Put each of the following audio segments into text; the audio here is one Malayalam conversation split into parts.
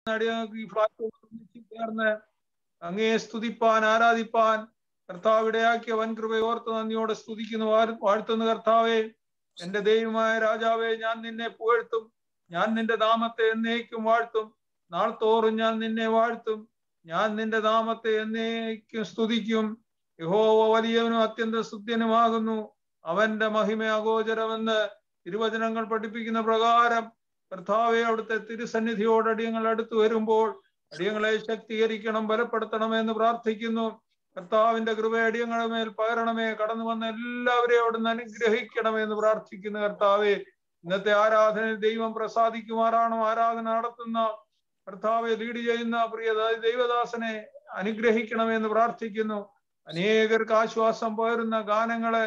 അടിയങ്ങൾക്ക് ഈ ഫ്ലാറ്റ് ചേർന്ന് അങ്ങയെ സ്തുതിപ്പാൻ ആരാധിപ്പാൻ കർത്താവ് ഇടയാക്കിയ വൻ കൃപ ഓർത്ത് നന്ദിയോടെ സ്തുതിക്കുന്നു വാഴ്- വാഴ്ത്തുന്നു കർത്താവേ എന്റെ ദൈവമായ രാജാവേ ഞാൻ നിന്നെ പുകഴ്ത്തും ഞാൻ നിന്റെ നാമത്തെ എന്നേക്കും വാഴ്ത്തും നാൾ തോറും ഞാൻ നിന്നെ വാഴ്ത്തും ഞാൻ നിന്റെ നാമത്തെ എന്നേക്കും സ്തുതിക്കും യഹോവ വലിയവനും അത്യന്ത സ്തുത്യനുമാകുന്നു അവന്റെ മഹിമ അഗോചരമെന്ന് തിരുവചനങ്ങൾ പഠിപ്പിക്കുന്ന പ്രകാരം കർത്താവെ അവിടുത്തെ തിരുസന്നിധിയോട് അടിയങ്ങൾ അടുത്തു വരുമ്പോൾ അടിയങ്ങളെ ശക്തീകരിക്കണം ബലപ്പെടുത്തണമെന്ന് പ്രാർത്ഥിക്കുന്നു കർത്താവിന്റെ കൃപ അടിയങ്ങളുടെ മേൽ പകരണമേ കടന്നു വന്ന എല്ലാവരെയും അവിടുന്ന് അനുഗ്രഹിക്കണമെന്ന് പ്രാർത്ഥിക്കുന്നു കർത്താവെ ഇന്നത്തെ ആരാധനയിൽ ദൈവം പ്രസാദിക്കുമാറാണോ ആരാധന നടത്തുന്ന കർത്താവെ ലീഡ് ചെയ്യുന്ന പ്രിയ ദൈ- ദൈവദാസനെ അനുഗ്രഹിക്കണമെന്ന് പ്രാർത്ഥിക്കുന്നു അനേകർക്ക് ആശ്വാസം പകരുന്ന ഗാനങ്ങളെ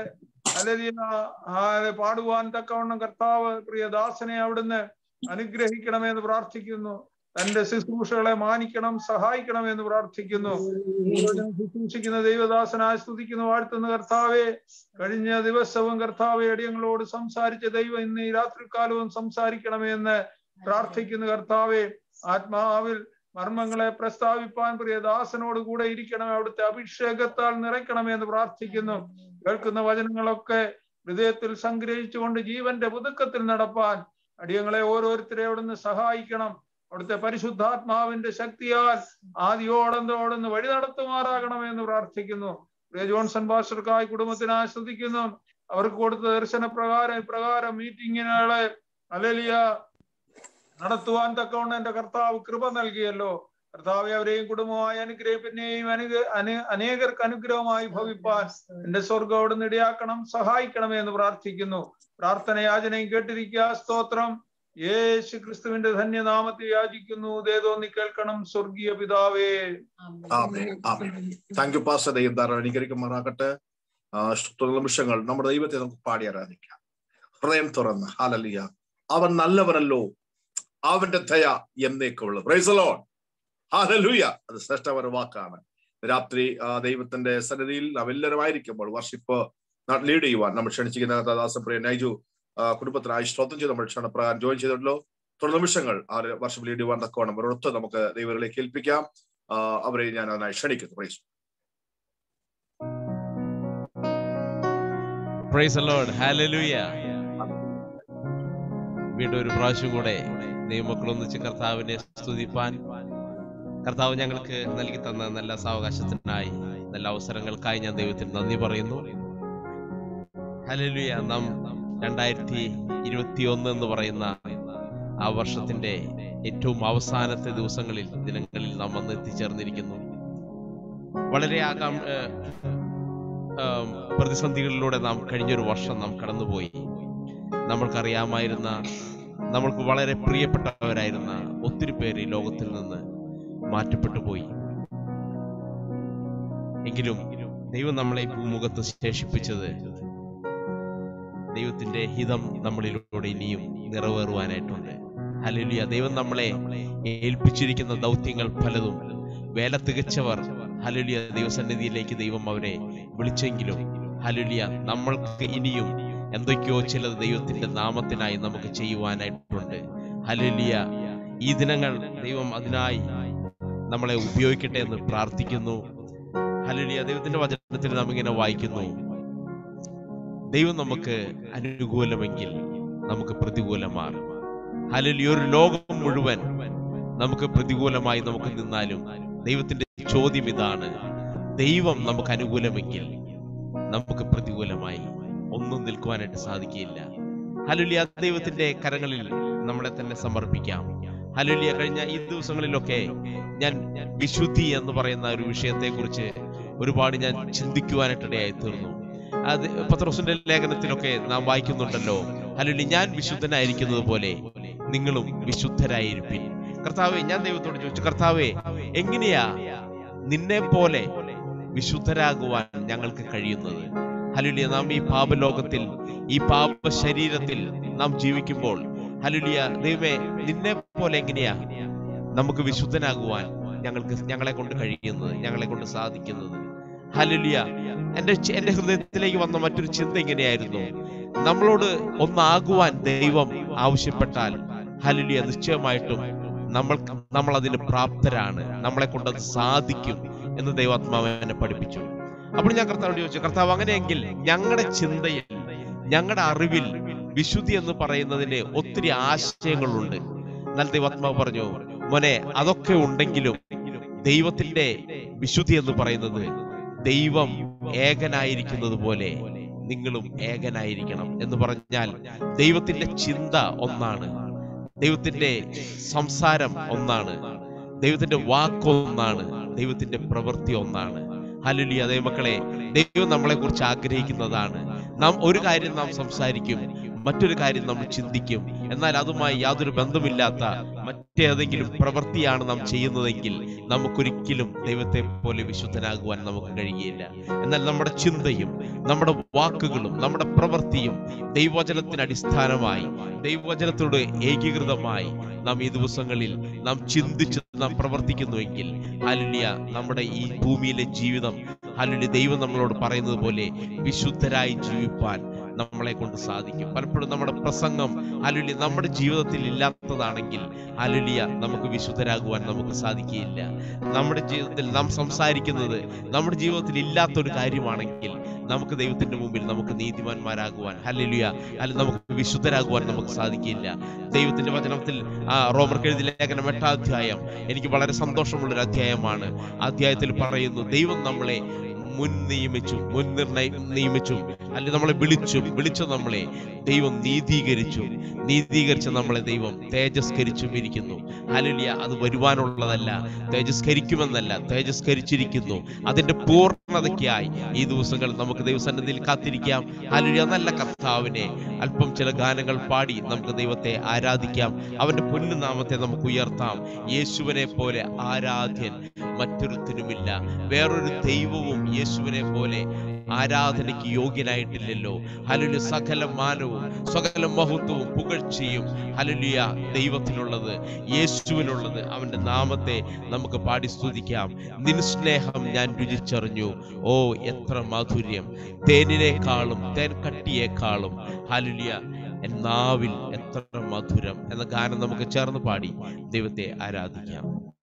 അല്ലെങ്കിൽ പാടുവാൻ തക്കവണ്ണം കർത്താവ് പ്രിയ ദാസനെ അവിടുന്ന് അനുഗ്രഹിക്കണമെന്ന് പ്രാർത്ഥിക്കുന്നു തന്റെ ശുശ്രൂഷകളെ മാനിക്കണം സഹായിക്കണമെന്ന് പ്രാർത്ഥിക്കുന്നു മുഴുവനും ശുശ്രൂഷിക്കുന്ന ദൈവദാസനായി സ്തുതിക്കുന്നു വാഴ്ത്തുന്ന കർത്താവെ കഴിഞ്ഞ ദിവസവും കർത്താവെ അടിയങ്ങളോട് സംസാരിച്ച ദൈവം ഇന്ന് ഈ രാത്രികാലവും സംസാരിക്കണമെന്ന് പ്രാർത്ഥിക്കുന്നു കർത്താവെ ആത്മാവിൽ മർമ്മങ്ങളെ പ്രസ്താവിപ്പാൻ പ്രിയ ദാസനോട് കൂടെ ഇരിക്കണമേ അവിടുത്തെ അഭിഷേകത്താൽ നിറയ്ക്കണമേ എന്ന് പ്രാർത്ഥിക്കുന്നു കേൾക്കുന്ന വചനങ്ങളൊക്കെ ഹൃദയത്തിൽ സംഗ്രഹിച്ചുകൊണ്ട് ജീവന്റെ പുതുക്കത്തിൽ നടപ്പാൻ അടിയങ്ങളെ ഓരോരുത്തരെ അവിടുന്ന് സഹായിക്കണം അവിടുത്തെ പരിശുദ്ധാത്മാവിന്റെ ശക്തിയാൽ ആദ്യോടന്തോടൊന്ന് വഴി നടത്തുമാറാകണമെന്ന് പ്രാർത്ഥിക്കുന്നു പ്രിയ ജോൺസൺ ബാസ്റ്റർക്കായി കുടുംബത്തിനെ ആസ്വദിക്കുന്നു അവർക്ക് കൊടുത്ത ദർശന പ്രകാരം പ്രകാരം മീറ്റിങ്ങിനുകളെ അലലിയ നടത്തുവാൻ തക്കവണ്ണം എന്റെ കർത്താവ് കൃപ നൽകിയല്ലോ കർത്താവ് അവരെയും കുടുംബമായി അനുഗ്രഹിപ്പിനെയും അനുഗ അനു അനേകർക്ക് അനുഗ്രഹമായി ഭവിപ്പാൻ എന്റെ സ്വർഗം അവിടെ ഇടയാക്കണം സഹായിക്കണമേ എന്ന് പ്രാർത്ഥിക്കുന്നു പ്രാർത്ഥന യാചനയും കേട്ടിരിക്കുക സ്തോത്രം യേശു ക്രിസ്തുവിന്റെ ധന്യനാമത്തെ യാചിക്കുന്നു ദേതോന്നി കേൾക്കണം സ്വർഗീയ പിതാവേ ആമേൻ ആമേൻ താങ്ക് യു പാസ്റ്റർ ദൈവം ധാരാളം അനുകരിക്കുമാറാകട്ടെ ആ, തുടർ നിമിഷങ്ങൾ നമ്മുടെ ദൈവത്തെ നമുക്ക് പാടി ആരാധിക്കാം ഹൃദയം തുറന്ന് ഹാലലിയ അവൻ നല്ലവനല്ലോ അവന്റെ ദയ എന്നേക്കുള്ളത് പ്രൈസലോൺ ഹാലലൂയ അത് ശ്രേഷ്ഠമായ വാക്കാണ് രാത്രി ആ, ദൈവത്തിന്റെ സന്നിധിയിൽ നാം എല്ലാവരും ആയിരിക്കുമ്പോൾ വർഷിപ്പ് ലീഡ് ചെയ്യുവാൻ നമ്മൾ ക്ഷണിച്ചിരിക്കുന്ന ദാസൻ പ്രിയ നൈജു ആ, കുടുംബത്തിനായി സ്തോത്രം ചെയ്ത് നമ്മൾ ക്ഷണപ്രകാരം ജോയിൻ ചെയ്തിട്ടുള്ളൂ തുടർ നിമിഷങ്ങൾ ആ ഒരു വർഷം ലീഡ് ചെയ്യുവാൻ തക്കവണ്ണം അവരോടൊത്ത് നമുക്ക് ദൈവങ്ങളിലേക്ക് ഏൽപ്പിക്കാം ആ, അവരെ ഞാൻ അതിനായി ക്ഷണിക്കുന്നു പ്രൈസ് പ്രൈസ് ലോർഡ് ഹാലലൂയ വീണ്ടും ഒരു പ്രാവശ്യം കൂടെ ദൈവമക്കൾ ഒന്നിച്ച് കർത്താവിനെ സ്തുതിപ്പാൻ കർത്താവ് ഞങ്ങൾക്ക് നൽകി തന്ന നല്ല സാവകാശത്തിനായി നല്ല അവസരങ്ങൾക്കായി ഞാൻ ദൈവത്തിന് നന്ദി പറയുന്നു ഹലലുയ നാം രണ്ടായിരത്തി ഇരുപത്തി ഒന്ന് എന്ന് പറയുന്ന ആ വർഷത്തിന്റെ ഏറ്റവും അവസാനത്തെ ദിവസങ്ങളിൽ ദിനങ്ങളിൽ നാം വന്ന് എത്തിച്ചേർന്നിരിക്കുന്നു വളരെ ആകാം ഏഹ്, ആം, പ്രതിസന്ധികളിലൂടെ നാം കഴിഞ്ഞൊരു വർഷം നാം കടന്നുപോയി നമ്മൾക്കറിയാമായിരുന്ന നമ്മൾക്ക് വളരെ പ്രിയപ്പെട്ടവരായിരുന്ന ഒത്തിരി പേര് ഈ ലോകത്തിൽ നിന്ന് മാറ്റപ്പെട്ടു പോയി എങ്കിലും ദൈവം നമ്മളെ ഈ ഭൂമുഖത്ത് ശേഷിപ്പിച്ചത് ദൈവത്തിന്റെ ഹിതം നമ്മളിലൂടെ ഇനിയും നിറവേറുവാനായിട്ടുണ്ട് ഹല്ലേലൂയ ദൈവം നമ്മളെ ഏൽപ്പിച്ചിരിക്കുന്ന ദൗത്യങ്ങൾ പലതും വേല തികച്ചവർ ഹല്ലേലൂയ ദൈവസന്നിധിയിലേക്ക് ദൈവം അവരെ വിളിച്ചെങ്കിലും ഹല്ലേലൂയ നമ്മൾക്ക് ഇനിയും എന്തൊക്കെയോ ചിലത് ദൈവത്തിന്റെ നാമത്തിനായി നമുക്ക് ചെയ്യുവാനായിട്ടുണ്ട് ഹല്ലേലൂയ ഈ ദിനങ്ങൾ ദൈവം അതിനായി നമ്മളെ ഉപയോഗിക്കട്ടെ എന്ന് പ്രാർത്ഥിക്കുന്നു ഹല്ലേലൂയ ദൈവത്തിന്റെ വചനത്തിൽ നാം ഇങ്ങനെ വായിക്കുന്നു ദൈവം നമുക്ക് അനുകൂലമെങ്കിൽ നമുക്ക് പ്രതികൂലമാണ് ഹല്ലേലൂയ ഒരു ലോകം മുഴുവൻ നമുക്ക് പ്രതികൂലമായി നമുക്ക് നിന്നാലും ദൈവത്തിന്റെ ചോദ്യം ഇതാണ് ദൈവം നമുക്ക് അനുകൂലമെങ്കിൽ നമുക്ക് പ്രതികൂലമായി ഒന്നും നിൽക്കുവാനായിട്ട് സാധിക്കില്ല ഹലുലിയ ദൈവത്തിന്റെ കരങ്ങളിൽ നമ്മളെ തന്നെ സമർപ്പിക്കാം ഹലുലിയ കഴിഞ്ഞ ഈ ദിവസങ്ങളിലൊക്കെ ഞാൻ വിശുദ്ധി എന്ന് പറയുന്ന ഒരു വിഷയത്തെ കുറിച്ച് ഒരുപാട് ഞാൻ ചിന്തിക്കുവാനായിട്ടിടയായി തീർന്നു അത് പത്രോസിന്റെ ലേഖനത്തിലൊക്കെ നാം വായിക്കുന്നുണ്ടല്ലോ ഹലുലി ഞാൻ വിശുദ്ധനായിരിക്കുന്നത് പോലെ നിങ്ങളും വിശുദ്ധരായിരിപ്പിൻ കർത്താവെ ഞാൻ ദൈവത്തോട് ചോദിച്ചു കർത്താവെ എങ്ങനെയാ നിന്നെ പോലെ വിശുദ്ധരാകുവാൻ ഞങ്ങൾക്ക് കഴിയുന്നത് ഹലുലിയ നാം ഈ പാപലോകത്തിൽ ഈ പാപ ശരീരത്തിൽ നാം ജീവിക്കുമ്പോൾ ഹലുലിയ ദൈവമേ നിന്നെ പോലെ എങ്ങനെയാ നമുക്ക് വിശുദ്ധനാകുവാൻ ഞങ്ങൾക്ക് ഞങ്ങളെ കൊണ്ട് കഴിയുന്നത് ഞങ്ങളെ കൊണ്ട് സാധിക്കുന്നത് ഹലുലിയ എന്റെ ചി- എന്റെ ഹൃദയത്തിലേക്ക് വന്ന മറ്റൊരു ചിന്ത ഇങ്ങനെയായിരുന്നു നമ്മളോട് ഒന്നാകുവാൻ ദൈവം ആവശ്യപ്പെട്ടാൽ ഹലുലിയ നിശ്ചയമായിട്ടും നമ്മൾ നമ്മൾ അതിന് പ്രാപ്തരാണ് നമ്മളെ കൊണ്ട് അത് സാധിക്കും എന്ന് ദൈവാത്മാവ് എന്നെ പഠിപ്പിച്ചു അപ്പോൾ ഞാൻ കർത്താവോട് ചോദിച്ചു കർത്താവ് അങ്ങനെയെങ്കിൽ ഞങ്ങളുടെ ചിന്തയിൽ ഞങ്ങളുടെ അറിവിൽ വിശുദ്ധി എന്ന് പറയുന്നതിന് ഒത്തിരി ആശയങ്ങളുണ്ട് എന്നാൽ ദൈവാത്മാവ് പറഞ്ഞു മോനെ അതൊക്കെ ഉണ്ടെങ്കിലും ദൈവത്തിന്റെ വിശുദ്ധി എന്ന് പറയുന്നത് ദൈവം ഏകനായിരിക്കുന്നത് പോലെ നിങ്ങളും ഏകനായിരിക്കണം എന്ന് പറഞ്ഞാൽ ദൈവത്തിന്റെ ചിന്ത ഒന്നാണ് ദൈവത്തിന്റെ സംസാരം ഒന്നാണ് ദൈവത്തിന്റെ വാക്ക് ഒന്നാണ് ദൈവത്തിന്റെ പ്രവൃത്തി ഒന്നാണ് ഹലുലി അതേ മക്കളെ ദൈവം നമ്മളെ കുറിച്ച് ആഗ്രഹിക്കുന്നതാണ് നാം ഒരു കാര്യം നാം സംസാരിക്കും മറ്റൊരു കാര്യം നമ്മൾ ചിന്തിക്കും എന്നാൽ അതുമായി യാതൊരു ബന്ധമില്ലാത്ത മറ്റേതെങ്കിലും പ്രവൃത്തിയാണ് നാം ചെയ്യുന്നതെങ്കിൽ നമുക്കൊരിക്കലും ദൈവത്തെ പോലെ വിശുദ്ധനാകുവാൻ നമുക്ക് കഴിയുകയില്ല എന്നാൽ നമ്മുടെ ചിന്തയും നമ്മുടെ വാക്കുകളും നമ്മുടെ പ്രവൃത്തിയും ദൈവവചനത്തിന് അടിസ്ഥാനമായി ദൈവവചനത്തോട് ഏകീകൃതമായി നാം ഈ ദിവസങ്ങളിൽ നാം ചിന്തിച്ച് നാം പ്രവർത്തിക്കുന്നുവെങ്കിൽ ഹലുലിയ നമ്മുടെ ഈ ഭൂമിയിലെ ജീവിതം ഹലുലി ദൈവം നമ്മളോട് പറയുന്നത് പോലെ വിശുദ്ധരായി ജീവിപ്പാൻ നമ്മളെ കൊണ്ട് സാധിക്കും പലപ്പോഴും നമ്മുടെ പ്രസംഗം അലുലി നമ്മുടെ ജീവിതത്തിൽ ഇല്ലാത്തതാണെങ്കിൽ അലുലിയ നമുക്ക് വിശുദ്ധരാകുവാൻ നമുക്ക് സാധിക്കുകയില്ല നമ്മുടെ ജീവിതത്തിൽ നാം സംസാരിക്കുന്നത് നമ്മുടെ ജീവിതത്തിൽ ഇല്ലാത്തൊരു കാര്യമാണെങ്കിൽ നമുക്ക് ദൈവത്തിന്റെ മുമ്പിൽ നമുക്ക് നീതിമാന്മാരാകുവാൻ ഹല്ലേലൂയ അല്ല നമുക്ക് വിശുദ്ധരാകുവാൻ നമുക്ക് സാധിക്കില്ല ദൈവത്തിന്റെ വചനത്തിൽ ആ റോമർക്ക് എഴുതിയ ലേഖനം എട്ടാം അധ്യായം എനിക്ക് വളരെ സന്തോഷമുള്ള ഒരു അധ്യായമാണ് ആ അധ്യായത്തിൽ പറയുന്നു ദൈവം നമ്മളെ മുൻ നിയമിച്ചു മുൻ നിർണയ നിയമിച്ചു അല്ലെങ്കിൽ നമ്മളെ വിളിച്ചു വിളിച്ച നമ്മളെ ദൈവം നീതീകരിച്ചു നീതീകരിച്ച നമ്മളെ ദൈവം തേജസ്കരിച്ചും ഇരിക്കുന്നു ഹലുലിയ അത് വരുവാനുള്ളതല്ല തേജസ്കരിക്കുമെന്നല്ല തേജസ്കരിച്ചിരിക്കുന്നു അതിന്റെ പൂർണ്ണതയ്ക്കായി ഈ ദിവസങ്ങൾ നമുക്ക് ദൈവസന്നിധിയിൽ കാത്തിരിക്കാം ഹലുലിയ നല്ല കർത്താവിനെ അല്പം ചില ഗാനങ്ങൾ പാടി നമുക്ക് ദൈവത്തെ ആരാധിക്കാം അവന്റെ പൊന്നുനാമത്തെ നമുക്ക് ഉയർത്താം യേശുവിനെ പോലെ ആരാധ്യൻ മറ്റൊരുത്തിനുമില്ല വേറൊരു ദൈവവും യേശുവിനെ പോലെ ആരാധനയ്ക്ക് യോഗ്യനായിട്ടില്ലല്ലോ ഹലുലു സകല മാനവും സകല മഹത്വവും പുകഴ്ചയും ഹലുലിയ ദൈവത്തിനുള്ളത് യേശുവിനുള്ളത് അവന്റെ നാമത്തെ നമുക്ക് പാടി സ്തുതിക്കാം നിൻ സ്നേഹം ഞാൻ രുചിച്ചറിഞ്ഞു ഓ എത്ര മാധുര്യം തേനിനേക്കാളും തേൻ കട്ടിയേക്കാളും ഹലുലിയ നാവിൽ എത്ര മധുരം എന്ന ഗാനം നമുക്ക് ചേർന്ന് പാടി ദൈവത്തെ ആരാധിക്കാം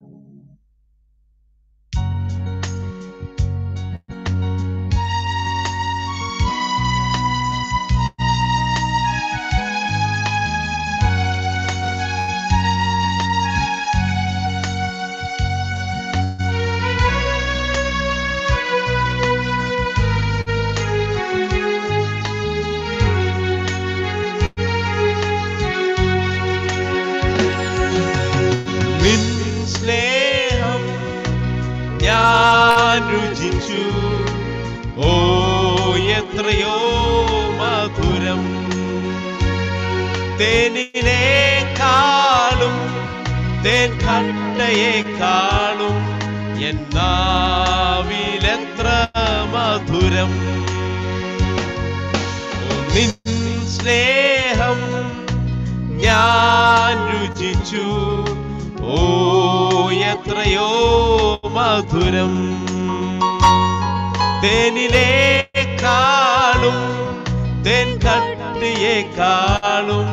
നിൻ സ്നേഹം ഞാൻ രുചിച്ചു ഓ എത്രയോ മധുരം തേനിനേക്കാളും തേൻ കട്ടയേക്കാളും എന്നാവിലെത്ര മധുരം ഓ, നിൻ സ്നേഹം ഞാൻ രുചിച്ചു ഓ എത്രയോ മധുരം തേനിലേക്കാളും തേൻ കട്ടിയേക്കാളും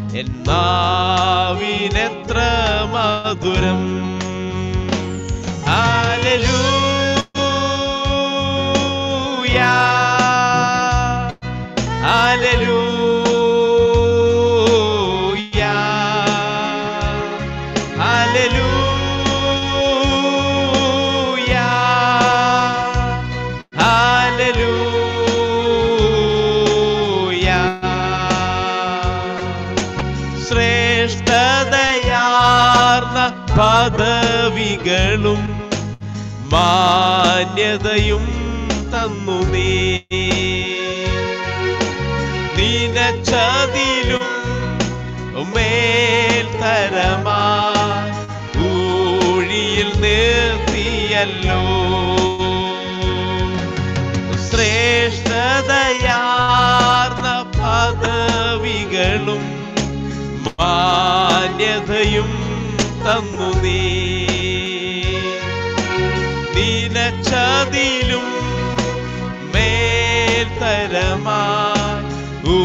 എന്നാവിനെത്ര മധുരം ഹല്ലേലൂയ ഹല്ലേലൂയ ഹല്ലേലൂയ ഹല്ലേലൂയ ശ്രേഷ്ഠതയാർന്ന പദവികളും മാന്യതയും തന്നു നീ നിനച്ചതിലും മേൽത്തരമാ ഊഴിയിൽ നിർത്തിയല്ലോ ശ്രേഷ്ഠതയാർന്ന പദവികളും മാന്യതയും തന്നു നീ നിനച്ചതിലും മേൽത്തരമാ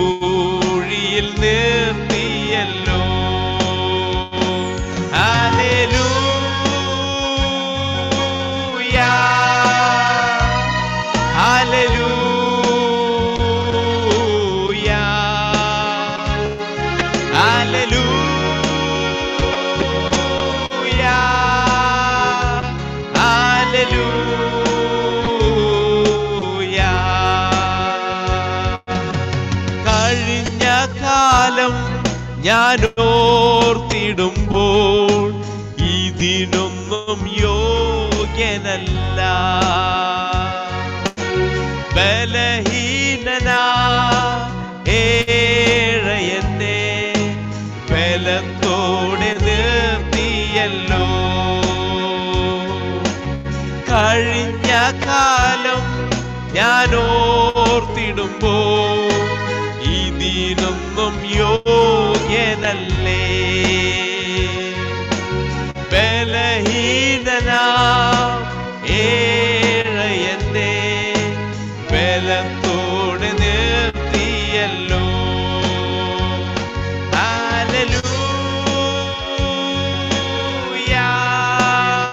ഊഴിയിൽ നിർത്തിയല്ലോ ഹല്ലേലൂയ ഞാൻ ഓർത്തിടുമ്പോൾ ഇതിനൊന്നും യോഗ്യനല്ല ബലഹീനനാ ഏഴയന്നെ ബലത്തോടെ നിർത്തിയല്ലോ കഴിഞ്ഞ കാലം ഞാൻ ഓർത്തിടുമ്പോ ഇതിനൊന്നും യോഗ്യനല്ലേ ബലഹീനനാ ഏഴയന്നെ ബലത്തോടെ നിർത്തിയല്ലോ ഹല്ലേലൂയ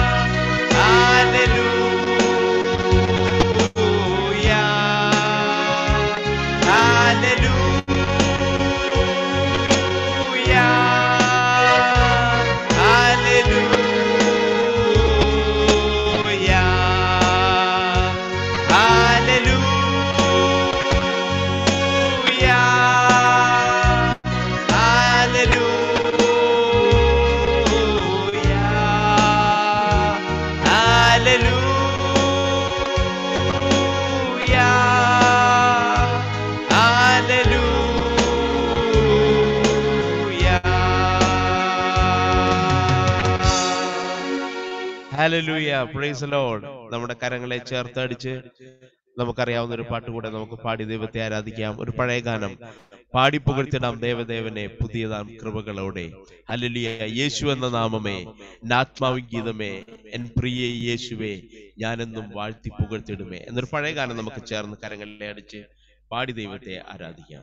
ഹല്ലേലൂയ പ്രൈസ് ലോർഡ് നമ്മുടെ കരങ്ങളെ ചേർത്തടിച്ച് നമുക്കറിയാവുന്ന ഒരു പാട്ട് കൂടെ നമുക്ക് പാടി ദൈവത്തെ ആരാധിക്കാം ഒരു പഴയ ഗാനം പാടി പുകഴ്ത്തിടാം ദേവദേവനെ പുതിയതാം കൃപകളോടെ ഹല്ലേലൂയ യേശു എന്ന നാമമേ നാത്മാവിൻ ഗീതമേ എൻ പ്രിയ യേശുവേ ഞാനെന്നും വാഴ്ത്തി പുകഴ്ത്തിടുമേ എന്നൊരു പഴയ ഗാനം നമുക്ക് ചേർന്ന് കരങ്ങളിലെ അടിച്ച് പാടി ദൈവത്തെ ആരാധിക്കാം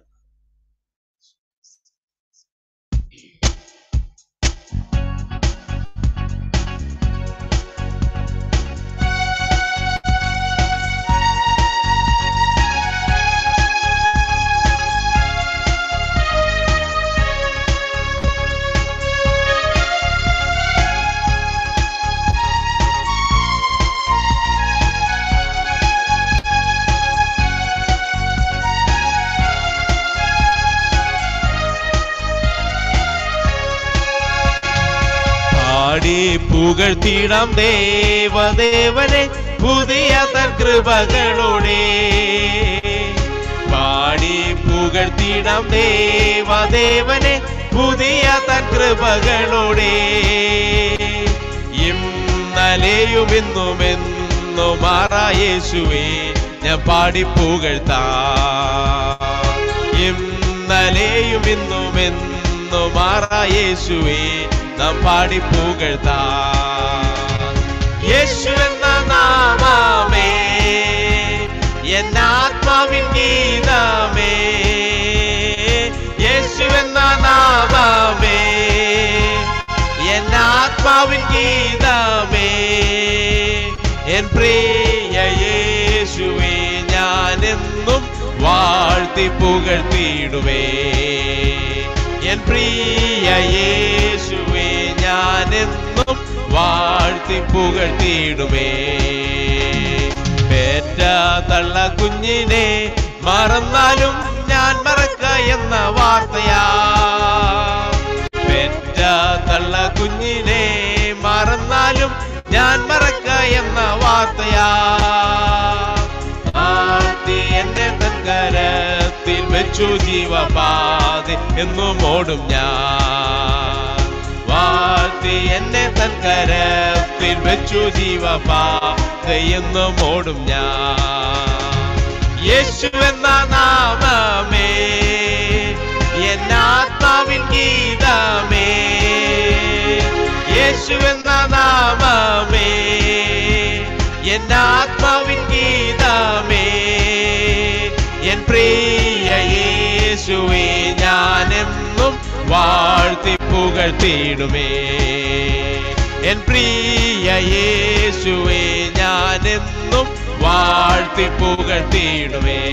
പാടി പുകഴ്ത്തിടാം ദേവദേവനെ പുതിയ തൻ കൃപകളോടെ പാടി പുകഴ്ത്തിടാം ദേവദേവനെ പുതിയ തൻ കൃപകളോടെ ഇന്നലെയും ഇന്നും എന്നും മാറായേശുവേ ഞാൻ പാടി പുകഴ്ത്താം ഇന്നലെയും ഇന്നും എന്നും മാറായേശുവേ നാം പാടി പുകഴ്ത്താം യേശു എന്ന നാമമേ എന്നാത്മാവിൻ ഗീതമേ യേശു എന്ന നാമമേ എന്നാത്മാവിൻ ഗീതമേ എൻ പ്രിയ യേശുവേ ഞാനെന്നും വാഴ്ത്തി പുകഴ്ത്തിയിടുവേ എൻ പ്രിയ യേശുവേ ഞാനെന്നും വാഴ്ത്തി പുകഴ്ത്തിയിടുമേ പേറ്റ തള്ള കുഞ്ഞിനെ മറന്നാലും ഞാൻ മറക്ക എന്ന വാർത്തയാ പെറ്റ തള്ള കുഞ്ഞിനെ മറന്നാലും ഞാൻ മറക്ക എന്ന വാർത്തയാ ആർത്തി എന്നെ തൻ കരത്തിൽ വെച്ചു ജീവപാതി എന്നും ഓടും ഞാൻ വാഴ്ത്തി എന്നെ തൻ കരത്തിൽ വെച്ചു ജീവപാതി എന്നും ഓടും ഞാൻ യേശു എന്ന നാമമേ എന്നാത്മാവിൻ ഗീതമേ യേശു എന്ന നാമമേ എന്നാത്മാവിൻ ഗീതമേ എൻ പ്രിയ യേശുവേ ഞാനെന്നും വാഴ്ത്തി പുകഴ്ത്തിയിടുമേ എൻ പ്രിയ യേശുവേ ഞാനെന്നും വാഴ്ത്തി പുകഴ്ത്തിയിടുമേ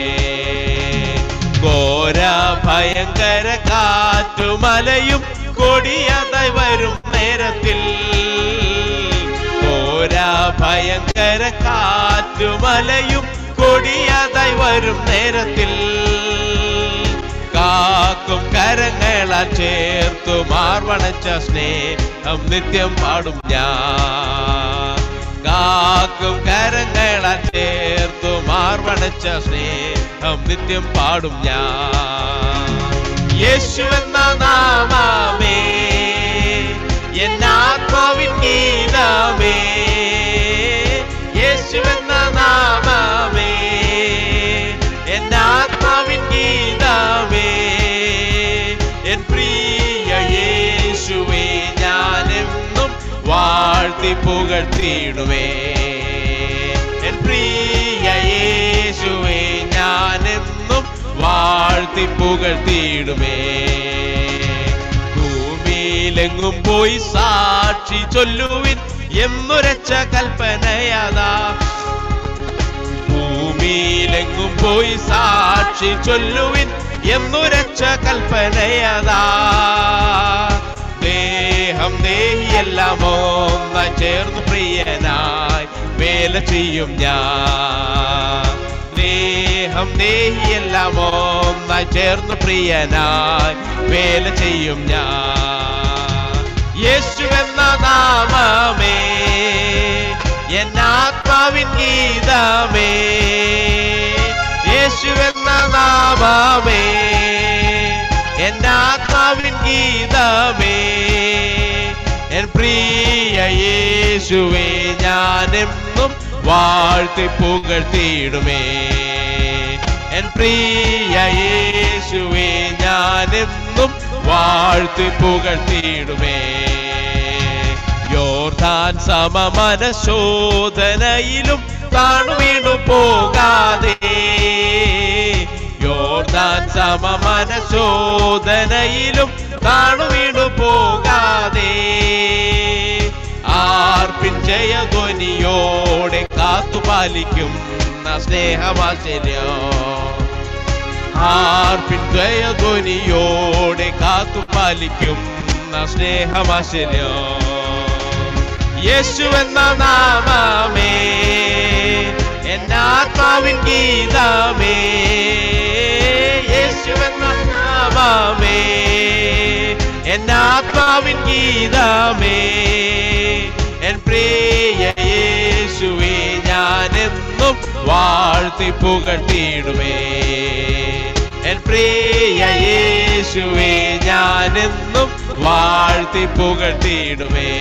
ഘോര ഭയങ്കര കാറ്റുമലയും കൊടിയതായി വരും നേരത്തിൽ ഘോര ഭയങ്കര കാറ്റുമലയും കൊടിയതായി വരും നേരത്തിൽ കാക്കും കരങ്ങളാൽ ചേർത്തു മാർവണച്ച സ്നേഹം നിത്യം പാടും ഞാൻ കാക്കും കരങ്ങളാൽ ചേർത്തു മാർവണച്ച സ്നേഹം നിത്യം പാടും ഞാൻ യേശു എന്ന നാമമേ എന്നാത്മാവിൻ ഗീതമേ യേശു എന്ന നാമമേ എന്നാത്മാവിൻ ഗീതമേ എൻ പ്രിയ യേശുവേ ഞാനെന്നും വാഴ്ത്തി പുകഴ്ത്തിയിടുവേ എൻ പ്രിയ യേശുവേ ഞാനെന്നും വാഴ്ത്തി പുകഴ്ത്തിയിടുമേ ഭൂമിയിലെങ്ങും പോയി സാക്ഷി ചൊല്ലുവിൻ എന്നുരച്ച കൽപ്പനയതാ ഭൂമിയിലെങ്ങും പോയി സാക്ഷി ചൊല്ലുവിൻ എന്നുരച്ച കൽപ്പനയതാ ദേഹം ദേഹിയെല്ലാം ഒന്ന ചേർന്ന് പ്രിയനായി വേല ചെയ്യും ഞാൻ ദേഹം ദേഹിയെല്ലാം ഒന്നായി ചേർന്ന് പ്രിയനായി വേല ചെയ്യും ഞാൻ യേശു എന്ന നാമമേ എന്നാത്മാവിൻ ഗീതമേ യേശു എന്ന നാമമേ എന്നാത്മാവിൻ ഗീതമേ എൻ പ്രിയ യേശുവേ ഞാനെന്നും വാഴ്ത്തി പുകഴ്ത്തിയിടുമേ എൻ പ്രിയ യേശുവേ ഞാനെന്നും വാഴ്ത്തി പുകഴ്ത്തിയിടുമേ യോർദാൻ സമമനശോധനയിലും താണു വീണു പോകാതെ യോർദാൻ സമമനശോധനയിലും താണു വീണു പോകാതെ ആർപ്പിൻ ജയധ്വനിയോടെ കാത്തുപാലിക്കുന്ന സ്നേഹവാത്സല്യം ആർപ്പിൻ ദ്വയധ്വനിയോടെ കാത്തുപാലിക്കുന്ന സ്നേഹവാത്സല്യം യേശു എന്ന നാമമേ എന്നാത്മാവിൻ ഗീതമേ യേശു എന്ന നാമമേ എന്നാത്മാവിൻ ഗീതമേ എൻ പ്രിയ യേശുവേ ഞാനെന്നും വാഴ്ത്തി പുകട്ടിയിടുമേ എൻ പ്രിയ യേശുവേ ഞാനെന്നും വാഴ്ത്തി പുകട്ടിയിടുമേ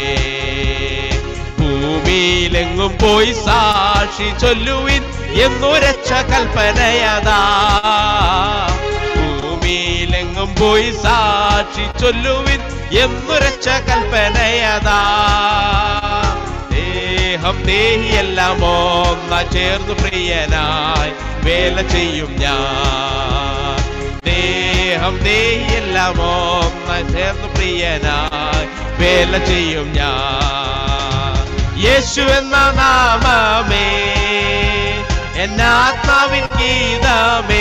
ഭൂമിയിലെങ്ങും പോയി സാക്ഷി ചൊല്ലുവിൻ എന്നുരച്ച കൽപ്പനയതാ ഭൂമിയിലെങ്ങും പോയി സാക്ഷി ചൊല്ലുവിൻ എന്നുരച്ച കൽപ്പനയതാ ദേഹം ദേഹിയെല്ലാം ഒന്ന ചേർന്ന് പ്രിയനായി വേല ചെയ്യും ഞാൻ ദേഹം ദേഹിയെല്ലാം ഒന്ന ചേർന്ന് പ്രിയനായി വേല ചെയ്യും ഞാൻ യേശു എന്ന നാമമേ എന്നാത്മാവിൻ ഗീതമേ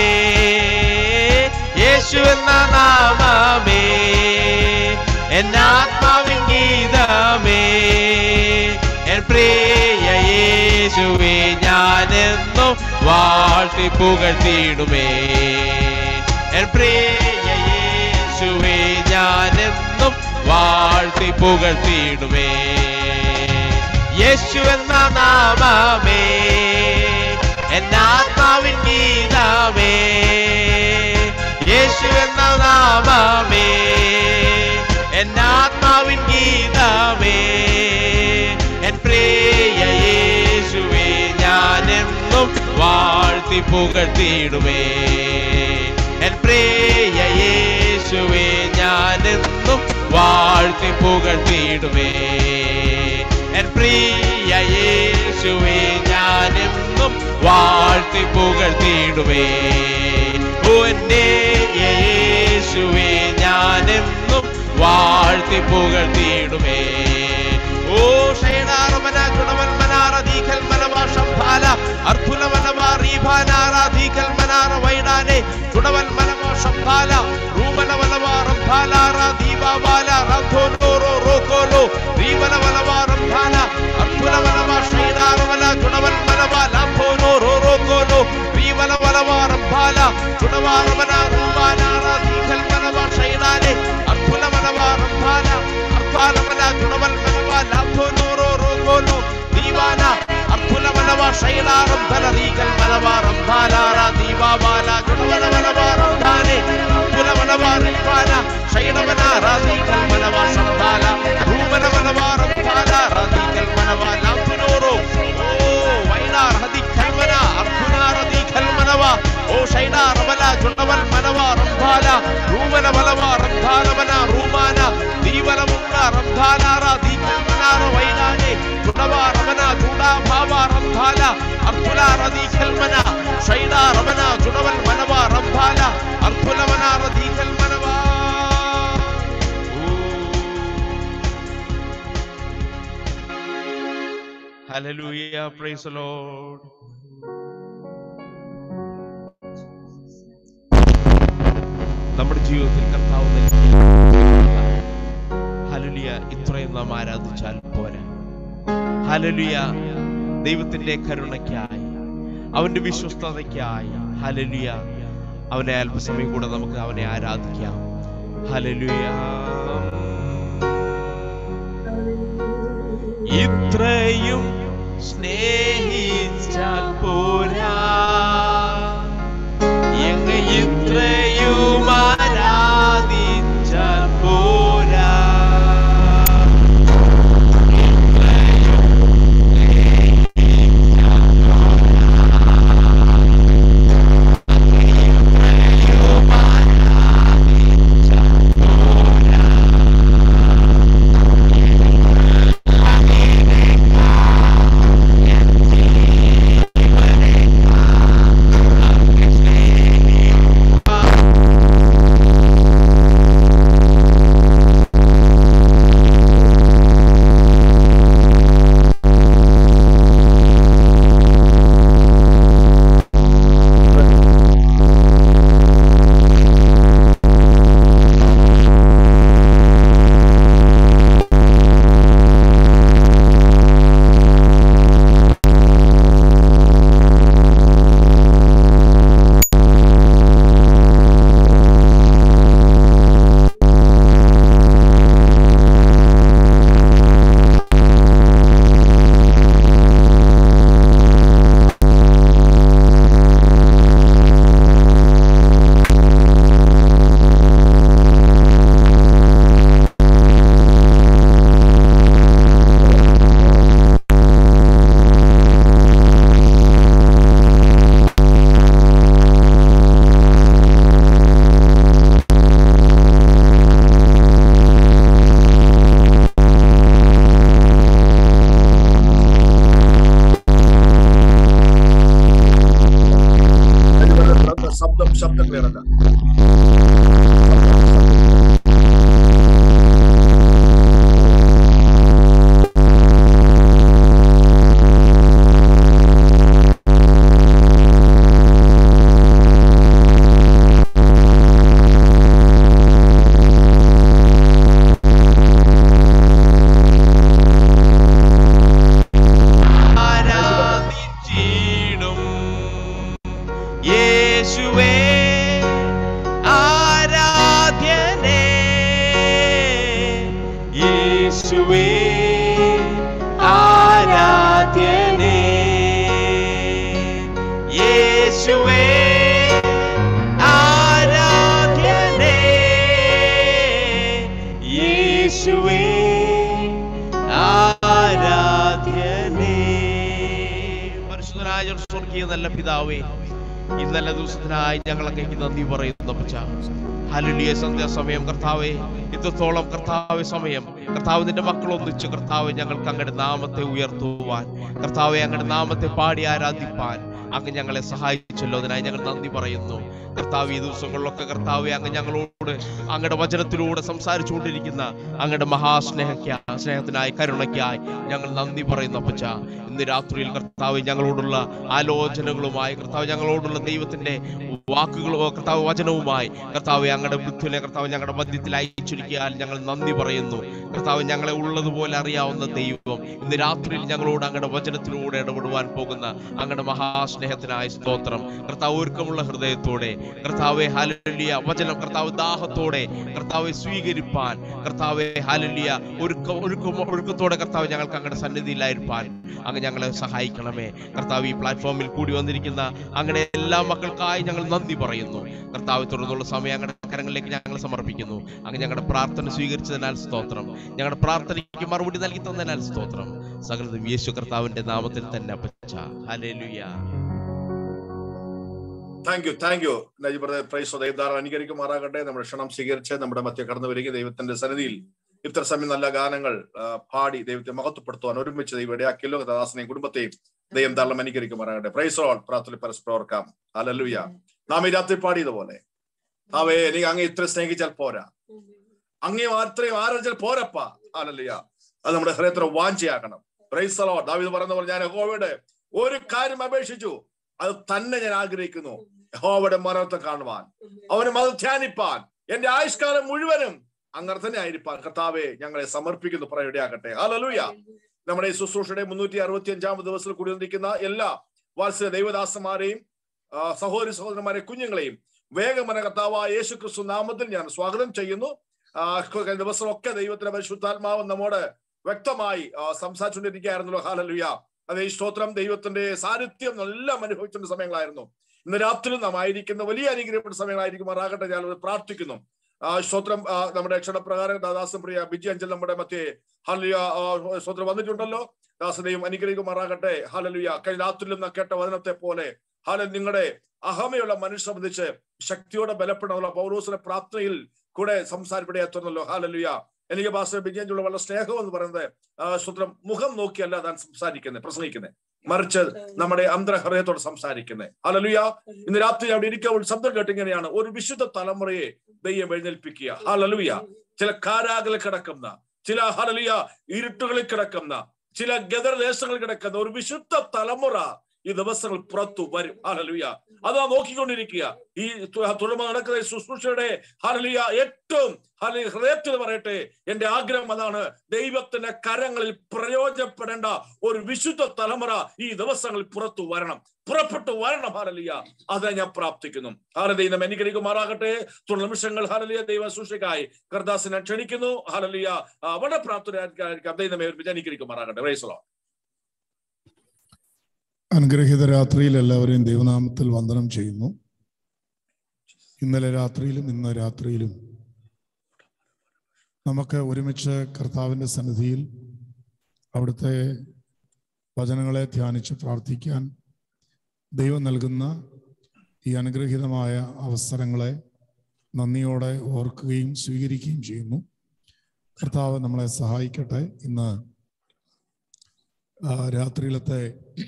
യേശു എന്ന നാമമേ എന്നാത്മാവിൻ ഗീതമേ എൻ പ്രിയ യേശുവേ ഞാനെന്നും വാഴ്ത്തി പുകഴ്ത്തിയിടുമേ എൻ പ്രിയ യേശുവേ ഞാനെന്നും വാഴ്ത്തി പുകഴ്ത്തിയിടുമേ യേശു എന്ന നാമമേ എന്നാത്മാവിൻ ഗീതമേ യേശു എന്ന നാമമേ എന്നാത്മാവിൻ ഗീതമേ എൻ പ്രിയ യേശുവേ ഞാനെന്നും വാഴ്ത്തി പുകഴ്ത്തിയിടുമേ എൻ പ്രിയ യേശുവേ ഞാനെന്നും വാഴ്ത്തി പുകഴ്ത്തിയിടുമേ എൻ പ്രിയ യേശുവേ ഞാനെന്നും വാഴ്ത്തി പുകഴ്ത്തിയിടുമേ ഓ എന്റെ യേശുവേ ഞാനെന്നും വാഴ്ത്തി പുകഴ്ത്തിയിടുമേ ഓ ഷേണാറമന ഗുണവന്മനാറ ദീഖൽ മനവാഷം ഫാല അർഥുല മനവാ റീഭാനാറ ദീഖൽ മനാറ വൈഡാനെ ഗുണവൻ മനവാഷം ഫാല റൂമന വലവാറം ഫാലാറ ദീപാവാല റന്ധോനോറോ റോക്കോലോ റീവന വലവാറം ഫാല അർഥുല മനവാ ഷേണാറമന ഗുണവൻ മനവാ ലാംഭോനോറോ റോക്കോലോ റീവന വലവാറം ഫാല ഗുണവാറമന റൂമാനാറ ദീപ ദീവാന അർത്തുല മനവ ശൈലാറം ധനരീകൽ മനവാറം ധാലാറ ദീവാബാല ഗുണവന മനവാറം ധാനെ അർത്തുല മനവാറിപ്പാന ശൈലവന റാദീകൽ മനവ സംധാല ഭൂമന മനവാറം ധാല റാദീകൽ മനവ ലാംതുനോറോ ഓ വൈനാർ ഹദി കൽമന അർത്തുന റദി കൽമനവ ഓ ഷൈന റമല ജുണവൽ മനവ റംഭാല ഭൂമന മലവ റംധാലവന റൂമാന ദീവലമുണ്ട റംധാലാറ ദീകൽമനാറ വൈനാനെ ജുണവ റമന ജൂഡാ ഭാവ റംധാല അർത്തുല റദി കൽമന ഷൈന റമന ജുണവൽ മനവ റംഭാല അർത്തുലവന റദി കൽമനവ Hallelujah, praise the Lord. നമ്മുടെ ജീവിതത്തിൽ കർത്താവ് നൽകിയ ഹലലിയ ഇത്രയും നാം ആരാധിച്ചാൽ പോരാ ഹലലിയ ദൈവത്തിന്റെ കരുണയ്ക്കായി അവന്റെ വിശ്വസ്തതയ്ക്കായി ഹലലിയ അവനെ അല്പസമയം കൂടെ നമുക്ക് അവനെ ആരാധിക്കാം ഹലലിയ ഇത്രയും സ്നേഹിച്ചാൽ പോരാ എങ്ങ ഇത്രയും ആരാധിച്ചാൽ പോരാ ശബ്ദം ശബ്ദം വേറല്ല ആരാധിച്ചിടും യേശുവേ ആരാധ്യനേ യേശുവേ ആരാധ്യനേ യേശുവേ ആരാധ്യനേ യേശുവേ ആരാധ്യനേ പരിശുദ്ധനായ സ്വർഗീയ നല്ല പിതാവേ ഈ നല്ല ദിവസത്തിനായി ഞങ്ങളൊക്കെ നന്ദി പറയുന്നു അപ്പച്ച ഹലുലിയ സന്ധ്യാസമയം കർത്താവെ ഇത്രത്തോളം കർത്താവ് സമയം കർത്താവ് നിന്റെ മക്കൾ ഒന്നിച്ച് കർത്താവ് ഞങ്ങൾക്ക് അങ്ങയുടെ നാമത്തെ ഉയർത്തുവാൻ കർത്താവെ അങ്ങയുടെ നാമത്തെ പാടി ആരാധിപ്പാൻ അങ്ങ് ഞങ്ങളെ സഹായിച്ചല്ലോ അതിനായി ഞങ്ങൾ നന്ദി പറയുന്നു കർത്താവ് ഈ ദിവസങ്ങളിലൊക്കെ കർത്താവെ അങ്ങ് ഞങ്ങളോട് അങ്ങയുടെ വചനത്തിലൂടെ സംസാരിച്ചുകൊണ്ടിരിക്കുന്ന അങ്ങയുടെ മഹാസ്നേഹയ്ക്കായി സ്നേഹത്തിനായി കരുണയ്ക്കായി ഞങ്ങൾ നന്ദി പറയുന്നു അപ്പച്ച ഇന്ന് രാത്രിയിൽ കർത്താവ് ഞങ്ങളോടുള്ള ആലോചനകളുമായി കർത്താവ് ഞങ്ങളോടുള്ള ദൈവത്തിന്റെ വാക്കുകളോ കർത്താവ് വചനവുമായി കർത്താവ് ഞങ്ങളുടെ മൃത്യുവിനെ കർത്താവ് ഞങ്ങളുടെ മധ്യത്തിൽ അയച്ചൊരുക്കിയാൽ ഞങ്ങൾ നന്ദി പറയുന്നു കർത്താവ് ഞങ്ങളെ ഉള്ളതുപോലെ അറിയാവുന്ന ദൈവം ഇന്ന് രാത്രിയിൽ ഞങ്ങളോട് അങ്ങയുടെ വചനത്തിലൂടെ ഇടപെടുവാൻ പോകുന്ന അങ്ങയുടെ മഹാസ്നേഹത്തിനായ സ്തോത്രം കർത്താവ് ഒരുക്കമുള്ള ഹൃദയത്തോടെ കർത്താവെ ഹാലല്ലിയ വചനം കർത്താവ് ദാഹത്തോടെ കർത്താവെ സ്വീകരിപ്പാൻ കർത്താവെ ഹാലല്ലിയ ഒരുക്ക ഒരുക്കം ഒരുക്കത്തോടെ കർത്താവ് ഞങ്ങൾക്ക് അങ്ങയുടെ സന്നിധിയിലായിരിക്കാൻ അങ്ങ് ഞങ്ങളെ സഹായിക്കണമേ കർത്താവ് ഈ പ്ലാറ്റ്ഫോമിൽ കൂടി വന്നിരിക്കുന്ന അങ്ങനെ എല്ലാ മക്കൾക്കായി ഞങ്ങൾ നന്ദി പറയുന്നു കർത്താവ് തുടർന്നുള്ള സമയം ഞങ്ങളുടെ കരങ്ങളിലേക്ക് ഞങ്ങൾ സമർപ്പിക്കുന്നു അങ്ങ് ഞങ്ങളുടെ പ്രാർത്ഥന സ്വീകരിച്ചതിനാൽ സ്തോത്രം ഞങ്ങളുടെ പ്രാർത്ഥനയ്ക്ക് മറുപടി നൽകി തന്നതിനാൽ സ്തോത്രം സകലതും യേശു കർത്താവിന്റെ നാമത്തിൽ തന്നെ അപ്പച്ച ഹല്ലേലൂയ thank you thank you Naji brother praise ദൈവദാരം അനുകരിക്കുമാറാകട്ടെ നമ്മുടെ ക്ഷണം സ്വീകരിച്ച് നമ്മുടെ മധ്യ കടന്നു വരിക ദൈവത്തിന്റെ സന്നിധിയിൽ ഇത്ര സമയം നല്ല ഗാനങ്ങൾ ആ, പാടി ദൈവത്തെ മഹത്വപ്പെടുത്തുവാൻ ഒരുമിച്ച് ദൈവം ഇടയാക്കിയല്ലോ ദാസനെയും കുടുംബത്തെയും ദൈവം ധാരാളം അനുകരിക്കുമാറാകട്ടെ പ്രൈസ് ഓൾ പ്രാർത്ഥന പരസ്പരം ഓർക്കാം അലലുയ നാം ഈ രാത്രി പാടിയതുപോലെ അവേ എനിക്ക് അങ്ങ് ഇത്ര സ്നേഹിച്ചാൽ പോരാ അങ്ങേ അത്രയും ആരാച്ചാൽ പോരപ്പ അലലുയ അത് നമ്മുടെ ഹൃദയത്തിൽ വാഞ്ചയാക്കണം പ്രൈസ് അലോ ദാവിദ് പറയുന്ന പോലെ ഞാൻ യഹോവയുടെ ഒരു കാര്യം അപേക്ഷിച്ചു അത് തന്നെ ഞാൻ ആഗ്രഹിക്കുന്നു യഹോവയുടെ മരണത്തെ കാണുവാൻ അവന് മത ധ്യാനിപ്പാൻ എന്റെ ആയുഷ്കാലം മുഴുവനും അങ്ങനെ തന്നെ ആയിരിക്കാൻ കർത്താവെ ഞങ്ങളെ സമർപ്പിക്കുന്നു പറയടയാകട്ടെ ഹല്ലേലൂയ നമ്മുടെ ഈ ശുശ്രൂഷയുടെ മുന്നൂറ്റി അറുപത്തി അഞ്ചാമത് ദിവസത്തിൽ കൂടി വന്നിരിക്കുന്ന എല്ലാ വാത്സല്യ ദൈവദാസന്മാരെയും ആ, സഹോദരി സഹോദരന്മാരെ കുഞ്ഞുങ്ങളെയും വേഗമന കർത്താവായ യേശു ക്രിസ്തു നാമത്തിൽ ഞാൻ സ്വാഗതം ചെയ്യുന്നു ആ, കഴിഞ്ഞ ദിവസമൊക്കെ ദൈവത്തിന്റെ പരിശുദ്ധാത്മാവ് നമ്മോട് വ്യക്തമായി ആ, സംസാരിച്ചുകൊണ്ടിരിക്കുകയായിരുന്നല്ലോ ഹാലലുയ അതെ ഈ സ്തോത്രം ദൈവത്തിന്റെ സാന്നിധ്യം എല്ലാം അനുഭവിച്ചുകൊണ്ട് സമയങ്ങളായിരുന്നു ഇന്ന് രാത്രി നാം ആയിരിക്കുന്ന വലിയ അനുഗ്രഹപ്പെട്ട സമയങ്ങളായിരിക്കുമാറാകട്ടെ ഞാൻ പ്രാർത്ഥിക്കുന്നു ആ സ്തോത്രം ആ, നമ്മുടെ ക്ഷണപ്രകാരം ദാദാസം പ്രിയ ബിജി അഞ്ചൽ നമ്മുടെ മറ്റേ ഹലിയ സ്തോത്രം വന്നിട്ടുണ്ടല്ലോ ദാസനെയും അനുഗ്രഹിക്കുമാറാകട്ടെ ഹലലുയ കഴിഞ്ഞ രാത്രിയിലും നാം കേട്ട വചനത്തെ പോലെ ഹാല നിങ്ങളുടെ അഹമയുള്ള മനുഷ്യ സംബന്ധിച്ച് ശക്തിയോടെ ബലപ്പെടാനുള്ള പൗരോസിന്റെ പ്രാർത്ഥനയിൽ കൂടെ സംസാരിപ്പിടെ എത്തുന്നല്ലോ ഹാലലുയ എനിക്ക് ഭാഷ ബിജയഞ്ചുള്ള വളരെ സ്നേഹം എന്ന് പറയുന്നത് ആ, സ്തോത്രം മുഖം നോക്കിയല്ല താൻ സംസാരിക്കുന്നത് പ്രസംഗിക്കുന്നത് മറിച്ച് നമ്മുടെ അന്തരഹൃദയത്തോട് സംസാരിക്കുന്നത് ഹലലുയ ഇന്ന് രാത്രി അവിടെ ഇരിക്കുമ്പോൾ ശബ്ദം കേട്ടിങ്ങനെയാണ് ഒരു വിശുദ്ധ തലമുറയെ ദൈവം എഴുന്നേൽപ്പിക്കുക ഹലലുയ ചില കാരാകളിൽ കിടക്കുന്ന ചില ഹലലിയ ഇരുട്ടുകളിൽ കിടക്കുന്ന ചില ഗദർദേശങ്ങളിൽ കിടക്കുന്ന ഒരു വിശുദ്ധ തലമുറ ഈ ദിവസങ്ങൾ പുറത്തു വരും ഹലലുയ അതാ നോക്കിക്കൊണ്ടിരിക്കുക ഈ തു- തുടർന്ന് നടക്കുന്ന ഈ ശുശ്രൂഷയുടെ ഹലലിയ ഏറ്റവും ഹലി ഹൃദയത്തിൽ പറയട്ടെ എന്റെ ആഗ്രഹം അതാണ് ദൈവത്തിന്റെ കരങ്ങളിൽ പ്രയോജനപ്പെടേണ്ട ഒരു വിശുദ്ധ തലമുറ ഈ ദിവസങ്ങളിൽ പുറത്തു വരണം പുറപ്പെട്ടു വരണം ഹാലലിയ അത് ഞാൻ പ്രാർത്ഥിക്കുന്നു ഹാലലിയ നാം അനുഗ്രഹിക്കുമാറാകട്ടെ തുടർ നിമിഷങ്ങൾ ഹാലലിയ ദൈവ സൂക്ഷിക്കായി കർദാസിനെ ക്ഷണിക്കുന്നു ഹാലലിയ ആ, വളരെ പ്രാർത്ഥന ദൈവമേ അനുഗ്രഹിക്കുമാറാകട്ടെ റൈസലോ അനുഗ്രഹീത രാത്രിയിൽ എല്ലാവരെയും ദൈവനാമത്തിൽ വന്ദനം ചെയ്യുന്നു ഇന്നലെ രാത്രിയിലും ഇന്ന് രാത്രിയിലും നമുക്ക് ഒരുമിച്ച് കർത്താവിൻ്റെ സന്നിധിയിൽ അവിടുത്തെ വചനങ്ങളെ ധ്യാനിച്ച് പ്രാർത്ഥിക്കാൻ ദൈവം നൽകുന്ന ഈ അനുഗ്രഹീതമായ അവസരങ്ങളെ നന്ദിയോടെ ഓർക്കുകയും സ്വീകരിക്കുകയും ചെയ്യുന്നു കർത്താവ് നമ്മളെ സഹായിക്കട്ടെ ഇന്ന് ആ, രാത്രിയിലത്തെ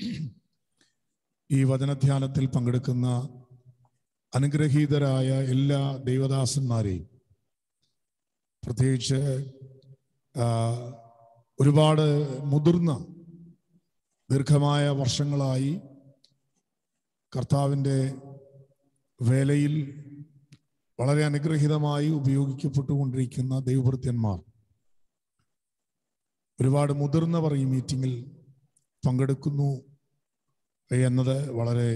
ഈ വചനധ്യാനത്തിൽ പങ്കെടുക്കുന്ന അനുഗ്രഹീതരായ എല്ലാ ദൈവദാസന്മാരെയും പ്രത്യേകിച്ച് ആ, ഒരുപാട് മുതിർന്ന ദീർഘമായ വർഷങ്ങളായി കർത്താവിൻ്റെ വേലയിൽ വളരെ അനുഗ്രഹീതമായി ഉപയോഗിക്കപ്പെട്ടുകൊണ്ടിരിക്കുന്ന ദൈവഭൃത്യന്മാർ ഒരുപാട് മുതിർന്നവർ ഈ മീറ്റിങ്ങിൽ പങ്കെടുക്കുന്നു എന്നത് വളരെ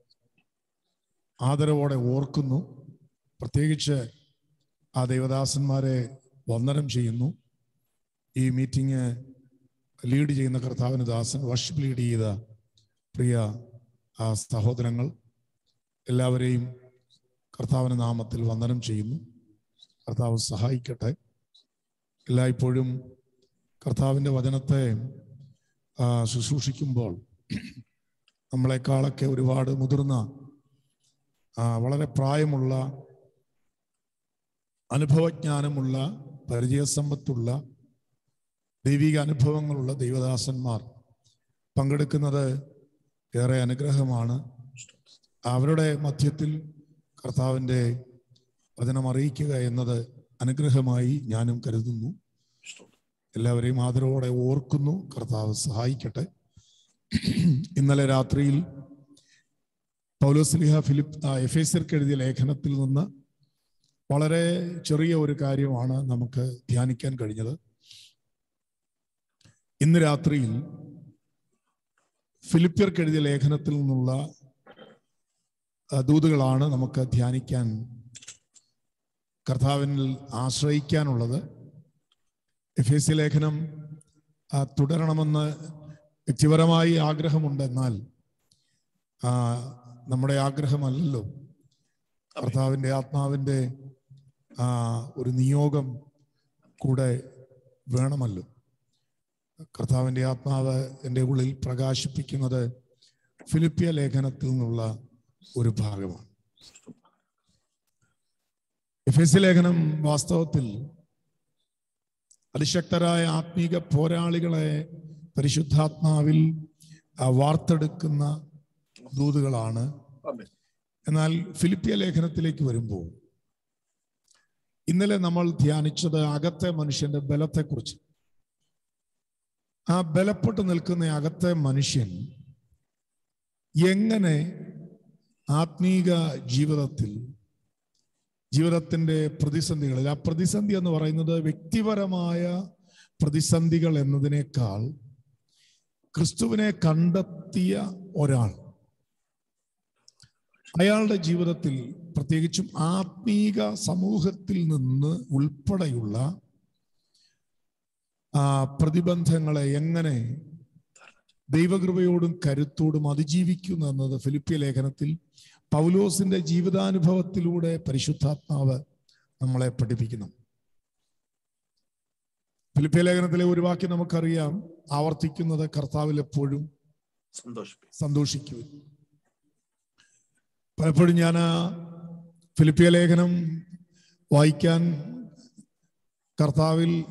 ആദരവോടെ ഓർക്കുന്നു പ്രത്യേകിച്ച് ആ ദൈവദാസന്മാരെ വന്ദനം ചെയ്യുന്നു ഈ മീറ്റിംഗ് ലീഡ് ചെയ്യുന്ന കർത്താവിന് ദാസൻ വർഷിപ്പ് ലീഡ് ചെയ്ത പ്രിയ ആ സഹോദരങ്ങൾ എല്ലാവരെയും കർത്താവിന് നാമത്തിൽ വന്ദനം ചെയ്യുന്നു കർത്താവ് സഹായിക്കട്ടെ എല്ലായ്പ്പോഴും കർത്താവിൻ്റെ വചനത്തെ ആ, ശുശ്രൂഷിക്കുമ്പോൾ നമ്മളെക്കാളൊക്കെ ഒരുപാട് മുതിർന്ന ആ, വളരെ പ്രായമുള്ള അനുഭവജ്ഞാനമുള്ള പരിചയസമ്പത്തുള്ള ദൈവിക അനുഭവങ്ങളുള്ള ദൈവദാസന്മാർ പങ്കെടുക്കുന്നത് ഏറെ അനുഗ്രഹമാണ് അവരുടെ മധ്യത്തിൽ കർത്താവിൻ്റെ വചനം അറിയിക്കുക എന്നത് അനുഗ്രഹമായി ഞാനും കരുതുന്നു എല്ലാവരെയും ആദരവോടെ ഓർക്കുന്നു കർത്താവ് സഹായിക്കട്ടെ ഇന്നലെ രാത്രിയിൽ പൗലോസ്ലിഹ ഫിലിപ്പ് എഫ് എസിർക്ക് എഴുതിയ ലേഖനത്തിൽ നിന്ന് വളരെ ചെറിയ ഒരു കാര്യമാണ് നമുക്ക് ധ്യാനിക്കാൻ കഴിഞ്ഞത് ഇന്ന് രാത്രിയിൽ ഫിലിപ്പിയർക്ക് എഴുതിയ ലേഖനത്തിൽ നിന്നുള്ള ആ, ദൂതുകളാണ് നമുക്ക് ധ്യാനിക്കാൻ കർത്താവിനിൽ ആശ്രയിക്കാനുള്ളത് എഫ് എസ് സി ലേഖനം ആ, തുടരണമെന്ന് വ്യക്തിപരമായി ആഗ്രഹമുണ്ട് എന്നാൽ ആ, നമ്മുടെ ആഗ്രഹമല്ലല്ലോ കർത്താവിൻ്റെ ആത്മാവിൻ്റെ ആ, ഒരു നിയോഗം കൂടെ വേണമല്ലോ കർത്താവിൻ്റെ ആത്മാവ് എൻ്റെ ഉള്ളിൽ പ്രകാശിപ്പിക്കുന്നത് ഫിലിപ്പിയ ലേഖനത്തിൽ നിന്നുള്ള ഒരു ഭാഗമാണ് എഫ് എസ് ലേഖനം വാസ്തവത്തിൽ അതിശക്തരായ ആത്മീക പോരാളികളെ പരിശുദ്ധാത്മാവിൽ ആ, വാർത്തെടുക്കുന്ന ദൂതുകളാണ് ആമേൻ. എന്നാൽ ഫിലിപ്പിയ ലേഖനത്തിലേക്ക് വരുമ്പോൾ ഇന്നലെ നമ്മൾ ധ്യാനിച്ചത് അകത്തെ മനുഷ്യന്റെ ബലത്തെക്കുറിച്ച് ആ ബലപ്പെട്ട് നിൽക്കുന്ന അകത്തെ മനുഷ്യൻ എങ്ങനെ ആത്മീക ജീവിതത്തിൽ ജീവിതത്തിന്റെ പ്രതിസന്ധികളിൽ ആ പ്രതിസന്ധി എന്ന് പറയുന്നത് വ്യക്തിപരമായ പ്രതിസന്ധികൾ എന്നതിനേക്കാൾ ക്രിസ്തുവിനെ കണ്ടെത്തിയ ഒരാൾ അയാളുടെ ജീവിതത്തിൽ പ്രത്യേകിച്ചും ആത്മീക സമൂഹത്തിൽ നിന്ന് ഉൾപ്പെടെയുള്ള ആ പ്രതിബന്ധങ്ങളെ എങ്ങനെ ദൈവകൃപയോടും കരുത്തോടും അതിജീവിക്കുന്നു എന്നത് ഫിലിപ്പിയ ലേഖനത്തിൽ പൗലോസിന്റെ ജീവിതാനുഭവത്തിലൂടെ പരിശുദ്ധാത്മാവ് നമ്മളെ പഠിപ്പിക്കുന്നു ഫിലിപ്പിയ ലേഖനത്തിലെ ഒരു വാക്യം നമുക്കറിയാം ആവർത്തിക്കുന്നത് കർത്താവിൽ എപ്പോഴും സന്തോഷിപ്പിക്കും സന്തോഷിക്കുവിൻ പലപ്പോഴും ഞാൻ ആ ഫിലിപ്പിയ ലേഖനം വായിക്കാൻ കർത്താവിൽ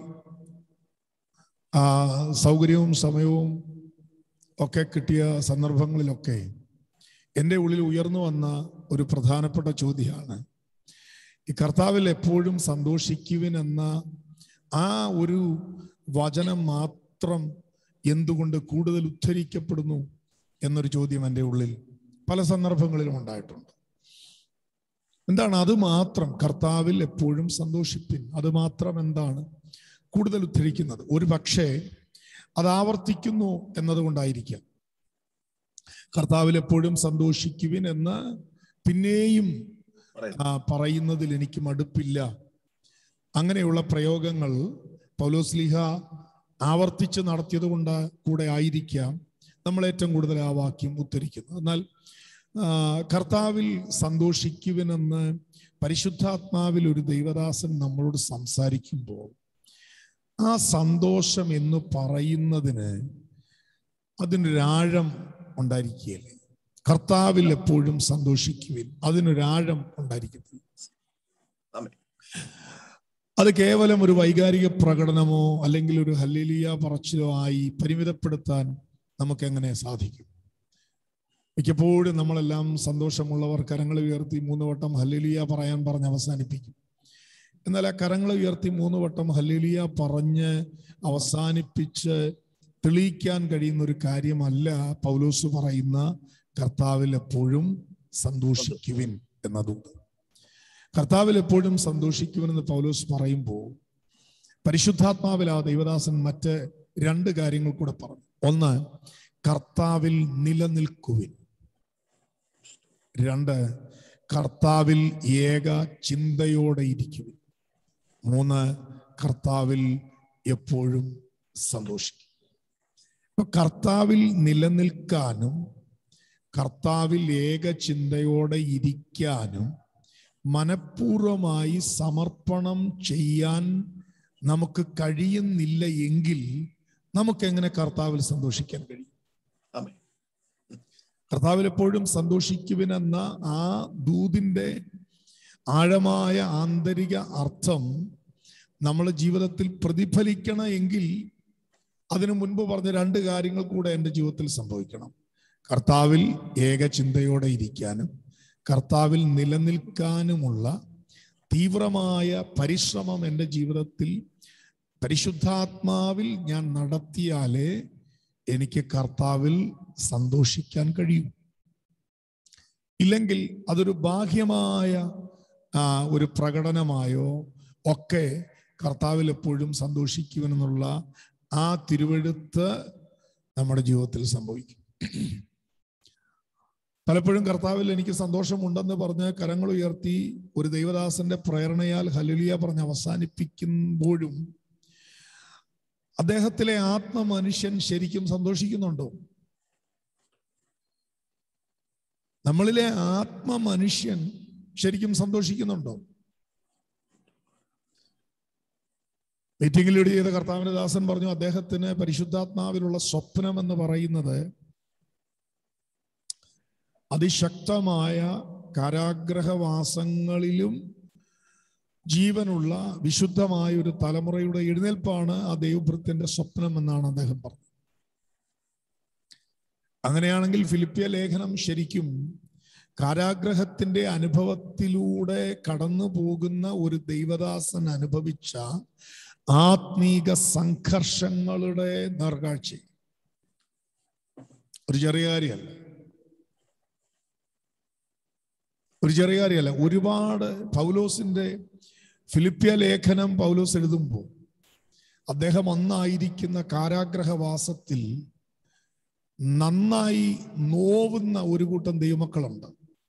ആ സൗകര്യവും സമയവും ഒക്കെ കിട്ടിയ സന്ദർഭങ്ങളിലൊക്കെ എൻ്റെ ഉള്ളിൽ ഉയർന്നു വന്ന ഒരു പ്രധാനപ്പെട്ട ചോദ്യമാണ് ഈ കർത്താവിൽ എപ്പോഴും സന്തോഷിക്കുവിൻ എന്ന ആ ഒരു വചനം മാത്രം എന്തുകൊണ്ട് കൂടുതൽ ഉദ്ധരിക്കപ്പെടുന്നു എന്നൊരു ചോദ്യം എൻ്റെ ഉള്ളിൽ പല സന്ദർഭങ്ങളിലും ഉണ്ടായിട്ടുണ്ട് എന്താണ് അത് മാത്രം കർത്താവിൽ എപ്പോഴും സന്തോഷിപ്പിൻ അത് മാത്രം എന്താണ് കൂടുതൽ ഉദ്ധരിക്കുന്നത് ഒരു പക്ഷേ അത് ആവർത്തിക്കുന്നു എന്നതുകൊണ്ടായിരിക്കാം കർത്താവിൽ എപ്പോഴും സന്തോഷിക്കുവിൻ എന്ന് പിന്നെയും പറയുന്നു. ആ, പറയുന്നതിൽ എനിക്ക് മടുപ്പില്ല അങ്ങനെയുള്ള പ്രയോഗങ്ങൾ പൗലോസ്ലിഹ ആവർത്തിച്ച് നടത്തിയത് കൊണ്ട് കൂടെ ആയിരിക്കാം നമ്മൾ ഏറ്റവും കൂടുതൽ ആ വാക്യം ഉദ്ധരിക്കുന്നത് എന്നാൽ ആ, കർത്താവിൽ സന്തോഷിക്കുവിനെന്ന് പരിശുദ്ധാത്മാവിൽ ഒരു ദൈവദാസൻ നമ്മളോട് സംസാരിക്കുമ്പോൾ ആ സന്തോഷം എന്ന് പറയുന്നതിന് അതിനൊരാഴം ഉണ്ടായിരിക്കുകയല്ലേ കർത്താവിൽ എപ്പോഴും സന്തോഷിക്കുവിൻ അതിനൊരാഴം ഉണ്ടായിരിക്കത്തില്ല ആമേൻ. അത് കേവലം ഒരു വൈകാരിക പ്രകടനമോ അല്ലെങ്കിൽ ഒരു ഹല്ലേലിയ പറച്ചിലോ ആയി പരിമിതപ്പെടുത്താൻ നമുക്ക് എങ്ങനെ സാധിക്കും മിക്കപ്പോഴും നമ്മളെല്ലാം സന്തോഷമുള്ളവർ കരങ്ങൾ ഉയർത്തി മൂന്ന് വട്ടം ഹല്ലേലിയ പറയാൻ പറഞ്ഞ് അവസാനിപ്പിക്കും എന്നാൽ ആ കരങ്ങൾ ഉയർത്തി മൂന്ന് വട്ടം ഹല്ലേലിയ പറഞ്ഞ് അവസാനിപ്പിച്ച് തെളിയിക്കാൻ കഴിയുന്ന ഒരു കാര്യമല്ല പൗലോസ് പറയുന്ന കർത്താവിൽ എപ്പോഴും സന്തോഷിക്കുവിൻ എന്നതുണ്ട് കർത്താവിൽ എപ്പോഴും സന്തോഷിക്കുമെന്ന് പൗലോസ് പറയുമ്പോൾ പരിശുദ്ധാത്മാവിൽ ആ ദൈവദാസൻ മറ്റ് രണ്ട് കാര്യങ്ങൾ കൂടെ പറഞ്ഞു ഒന്ന് കർത്താവിൽ നിലനിൽക്കുവിൻ രണ്ട് കർത്താവിൽ ഏക ചിന്തയോടെ ഇരിക്കുവിൻ മൂന്ന് കർത്താവിൽ എപ്പോഴും സന്തോഷിക്കും അപ്പൊ കർത്താവിൽ നിലനിൽക്കാനും കർത്താവിൽ ഏക ചിന്തയോടെ ഇരിക്കാനും മനഃപൂർവമായി സമർപ്പണം ചെയ്യാൻ നമുക്ക് കഴിയുന്നില്ല എങ്കിൽ നമുക്ക് എങ്ങനെ കർത്താവിൽ സന്തോഷിക്കാൻ കഴിയും ആമേൻ. കർത്താവിൽ എപ്പോഴും സന്തോഷിക്കുവിനെന്ന ആ ദൂതിന്റെ ആഴമായ ആന്തരിക അർത്ഥം നമ്മുടെ ജീവിതത്തിൽ പ്രതിഫലിക്കണം എങ്കിൽ അതിനു മുൻപ് പറഞ്ഞ രണ്ട് കാര്യങ്ങൾ കൂടെ എൻ്റെ ജീവിതത്തിൽ സംഭവിക്കണം കർത്താവിൽ ഏക ചിന്തയോടെ ഇരിക്കാനും കർത്താവിൽ നിലനിൽക്കാനുമുള്ള തീവ്രമായ പരിശ്രമം എൻ്റെ ജീവിതത്തിൽ പരിശുദ്ധാത്മാവിൽ ഞാൻ നടത്തിയാലേ എനിക്ക് കർത്താവിൽ സന്തോഷിക്കാൻ കഴിയൂ ഇല്ലെങ്കിൽ അതൊരു ബാഹ്യമായ ആ, ഒരു പ്രകടനമായോ ഒക്കെ കർത്താവിൽ എപ്പോഴും സന്തോഷിക്കുമെന്നുള്ള ആ തിരുവെഴുത്ത് നമ്മുടെ ജീവിതത്തിൽ സംഭവിക്കും പലപ്പോഴും കർത്താവിൽ എനിക്ക് സന്തോഷമുണ്ടെന്ന് പറഞ്ഞ് കരങ്ങൾ ഉയർത്തി ഒരു ദൈവദാസന്റെ പ്രേരണയാൽ ഹലുലിയ പറഞ്ഞ് അവസാനിപ്പിക്കുമ്പോഴും അദ്ദേഹത്തിലെ ആത്മമനുഷ്യൻ ശരിക്കും സന്തോഷിക്കുന്നുണ്ടോ നമ്മളിലെ ആത്മമനുഷ്യൻ ശരിക്കും സന്തോഷിക്കുന്നുണ്ടോ മീറ്റിംഗിൽ ലീഡ് ചെയ്ത കർത്താവിന്റെ ദാസൻ പറഞ്ഞു അദ്ദേഹത്തിന് പരിശുദ്ധാത്മാവിലുള്ള സ്വപ്നം എന്ന് പറയുന്നത് അതിശക്തമായ കാരാഗ്രഹവാസങ്ങളിലും ജീവനുള്ള വിശുദ്ധമായ ഒരു തലമുറയുടെ എഴുന്നേൽപ്പാണ് ആ ദൈവഭൃത്തിന്റെ സ്വപ്നം എന്നാണ് അദ്ദേഹം പറഞ്ഞത് അങ്ങനെയാണെങ്കിൽ ഫിലിപ്പിയ ലേഖനം ശരിക്കും കാരാഗ്രഹത്തിന്റെ അനുഭവത്തിലൂടെ കടന്നു പോകുന്ന ഒരു ദൈവദാസൻ അനുഭവിച്ച ആത്മീക സംഘർഷങ്ങളുടെ നേർക്കാഴ്ച ഒരു ചെറിയ കാര്യമല്ല ഒരു ചെറിയ കാര്യമല്ല ഒരുപാട് പൗലോസിന്റെ ഫിലിപ്പിയ ലേഖനം പൗലോസ് എഴുതുമ്പോൾ അദ്ദേഹം അന്നായിരിക്കുന്ന കാരാഗ്രഹവാസത്തിൽ നന്നായി നോവുന്ന ഒരു കൂട്ടം ദൈവമക്കളുണ്ട്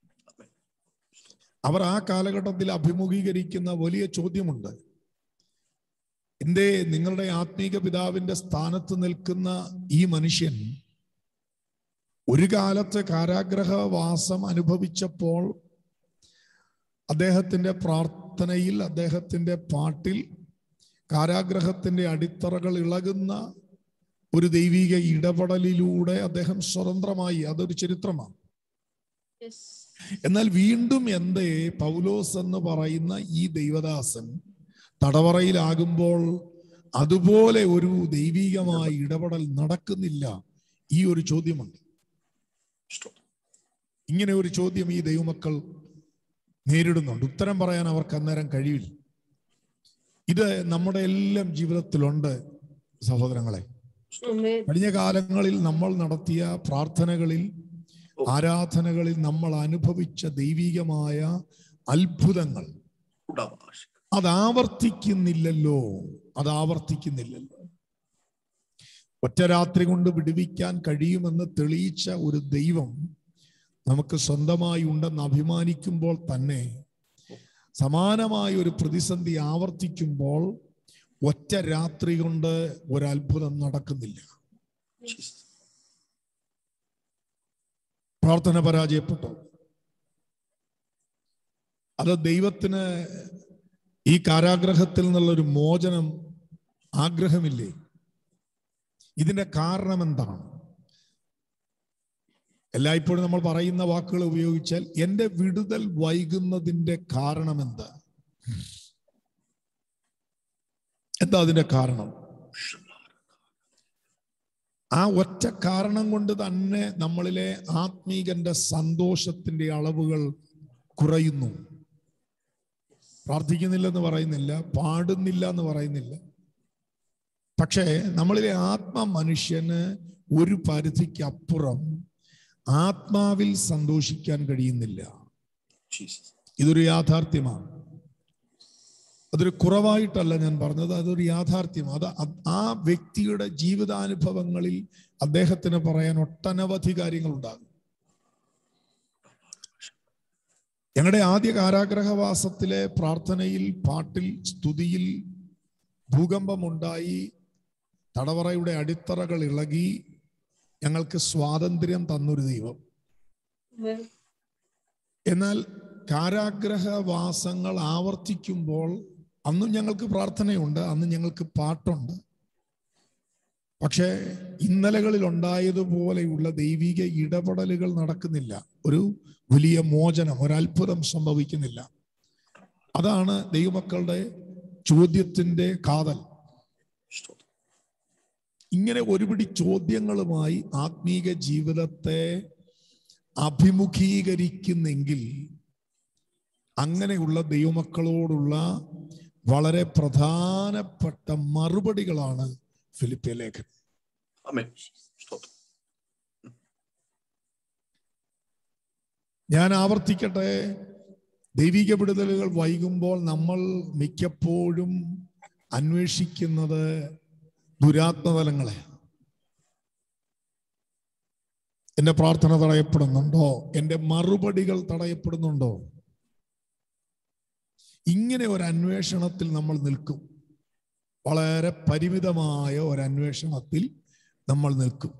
അവർ ആ കാലഘട്ടത്തിൽ അഭിമുഖീകരിക്കുന്ന വലിയ ചോദ്യമുണ്ട് എന്തേ നിങ്ങളുടെ ആത്മീക പിതാവിന്റെ സ്ഥാനത്ത് നിൽക്കുന്ന ഈ മനുഷ്യൻ ഒരു കാലത്ത് കാരാഗ്രഹവാസം അനുഭവിച്ചപ്പോൾ അദ്ദേഹത്തിന്റെ പ്രാർത്ഥനയിൽ അദ്ദേഹത്തിന്റെ പാട്ടിൽ കാരാഗ്രഹത്തിന്റെ അടിത്തറകൾ ഇളകുന്ന ഒരു ദൈവിക ഇടപെടലിലൂടെ അദ്ദേഹം സ്വതന്ത്രമായി അതൊരു ചരിത്രമാണ് എന്നാൽ വീണ്ടും എന്തേ പൗലോസ് എന്ന് പറയുന്ന ഈ ദൈവദാസൻ തടവറയിലാകുമ്പോൾ അതുപോലെ ഒരു ദൈവികമായ ഇടപെടൽ നടക്കുന്നില്ല ഈ ഒരു ചോദ്യമുണ്ട് ഇങ്ങനെ ഒരു ചോദ്യം ഈ ദൈവമക്കൾ നേരിടുന്നുണ്ട് ഉത്തരം പറയാൻ അവർക്ക് അന്നേരം കഴിയില്ല ഇത് നമ്മുടെ എല്ലാം ജീവിതത്തിലുണ്ട് സഹോദരങ്ങളെ കഴിഞ്ഞ കാലങ്ങളിൽ നമ്മൾ നടത്തിയ പ്രാർത്ഥനകളിൽ ആരാധനകളിൽ നമ്മൾ അനുഭവിച്ച ദൈവികമായ അത്ഭുതങ്ങൾ അത് ആവർത്തിക്കുന്നില്ലല്ലോ അത് ആവർത്തിക്കുന്നില്ലല്ലോ ഒറ്റ രാത്രി കൊണ്ട് വിടുവിക്കാൻ കഴിയുമെന്ന് തെളിയിച്ച ഒരു ദൈവം നമുക്ക് സ്വന്തമായി ഉണ്ടെന്ന് അഭിമാനിക്കുമ്പോൾ തന്നെ സമാനമായ ഒരു പ്രതിസന്ധി ആവർത്തിക്കുമ്പോൾ ഒറ്റ രാത്രി കൊണ്ട് ഒരത്ഭുതം നടക്കുന്നില്ല പ്രാർത്ഥന പരാജയപ്പെട്ടു അത് ദൈവത്തിന് ഈ കാരാഗ്രഹത്തിൽ നിന്നുള്ളൊരു മോചനം ആഗ്രഹമില്ലേ ഇതിന്റെ കാരണം എന്താണ് എല്ലായ്പ്പോഴും നമ്മൾ പറയുന്ന വാക്കുകൾ ഉപയോഗിച്ചാൽ എന്റെ വിടുതൽ വൈകുന്നതിന്റെ കാരണം എന്താ എന്താ അതിന്റെ കാരണം ആ ഒറ്റ കാരണം കൊണ്ട് തന്നെ നമ്മളിലെ ആത്മീകന്റെ സന്തോഷത്തിന്റെ അളവുകൾ കുറയുന്നു പ്രാർത്ഥിക്കുന്നില്ലെന്ന് പറയുന്നില്ല പാടുന്നില്ല എന്ന് പറയുന്നില്ല പക്ഷേ നമ്മളിലെ ആത്മ മനുഷ്യന് ഒരു പരിധിക്ക് അപ്പുറം ആത്മാവിൽ സന്തോഷിക്കാൻ കഴിയുന്നില്ല ഇതൊരു യാഥാർത്ഥ്യമാണ് അതൊരു കുറവായിട്ടല്ല ഞാൻ പറഞ്ഞത് അതൊരു യാഥാർത്ഥ്യം അത് ആ വ്യക്തിയുടെ ജീവിതാനുഭവങ്ങളിൽ അദ്ദേഹത്തിന് പറയാൻ ഒട്ടനവധി കാര്യങ്ങളുണ്ടാകും ഞങ്ങളുടെ ആദ്യ കാരാഗ്രഹവാസത്തിലെ പ്രാർത്ഥനയിൽ പാട്ടിൽ സ്തുതിയിൽ ഭൂകമ്പമുണ്ടായി തടവറയുടെ അടിത്തറകൾ ഇളകി ഞങ്ങൾക്ക് സ്വാതന്ത്ര്യം തന്നൊരു ദൈവം എന്നാൽ കാരാഗ്രഹവാസങ്ങൾ ആവർത്തിക്കുമ്പോൾ അന്നും ഞങ്ങൾക്ക് പ്രാർത്ഥനയുണ്ട് അന്ന് ഞങ്ങൾക്ക് പാട്ടുണ്ട് പക്ഷേ ഇന്നലകളിൽ ഉണ്ടായതുപോലെയുള്ള ദൈവിക ഇടപെടലുകൾ നടക്കുന്നില്ല ഒരു വലിയ മോചനം ഒരത്ഭുതം സംഭവിക്കുന്നില്ല അതാണ് ദൈവമക്കളുടെ ചോദ്യത്തിന്റെ കാതൽ ഇങ്ങനെ ഒരുപിടി ചോദ്യങ്ങളുമായി ആത്മീക ജീവിതത്തെ അഭിമുഖീകരിക്കുന്നെങ്കിൽ അങ്ങനെയുള്ള ദൈവമക്കളോടുള്ള വളരെ പ്രധാനപ്പെട്ട മറുപടികളാണ് ഫിലിപ്പിയ ലേഖനം ഞാൻ ആവർത്തിക്കട്ടെ ദൈവിക വിടുതലുകൾ വൈകുമ്പോൾ നമ്മൾ മിക്കപ്പോഴും അന്വേഷിക്കുന്നത് ദുരാത്മതലങ്ങളെ എന്റെ പ്രാർത്ഥന തടയപ്പെടുന്നുണ്ടോ എന്റെ മറുപടികൾ തടയപ്പെടുന്നുണ്ടോ ഇങ്ങനെ ഒരു അന്വേഷണത്തിൽ നമ്മൾ നിൽക്കും വളരെ പരിമിതമായ ഒരു അന്വേഷണത്തിൽ നമ്മൾ നിൽക്കും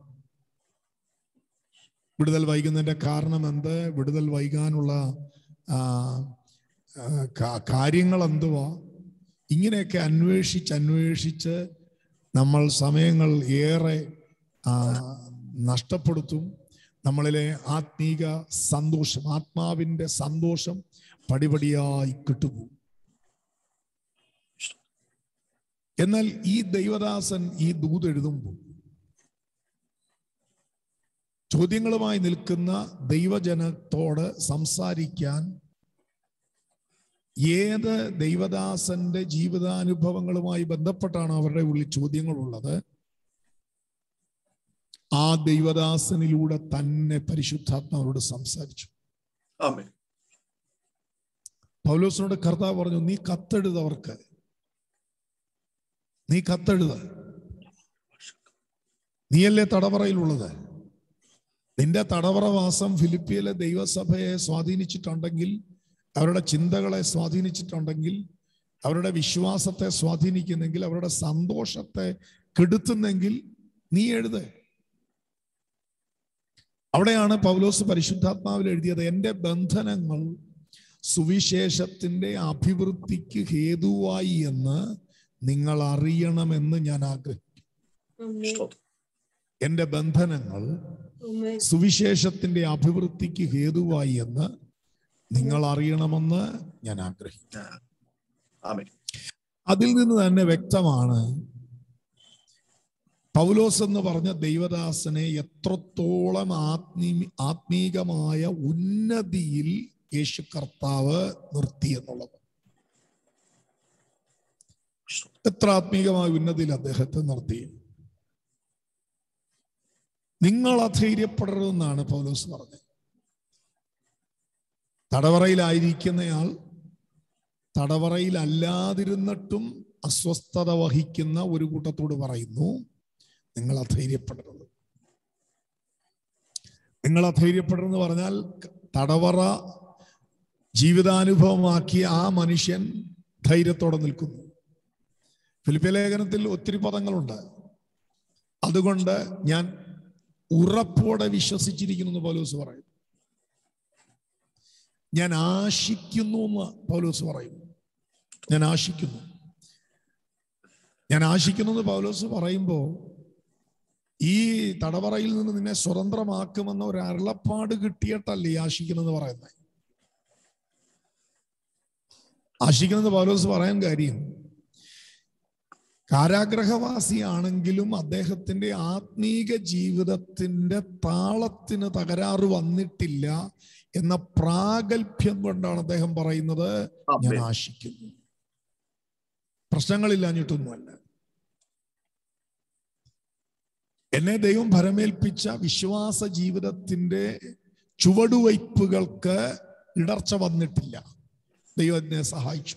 വിടുതൽ വൈകുന്നതിന്റെ കാരണം എന്ത് വിടുതൽ വൈകാനുള്ള ആ, ആ, കാ- കാര്യങ്ങൾ എന്തുവാ ഇങ്ങനെയൊക്കെ അന്വേഷിച്ച് അന്വേഷിച്ച് നമ്മൾ സമയങ്ങൾ ഏറെ ആ, നഷ്ടപ്പെടുത്തും നമ്മളിലെ ആത്മീക സന്തോഷം ആത്മാവിന്റെ സന്തോഷം പടിപടിയായി കിട്ടുപോകും എന്നാൽ ഈ ദൈവദാസൻ ഈ ദൂത് എഴുതുമ്പോൾ ചോദ്യങ്ങളുമായി നിൽക്കുന്ന ദൈവജനത്തോട് സംസാരിക്കാൻ ഏത് ദൈവദാസന്റെ ജീവിതാനുഭവങ്ങളുമായി ബന്ധപ്പെട്ടാണ് അവരുടെ ഉള്ളിൽ ചോദ്യങ്ങളുള്ളത് ആ ദൈവദാസനിലൂടെ തന്നെ പരിശുദ്ധാത്മാവരോട് സംസാരിച്ചു ആമേൻ പൗലോസിനോട് കർത്താവ് പറഞ്ഞു നീ കത്തെഴുതവർക്ക് നീ കത്തെഴുത നീയല്ലേ തടവറയിലുള്ളത് നിന്റെ തടവറവാസം ഫിലിപ്പിയിലെ ദൈവസഭയെ സ്വാധീനിച്ചിട്ടുണ്ടെങ്കിൽ അവരുടെ ചിന്തകളെ സ്വാധീനിച്ചിട്ടുണ്ടെങ്കിൽ അവരുടെ വിശ്വാസത്തെ സ്വാധീനിക്കുന്നെങ്കിൽ അവരുടെ സന്തോഷത്തെ കെടുത്തുന്നെങ്കിൽ നീ എഴുത് അവിടെയാണ് പൗലോസ് പരിശുദ്ധാത്മാവിൽ എഴുതിയത് എൻ്റെ ബന്ധനങ്ങൾ സുവിശേഷത്തിന്റെ അഭിവൃദ്ധിക്ക് ഹേതുവായി എന്ന് നിങ്ങൾ അറിയണമെന്ന് ഞാൻ ആഗ്രഹിക്കുന്നു സ്തോത്രം. എൻ്റെ ബന്ധനങ്ങൾ സുവിശേഷത്തിന്റെ അഭിവൃദ്ധിക്ക് ഹേതുവായി എന്ന് നിങ്ങൾ അറിയണമെന്ന് ഞാൻ ആഗ്രഹിക്കുന്നു ആമേൻ അതിൽ നിന്ന് തന്നെ വ്യക്തമാണ് പൗലോസ് എന്ന് പറഞ്ഞ ദൈവദാസനെ എത്രത്തോളം ആത്മീ ആത്മീകമായ ഉന്നതിയിൽ യേശു കർത്താവ് നിർത്തി എന്നുള്ളത് എത്ര ആത്മീകമായ ഉന്നതിയിൽ അദ്ദേഹത്തെ നിർത്തി നിങ്ങൾ അധൈര്യപ്പെടരുതെന്നാണ് പൗലോസ് പറഞ്ഞത് തടവറയിലായിരിക്കുന്നയാൾ തടവറയിലല്ലാതിരുന്നിട്ടും അസ്വസ്ഥത വഹിക്കുന്ന ഒരു കൂട്ടത്തോട് പറയുന്നു നിങ്ങൾ അധൈര്യപ്പെടരുത് നിങ്ങൾ അധൈര്യപ്പെടരുതെന്ന് പറഞ്ഞാൽ തടവറ ജീവിതാനുഭവമാക്കിയ ആ മനുഷ്യൻ ധൈര്യത്തോടെ നിൽക്കുന്നു ഫിലിപ്പിയ ലേഖനത്തിൽ ഒത്തിരി പദങ്ങളുണ്ട് അതുകൊണ്ട് ഞാൻ ഉറപ്പോടെ വിശ്വസിച്ചിരിക്കുന്നു എന്ന് പൗലോസ് പറയും ഞാൻ ആശിക്കുന്നു എന്ന് പൗലോസ് പറയും ഞാൻ ആശിക്കുന്നു ഞാൻ ആശിക്കുന്നു എന്ന് പൗലോസ് പറയുമ്പോൾ ഈ തടവറയിൽ നിന്ന് നിന്നെ സ്വതന്ത്രമാക്കുമെന്ന ഒരു അരുളപ്പാട് കിട്ടിയിട്ടല്ലേ ഈ ആശിക്കുന്നെന്ന് പറയുന്നത് ആശിക്കുന്നത് പൗലോസ് പറയാൻ കാര്യം കാരാഗ്രഹവാസിയാണെങ്കിലും അദ്ദേഹത്തിന്റെ ആത്മീക ജീവിതത്തിന്റെ താളത്തിന് തകരാറ് വന്നിട്ടില്ല എന്ന പ്രാഗൽഭ്യം കൊണ്ടാണ് അദ്ദേഹം പറയുന്നത് ഞാൻ ആമേൻ ആശിക്കുന്നു പ്രശ്നങ്ങളില്ലാഞ്ഞിട്ടൊന്നുമല്ല എന്നെ ദൈവം ഭരമേൽപ്പിച്ച വിശ്വാസ ജീവിതത്തിന്റെ ചുവടുവയ്പ്പുകൾക്ക് ഇടർച്ച വന്നിട്ടില്ല ദൈവം എന്നെ സഹായിച്ചു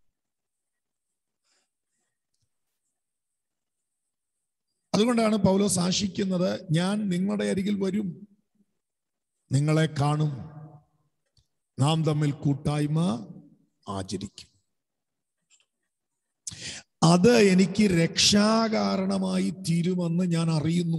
അതുകൊണ്ടാണ് പൗലോസ് ആശിക്കുന്നത് ഞാൻ നിങ്ങളുടെ അരികിൽ വരും നിങ്ങളെ കാണും നാം തമ്മിൽ കൂട്ടായ്മ ആചരിക്കും അത് എനിക്ക് രക്ഷാകാരണമായി തീരുമെന്ന് ഞാൻ അറിയുന്നു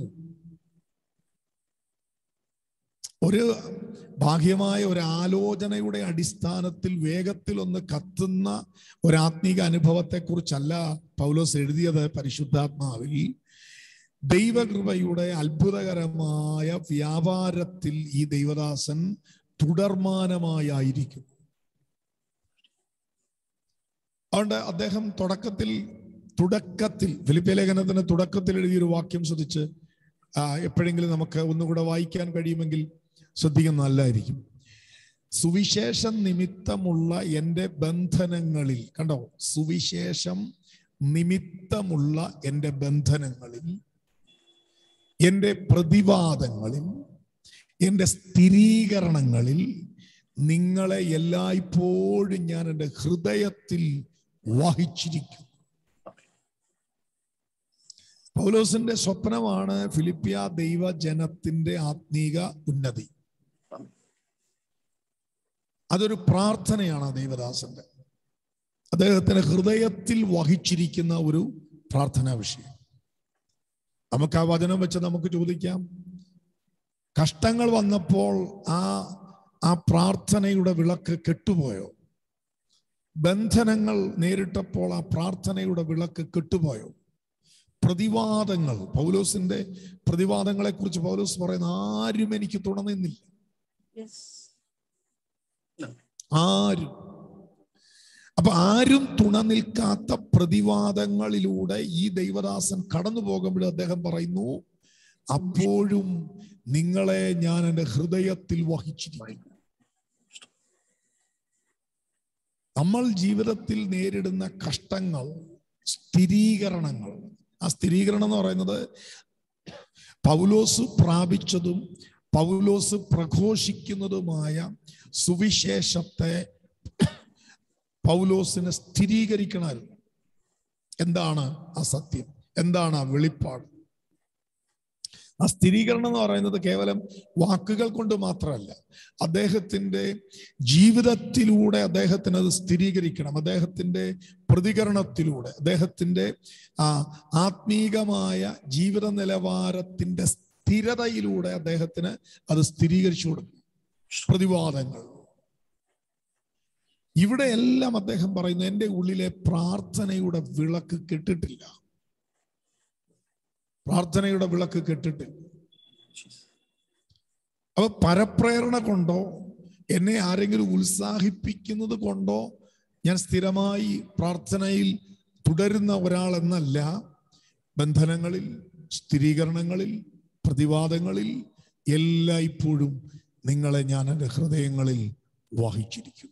ഒരു ബാഹ്യമായ ഒരു ആലോചനയുടെ അടിസ്ഥാനത്തിൽ വേഗത്തിൽ ഒന്ന് കത്തുന്ന ഒരു ആത്മീക അനുഭവത്തെ കുറിച്ചല്ല പൗലോസ് എഴുതിയത് പരിശുദ്ധാത്മാവിൽ ദൈവകൃപയുടെ അത്ഭുതകരമായ വ്യാപാരത്തിൽ ഈ ദൈവദാസൻ തുടർമാനമായിരിക്കും അതുകൊണ്ട് അദ്ദേഹം തുടക്കത്തിൽ തുടക്കത്തിൽ ഫിലിപ്പിയ ലേഖനത്തിന് തുടക്കത്തിൽ എഴുതിയൊരു വാക്യം ശ്രദ്ധിച്ച് ആ, എപ്പോഴെങ്കിലും നമുക്ക് ഒന്നുകൂടെ വായിക്കാൻ കഴിയുമെങ്കിൽ ശ്രദ്ധിക്കുന്ന നല്ലതായിരിക്കും സുവിശേഷം നിമിത്തമുള്ള എൻ്റെ ബന്ധനങ്ങളിൽ കണ്ടോ സുവിശേഷം നിമിത്തമുള്ള എൻ്റെ ബന്ധനങ്ങളിൽ എൻ്റെ പ്രതിവാദങ്ങളിൽ എൻ്റെ സ്ഥിരീകരണങ്ങളിൽ നിങ്ങളെ എല്ലായ്പ്പോഴും ഞാൻ എൻ്റെ ഹൃദയത്തിൽ വഹിച്ചിരിക്കും പൗലോസിന്റെ സ്വപ്നമാണ് ഫിലിപ്പിയ ദൈവജനത്തിന്റെ ആത്മീക ഉന്നതി അതൊരു പ്രാർത്ഥനയാണ് ആ ദൈവദാസന്റെ അദ്ദേഹത്തിന് ഹൃദയത്തിൽ വഹിച്ചിരിക്കുന്ന ഒരു പ്രാർത്ഥനാ വിഷയം നമുക്ക് ആ വചനം വെച്ച് നമുക്ക് ചോദിക്കാം കഷ്ടങ്ങൾ വന്നപ്പോൾ ആ ആ പ്രാർത്ഥനയുടെ വിളക്ക് കെട്ടുപോയോ ബന്ധനങ്ങൾ നേരിട്ടപ്പോൾ ആ പ്രാർത്ഥനയുടെ വിളക്ക് കെട്ടുപോയോ പ്രതിവാദങ്ങൾ പൗലോസിന്റെ പ്രതിവാദങ്ങളെ കുറിച്ച് പൗലോസ് പറയുന്ന ആരും എനിക്ക് തുണനിന്നില്ല ആരും അപ്പൊ ആരും തുണ നിൽക്കാത്ത പ്രതിവാദങ്ങളിലൂടെ ഈ ദൈവദാസൻ കടന്നു പോകുമ്പോൾ അദ്ദേഹം പറയുന്നു അപ്പോഴും നിങ്ങളെ ഞാൻ എൻ്റെ ഹൃദയത്തിൽ വഹിച്ചിരിക്കുന്നു നമ്മൾ ജീവിതത്തിൽ നേരിടുന്ന കഷ്ടങ്ങൾ സ്ഥിരീകരണങ്ങൾ ആ സ്ഥിരീകരണം എന്ന് പറയുന്നത് പൗലോസ് പ്രാപിച്ചതും പൗലോസ് പ്രഘോഷിക്കുന്നതുമായ സുവിശേഷത്തെ പൗലോസിനെ സ്ഥിരീകരിക്കണമായിരുന്നു എന്താണ് ആ സത്യം എന്താണ് ആ വെളിപ്പാട് ആ സ്ഥിരീകരണം എന്ന് പറയുന്നത് കേവലം വാക്കുകൾ കൊണ്ട് മാത്രമല്ല അദ്ദേഹത്തിന്റെ ജീവിതത്തിലൂടെ അദ്ദേഹത്തിന് അത് സ്ഥിരീകരിക്കണം അദ്ദേഹത്തിന്റെ പ്രതികരണത്തിലൂടെ അദ്ദേഹത്തിന്റെ ആ ആത്മീകമായ ജീവിത നിലവാരത്തിന്റെ സ്ഥിരതയിലൂടെ അദ്ദേഹത്തിന് അത് സ്ഥിരീകരിച്ചു കൊടുക്കും പ്രതിവാദങ്ങൾ ഇവിടെ എല്ലാം അദ്ദേഹം പറയുന്നു എൻ്റെ ഉള്ളിലെ പ്രാർത്ഥനയുടെ വിളക്ക് കെട്ടിട്ടില്ല പ്രാർത്ഥനയുടെ വിളക്ക് കെട്ടിട്ടില്ല അപ്പൊ പരപ്രേരണ കൊണ്ടോ എന്നെ ആരെങ്കിലും ഉത്സാഹിപ്പിക്കുന്നത് കൊണ്ടോ ഞാൻ സ്ഥിരമായി പ്രാർത്ഥനയിൽ തുടരുന്ന ഒരാൾ എന്നല്ല ബന്ധനങ്ങളിൽ സ്ഥിരീകരണങ്ങളിൽ പ്രതിവാദങ്ങളിൽ എല്ലായ്പ്പോഴും നിങ്ങളെ ഞാൻ എൻ്റെ ഹൃദയങ്ങളിൽ വഹിച്ചിരിക്കുന്നു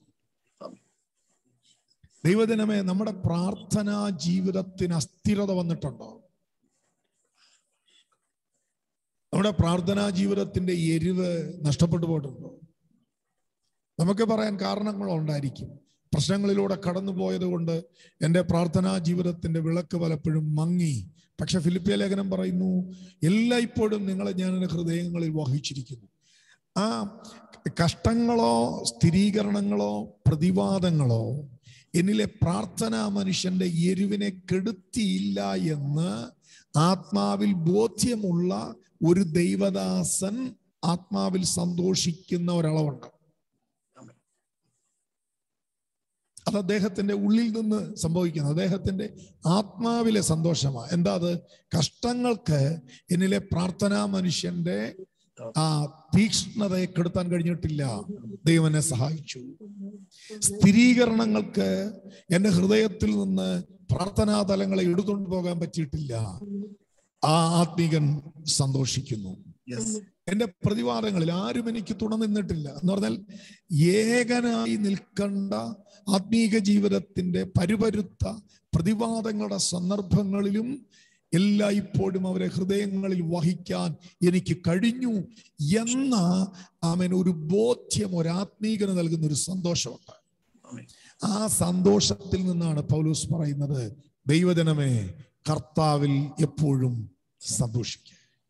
ദൈവദിനമേ നമ്മുടെ പ്രാർത്ഥനാ ജീവിതത്തിന് അസ്ഥിരത വന്നിട്ടുണ്ടോ നമ്മുടെ പ്രാർത്ഥനാ ജീവിതത്തിന്റെ എരിവ് നഷ്ടപ്പെട്ടു പോയിട്ടുണ്ടോ നമുക്ക് പറയാൻ കാരണങ്ങൾ ഉണ്ടായിരിക്കും പ്രശ്നങ്ങളിലൂടെ കടന്നു പോയത് കൊണ്ട് എൻ്റെ പ്രാർത്ഥനാ ജീവിതത്തിന്റെ വിളക്ക് പലപ്പോഴും മങ്ങി പക്ഷെ ഫിലിപ്പിയ ലേഖനം പറയുന്നു എല്ലായ്പ്പോഴും നിങ്ങളെ ഞാൻ എൻ്റെ ഹൃദയങ്ങളിൽ വഹിച്ചിരിക്കുന്നു ആ കഷ്ടങ്ങളോ സ്ഥിരീകരണങ്ങളോ പ്രതിവാദങ്ങളോ എന്നിലെ പ്രാർത്ഥനാ മനുഷ്യന്റെ എരിവിനെ കെടുത്തിയില്ല എന്ന് ആത്മാവിൽ ബോധ്യമുള്ള ഒരു ദൈവദാസൻ ആത്മാവിൽ സന്തോഷിക്കുന്ന ഒരളവുണ്ട് അത് അദ്ദേഹത്തിന്റെ ഉള്ളിൽ നിന്ന് സംഭവിക്കുന്നത് അദ്ദേഹത്തിന്റെ ആത്മാവിലെ സന്തോഷമാണ് എന്താ അത് കഷ്ടങ്ങൾക്ക് എന്നിലെ പ്രാർത്ഥനാ മനുഷ്യന്റെ ആ തീക്ഷ്ണതയെ കെടുത്താൻ കഴിഞ്ഞിട്ടില്ല ദൈവം എന്നെ സഹായിച്ചു സ്ഥിരീകരണങ്ങൾക്ക് എന്റെ ഹൃദയത്തിൽ നിന്ന് പ്രാർത്ഥനാ തലങ്ങളെ എടുത്തുകൊണ്ട് പോകാൻ പറ്റിയിട്ടില്ല ആ ആത്മീകൻ സന്തോഷിക്കുന്നു എന്റെ പ്രതിവാദങ്ങളിൽ ആരും എനിക്ക് തുണ നിന്നിട്ടില്ല എന്ന് പറഞ്ഞാൽ ഏകനായി നിൽക്കേണ്ട ആത്മീക ജീവിതത്തിന്റെ പരുപരുത്ത പ്രതിവാദങ്ങളുടെ സന്ദർഭങ്ങളിലും എല്ലായ്പ്പോഴും അവരെ ഹൃദയങ്ങളിൽ വഹിക്കാൻ എനിക്ക് കഴിഞ്ഞു എന്ന അവൻ ഒരു ബോധ്യം ഒരു ആത്മീകന് നൽകുന്ന ഒരു സന്തോഷമുണ്ട് ആ സന്തോഷത്തിൽ നിന്നാണ് പൗലൂസ് പറയുന്നത് ദൈവജനമേ കർത്താവിൽ എപ്പോഴും സന്തോഷിക്കുക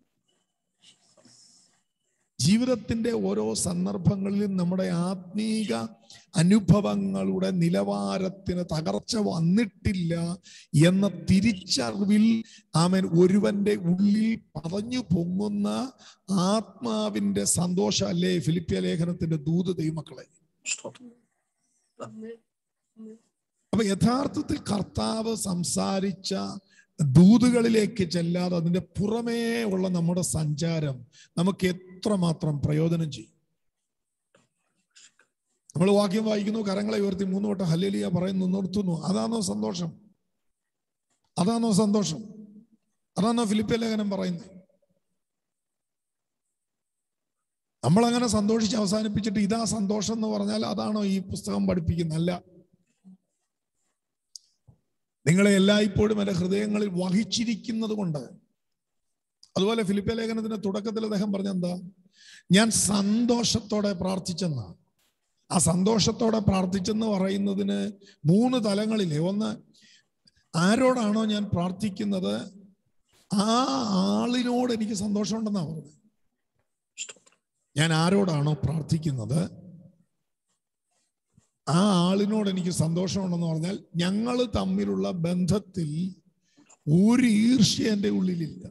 ജീവിതത്തിന്റെ ഓരോ സന്ദർഭങ്ങളിലും നമ്മുടെ ആത്മീക അനുഭവങ്ങളുടെ നിലവാരത്തിന് തകർച്ച വന്നിട്ടില്ല എന്ന തിരിച്ചറിവിൽ അവൻ ഒരുവന്റെ ഉള്ളിൽ പതഞ്ഞു പൊങ്ങുന്ന ആത്മാവിന്റെ സന്തോഷം അല്ലേ ഫിലിപ്പിയ ലേഖനത്തിന്റെ ദൂത് ദൈവമക്കളെ അപ്പൊ യഥാർത്ഥത്തിൽ കർത്താവ് സംസാരിച്ച ദൂതുകളിലേക്ക് ചെല്ലാതെ അതിന്റെ പുറമേ ഉള്ള നമ്മുടെ സഞ്ചാരം നമുക്ക് എത്രമാത്രം പ്രയോജനം ചെയ്യും നമ്മൾ വാക്യം വായിക്കുന്നു കരങ്ങളെ ഉയർത്തി മൂന്ന് വട്ടം ഹല്ലേലിയ പറയുന്നു നിർത്തുന്നു അതാണോ സന്തോഷം അതാണോ സന്തോഷം അതാണോ ഫിലിപ്പ ലേഖനം പറയുന്നത് നമ്മൾ അങ്ങനെ സന്തോഷിച്ച് അവസാനിപ്പിച്ചിട്ട് ഇതാ സന്തോഷം എന്ന് പറഞ്ഞാൽ അതാണോ ഈ പുസ്തകം പഠിപ്പിക്കുന്നത് അല്ല നിങ്ങളെ എല്ലായ്പ്പോഴും എൻ്റെ ഹൃദയങ്ങളിൽ വഹിച്ചിരിക്കുന്നത് കൊണ്ട് അതുപോലെ ഫിലിപ്പ ലേഖനത്തിന്റെ തുടക്കത്തിൽ അദ്ദേഹം പറഞ്ഞ എന്താ ഞാൻ സന്തോഷത്തോടെ പ്രാർത്ഥിച്ചെന്ന ആ സന്തോഷത്തോടെ പ്രാർത്ഥിച്ചെന്ന് പറയുന്നതിന് മൂന്ന് തലങ്ങളിലെ ഒന്ന് ആരോടാണോ ഞാൻ പ്രാർത്ഥിക്കുന്നത് ആ ആളിനോട് എനിക്ക് സന്തോഷമുണ്ടെന്നാണ് പറഞ്ഞത് സ്തോത്രം ഞാൻ ആരോടാണോ പ്രാർത്ഥിക്കുന്നത് ആ ആളിനോട് എനിക്ക് സന്തോഷമുണ്ടെന്ന് പറഞ്ഞാൽ ഞങ്ങൾ തമ്മിലുള്ള ബന്ധത്തിൽ ഒരു ഈർഷ്യ എൻ്റെ ഉള്ളിലില്ല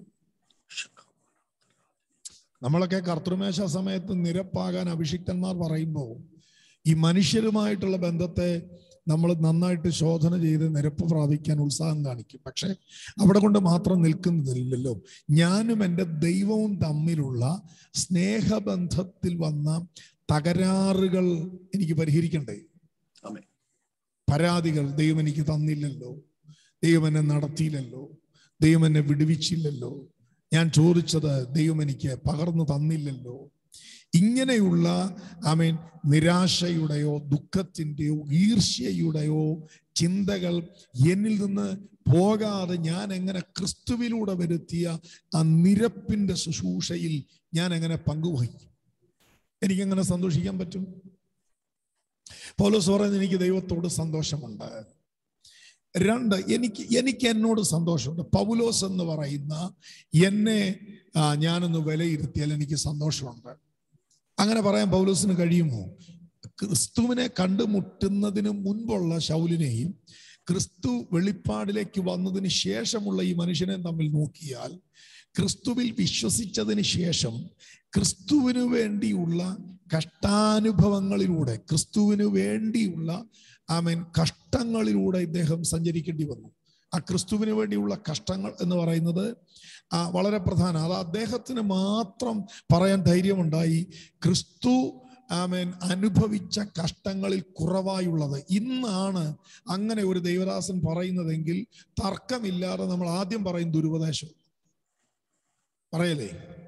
നമ്മളൊക്കെ കർത്തൃമേശ സമയത്ത് നിരപ്പാകാൻ അഭിഷിക്തന്മാർ പറയുമ്പോൾ ഈ മനുഷ്യരുമായിട്ടുള്ള ബന്ധത്തെ നമ്മൾ നന്നായിട്ട് ശോധന ചെയ്ത് നിരപ്പ് പ്രാപിക്കാൻ ഉത്സാഹം കാണിക്കും പക്ഷെ അവിടെ കൊണ്ട് മാത്രം നിൽക്കുന്നില്ലല്ലോ ഞാനും എൻ്റെ ദൈവവും തമ്മിലുള്ള സ്നേഹബന്ധത്തിൽ വന്ന തകരാറുകൾ എനിക്ക് പരിഹരിക്കണ്ടേ ആമേൻ പരാതികൾ ദൈവം എനിക്ക് തന്നില്ലല്ലോ ദൈവം എന്നെ നടത്തിയില്ലല്ലോ ദൈവം എന്നെ വിടുവിച്ചില്ലല്ലോ ഞാൻ ചോദിച്ചത് ദൈവം എനിക്ക് പകർന്നു തന്നില്ലല്ലോ ഇങ്ങനെയുള്ള ഐ മീൻ നിരാശയുടെയോ ദുഃഖത്തിൻ്റെയോ ഈർഷ്യയുടെയോ ചിന്തകൾ എന്നിൽ നിന്ന് പോകാതെ ഞാൻ എങ്ങനെ ക്രിസ്തുവിലൂടെ വരുത്തിയ ആ നിരപ്പിന്റെ ശുശ്രൂഷയിൽ ഞാൻ എങ്ങനെ പങ്കുവഹിക്കും എനിക്കെങ്ങനെ സന്തോഷിക്കാൻ പറ്റും പൗലോസ് പറയുന്നത് എനിക്ക് ദൈവത്തോട് സന്തോഷമുണ്ട് രണ്ട് എനിക്ക് എനിക്ക് എന്നോട് സന്തോഷമുണ്ട് പൗലോസ് എന്ന് പറയുന്ന എന്നെ ആ, ഞാനൊന്ന് വിലയിരുത്തിയാൽ എനിക്ക് സന്തോഷമുണ്ട് അങ്ങനെ പറയാൻ പൗലോസിന് കഴിയുമോ ക്രിസ്തുവിനെ കണ്ടുമുട്ടുന്നതിന് മുൻപുള്ള ശൗലിനെയും ക്രിസ്തു വെളിപ്പാടിലേക്ക് വന്നതിന് ശേഷമുള്ള ഈ മനുഷ്യനെ തമ്മിൽ നോക്കിയാൽ ക്രിസ്തുവിൽ വിശ്വസിച്ചതിന് ശേഷം ക്രിസ്തുവിന് വേണ്ടിയുള്ള കഷ്ടാനുഭവങ്ങളിലൂടെ ക്രിസ്തുവിന് വേണ്ടിയുള്ള ആമേൻ കഷ്ടങ്ങളിലൂടെ ഇദ്ദേഹം സഞ്ചരിക്കേണ്ടി വന്നു ആ ക്രിസ്തുവിന് വേണ്ടിയുള്ള കഷ്ടങ്ങൾ എന്ന് പറയുന്നത് ആ വളരെ പ്രധാനം അത് അദ്ദേഹത്തിന് മാത്രം പറയാൻ ധൈര്യമുണ്ടായി ക്രിസ്തു ആമേൻ അനുഭവിച്ച കഷ്ടങ്ങളിൽ കുറവായുള്ളത് ഇന്നാണ് അങ്ങനെ ഒരു ദൈവദാസൻ പറയുന്നതെങ്കിൽ തർക്കമില്ലാതെ നമ്മൾ ആദ്യം പറയും ദുരുപദേശം പറയലേ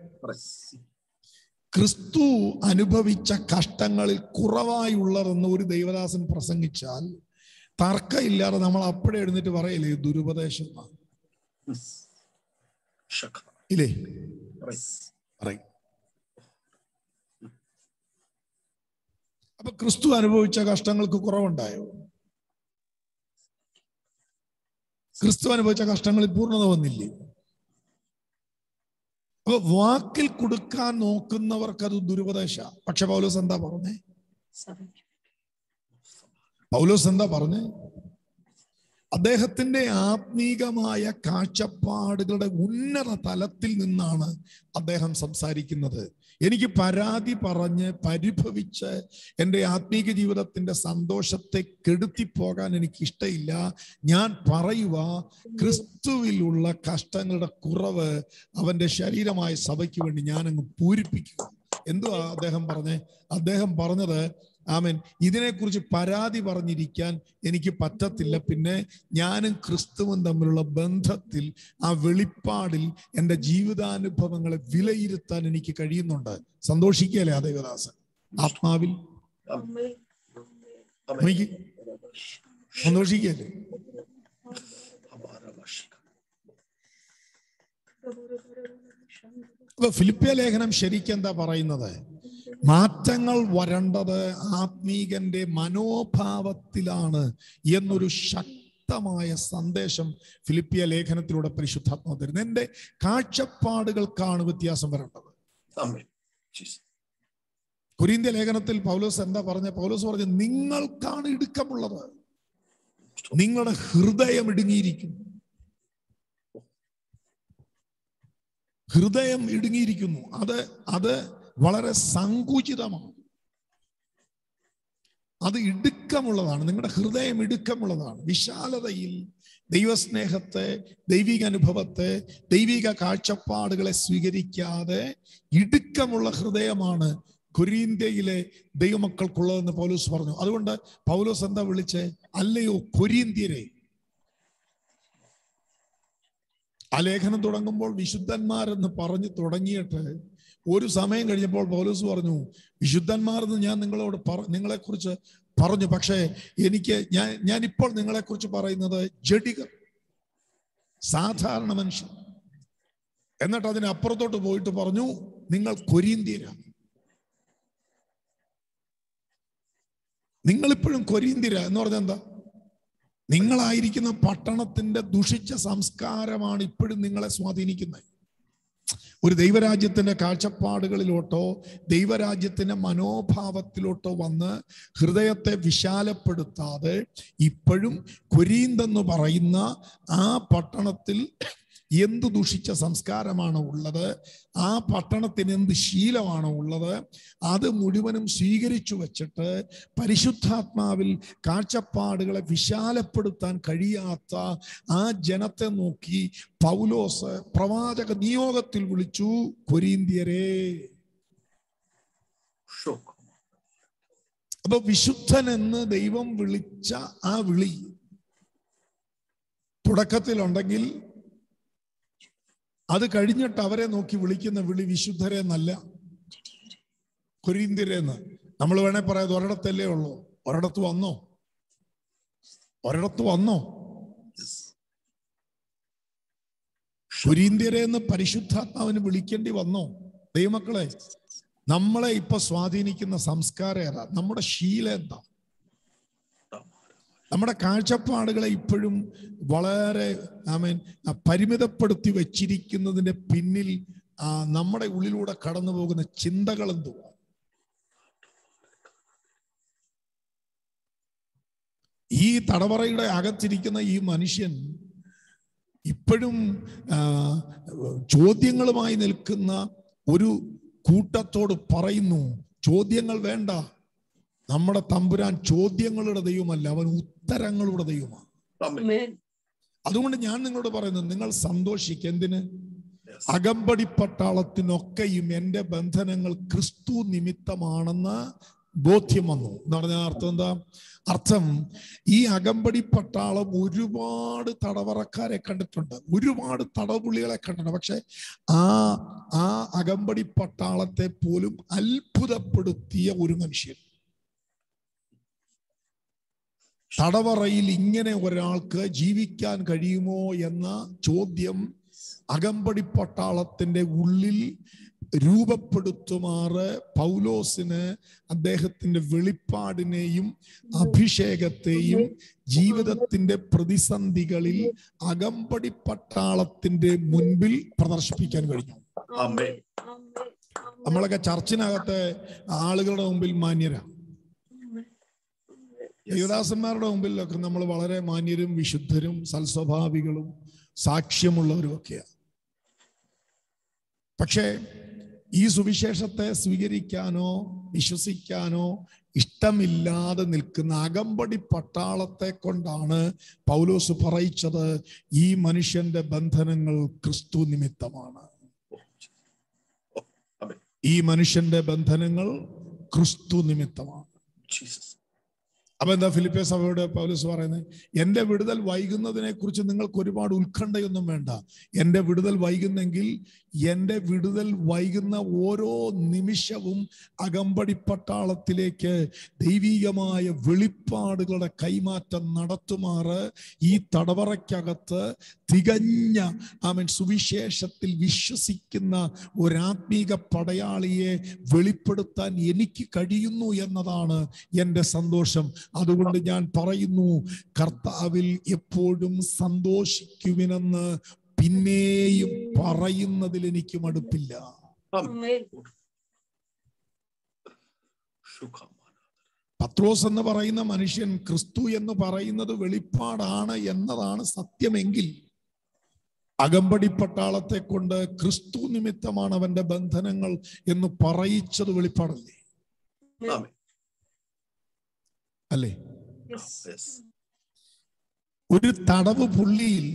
ക്രിസ്തു അനുഭവിച്ച കഷ്ടങ്ങളിൽ കുറവായുള്ളതെന്ന് ഒരു ദൈവദാസൻ പ്രസംഗിച്ചാൽ തർക്കമില്ലാതെ നമ്മൾ അപ്പോഴേ എഴുന്നേറ്റ് പറയലേ ഇത് ദുരുപദേശം എന്നാണ്. ഇല്ലേ പറയും അപ്പൊ ക്രിസ്തു അനുഭവിച്ച കഷ്ടങ്ങൾക്ക് കുറവുണ്ടായോ ക്രിസ്തു അനുഭവിച്ച കഷ്ടങ്ങളിൽ പൂർണ്ണത വന്നില്ലേ അപ്പൊ വാക്കിൽ കൊടുക്കാൻ നോക്കുന്നവർക്ക് അത് ദുരുപദേശ പക്ഷെ പൗലോസ് എന്താ പറഞ്ഞേ പൗലോസ് എന്താ പറഞ്ഞേ അദ്ദേഹത്തിന്റെ ആത്മീകമായ കാഴ്ചപ്പാടുകളുടെ ഉന്നത തലത്തിൽ നിന്നാണ് അദ്ദേഹം സംസാരിക്കുന്നത് എനിക്ക് പരാതി പറഞ്ഞ് പരിഭവിച്ച് എൻ്റെ ആത്മീക ജീവിതത്തിന്റെ സന്തോഷത്തെ കെടുത്തിപ്പോകാൻ എനിക്ക് ഇഷ്ടമില്ല ഞാൻ പറയുക ക്രിസ്തുവിലുള്ള കഷ്ടങ്ങളുടെ കുറവ് അവന്റെ ശരീരമായ സഭയ്ക്ക് വേണ്ടി ഞാൻ അങ്ങ് പൂരിപ്പിക്കുക എന്തുവാ അദ്ദേഹം പറഞ്ഞേ അദ്ദേഹം പറഞ്ഞത് ആമൻ ഇതിനെക്കുറിച്ച് പരാതി പറഞ്ഞിരിക്കാൻ എനിക്ക് പറ്റത്തില്ല പിന്നെ ഞാനും ക്രിസ്തുവും തമ്മിലുള്ള ബന്ധത്തിൽ ആ വെളിപ്പാടിൽ എൻ്റെ ജീവിതാനുഭവങ്ങളെ വിലയിരുത്താൻ എനിക്ക് കഴിയുന്നുണ്ട് സന്തോഷിക്കല്ലേ ആ ദേവദാസൻ ആത്മാവിൽ എനിക്ക് സന്തോഷിക്കല്ലേ അപ്പൊ ഫിലിപ്പിയ ലേഖനം ശരിക്കും എന്താ പറയുന്നത് മാറ്റങ്ങൾ വരേണ്ടത് ആത്മീകന്റെ മനോഭാവത്തിലാണ് എന്നൊരു ശക്തമായ സന്ദേശം ഫിലിപ്പിയ ലേഖനത്തിലൂടെ പരിശുദ്ധാത്മാവ് തരുന്നത് എന്റെ കാഴ്ചപ്പാടുകൾക്കാണ് വ്യത്യാസം വരേണ്ടത് കുരീന്ത്യ ലേഖനത്തിൽ പൗലോസ് എന്താ പറഞ്ഞ പൗലോസ് പറഞ്ഞ നിങ്ങൾക്കാണ് ഇടുക്കമുള്ളത് നിങ്ങളുടെ ഹൃദയം ഇടുങ്ങിയിരിക്കുന്നു ഹൃദയം ഇടുങ്ങിയിരിക്കുന്നു അത് അത് വളരെ സങ്കുചിതമാണ് അത് ഇടുക്കമുള്ളതാണ് നിങ്ങളുടെ ഹൃദയം ഇടുക്കമുള്ളതാണ് വിശാലതയിൽ ദൈവസ്നേഹത്തെ ദൈവിക അനുഭവത്തെ ദൈവിക കാഴ്ചപ്പാടുകളെ സ്വീകരിക്കാതെ ഇടുക്കമുള്ള ഹൃദയമാണ് കൊരീന്ത്യയിലെ ദൈവമക്കൾക്കുള്ളതെന്ന് പൗലോസ് പറഞ്ഞു അതുകൊണ്ട് പൗലോസ് എന്താ വിളിച്ചേ അല്ലയോ കൊരീന്ത്യരെ ആ ലേഖനം തുടങ്ങുമ്പോൾ വിശുദ്ധന്മാരെന്ന് പറഞ്ഞു തുടങ്ങിയിട്ട് ഒരു സമയം കഴിഞ്ഞപ്പോൾ പൗലോസ് പറഞ്ഞു വിശുദ്ധന്മാരെന്ന് ഞാൻ നിങ്ങളോട് പറ നിങ്ങളെക്കുറിച്ച് പറഞ്ഞു പക്ഷേ എനിക്ക് ഞാൻ ഞാൻ ഇപ്പോൾ നിങ്ങളെക്കുറിച്ച് പറയുന്നത് ജഡികർ സാധാരണ മനുഷ്യൻ എന്നിട്ട് അതിന് അപ്പുറത്തോട്ട് പോയിട്ട് പറഞ്ഞു നിങ്ങൾ കൊരീന്ത്യരാണ് നിങ്ങളിപ്പോഴും കൊരീന്തിര എന്ന് പറഞ്ഞാൽ എന്താ നിങ്ങളായിരിക്കുന്ന പട്ടണത്തിന്റെ ദുഷിച്ച സംസ്കാരമാണ് ഇപ്പോഴും നിങ്ങളെ സ്വാധീനിക്കുന്നത് ഒരു ദൈവരാജ്യത്തിന്റെ കാഴ്ചപ്പാടുകളിലോട്ടോ ദൈവരാജ്യത്തിന്റെ മനോഭാവത്തിലോട്ടോ വന്ന് ഹൃദയത്തെ വിശാലപ്പെടുത്താതെ ഇപ്പോഴും കൊരീന്തെന്ന് പറയുന്ന ആ പട്ടണത്തിൽ എന്ത് ദുഷിച്ച സംസ്കാരമാണ് ഉള്ളത് ആ പട്ടണത്തിന് എന്ത് ശീലമാണ് ഉള്ളത് അത് മുഴുവനും സ്വീകരിച്ചു വച്ചിട്ട് പരിശുദ്ധാത്മാവിൽ കാഴ്ചപ്പാടുകളെ വിശാലപ്പെടുത്താൻ കഴിയാത്ത ആ ജനത്തെ നോക്കി പൗലോസ് പ്രവാചക നിയോഗത്തിൽ വിളിച്ചു കൊരീന്ത്യരെ ഷോക്ക് അപ്പൊ വിശുദ്ധൻ എന്ന് ദൈവം വിളിച്ച ആ വിളി തുടക്കത്തിലുണ്ടെങ്കിൽ അത് കഴിഞ്ഞിട്ട് അവരെ നോക്കി വിളിക്കുന്ന വിളി വിശുദ്ധരെ എന്നല്ല കൊരീന്തിരെന്ന് നമ്മൾ വേണേ പറയാം "ഇത് ഒരിടത്തല്ലേ ഉള്ളൂ ഒരിടത്ത് വന്നോ ഒരിടത്ത് വന്നോ കൊരീന്ത്യരെ എന്ന് പരിശുദ്ധാത്മാവിന് വിളിക്കേണ്ടി വന്നോ ദൈവമക്കളെ നമ്മളെ ഇപ്പൊ സ്വാധീനിക്കുന്ന സംസ്കാരം ഏതാ നമ്മുടെ ശീലം എന്താ നമ്മുടെ കാഴ്ചപ്പാടുകളെ ഇപ്പോഴും വളരെ ഐ മീൻ പരിമിതപ്പെടുത്തി വെച്ചിരിക്കുന്നതിന്റെ പിന്നിൽ ആ, നമ്മുടെ ഉള്ളിലൂടെ കടന്നു പോകുന്ന ചിന്തകൾ എന്തുവാ ഈ തടവറയുടെ അകത്തിരിക്കുന്ന ഈ മനുഷ്യൻ ഇപ്പോഴും ആ, ചോദ്യങ്ങളുമായി നിൽക്കുന്ന ഒരു കൂട്ടത്തോട് പറയുന്നു ചോദ്യങ്ങൾ വേണ്ട നമ്മുടെ തമ്പുരാൻ ചോദ്യങ്ങളുടെ ദൈവമല്ല അവൻ ഉത്തരങ്ങളുടെ ദൈവമാണ് ആമേൻ. അതുകൊണ്ട് ഞാൻ നിങ്ങളോട് പറയുന്നു നിങ്ങൾ സന്തോഷിക്കുക എന്തിന് അകമ്പടി പട്ടാളത്തിനൊക്കെയും എന്റെ ബന്ധനങ്ങൾ ക്രിസ്തു നിമിത്തമാണെന്ന് ബോധ്യം വന്നു എന്ന് പറഞ്ഞ അർത്ഥം എന്താ അർത്ഥം ഈ അകമ്പടി പട്ടാളം ഒരുപാട് തടവറക്കാരെ കണ്ടിട്ടുണ്ട് ഒരുപാട് തടവുപുള്ളികളെ കണ്ടിട്ടുണ്ട് പക്ഷെ ആ ആ അകമ്പടി പട്ടാളത്തെ പോലും അത്ഭുതപ്പെടുത്തിയ ഒരു മനുഷ്യൻ തടവറയിൽ ഇങ്ങനെ ഒരാൾക്ക് ജീവിക്കാൻ കഴിയുമോ എന്ന ചോദ്യം അകമ്പടി പട്ടാളത്തിന്റെ ഉള്ളിൽ രൂപപ്പെടുത്തുമാറ് പൗലോസിന് അദ്ദേഹത്തിന്റെ വെളിപ്പാടിനെയും അഭിഷേകത്തെയും ജീവിതത്തിന്റെ പ്രതിസന്ധികളിൽ അകമ്പടി പട്ടാളത്തിന്റെ മുൻപിൽ പ്രദർശിപ്പിക്കാൻ കഴിഞ്ഞു ആമേൻ. നമ്മളൊക്കെ ചർച്ചിനകത്തെ ആളുകളുടെ മുമ്പിൽ മാന്യരാണ് യുവദാസന്മാരുടെ മുമ്പിലൊക്കെ നമ്മൾ വളരെ മാന്യരും വിശുദ്ധരും സൽസ്വഭാവികളും സാക്ഷ്യമുള്ളവരും ഒക്കെയാണ് പക്ഷേ ഈ സുവിശേഷത്തെ സ്വീകരിക്കാനോ വിശ്വസിക്കാനോ ഇഷ്ടമില്ലാതെ നിൽക്കുന്ന അകമ്പടി പട്ടാളത്തെ കൊണ്ടാണ് പൗലോസ് പറയിച്ചത് ഈ മനുഷ്യന്റെ ബന്ധനങ്ങൾ ക്രിസ്തു നിമിത്തമാണ് ആമേൻ. ഈ മനുഷ്യന്റെ ബന്ധനങ്ങൾ ക്രിസ്തു നിമിത്തമാണ് ജീസസ് അപ്പൊ എന്താ ഫിലിപ്പിയ സഭയോട് പൗലോസ് പറയുന്നത് എന്റെ വിടുതൽ വൈകുന്നതിനെ കുറിച്ച് നിങ്ങൾക്ക് ഒരുപാട് ഉത്കണ്ഠയൊന്നും വേണ്ട എന്റെ വിടുതൽ വൈകുന്നെങ്കിൽ എന്റെ വിടുതൽ വൈകുന്ന ഓരോ നിമിഷവും അകമ്പടി പട്ടാളത്തിലേക്ക് ദൈവീകമായ വെളിപ്പാടുകളുടെ കൈമാറ്റം നടത്തുമാറ് ഈ തടവറയ്ക്കകത്ത് തികഞ്ഞ ആമൻ സുവിശേഷത്തിൽ വിശ്വസിക്കുന്ന ഒരാത്മീക പടയാളിയെ വെളിപ്പെടുത്താൻ എനിക്ക് കഴിയുന്നു എന്നതാണ് എൻ്റെ സന്തോഷം അതുകൊണ്ട് ഞാൻ പറയുന്നു കർത്താവിൽ എപ്പോഴും സന്തോഷിക്കുവിനെന്ന് പിന്നെയും പറയുന്നതിൽ എനിക്ക് മടുപ്പില്ല ശുഖം പത്രോസ് എന്ന് പറയുന്ന മനുഷ്യൻ ക്രിസ്തു എന്ന് പറയുന്നത് വെളിപ്പാടാണ് എന്നതാണ് സത്യമെങ്കിൽ അകമ്പടി പട്ടാളത്തെ കൊണ്ട് ക്രിസ്തു നിമിത്തമാണ് അവന്റെ ബന്ധനങ്ങൾ എന്ന് പറയിച്ചത് വെളിപ്പാടല്ലേ ആമേൻ. അല്ലേ Yes. ഒരു തടവ് പുള്ളിയിൽ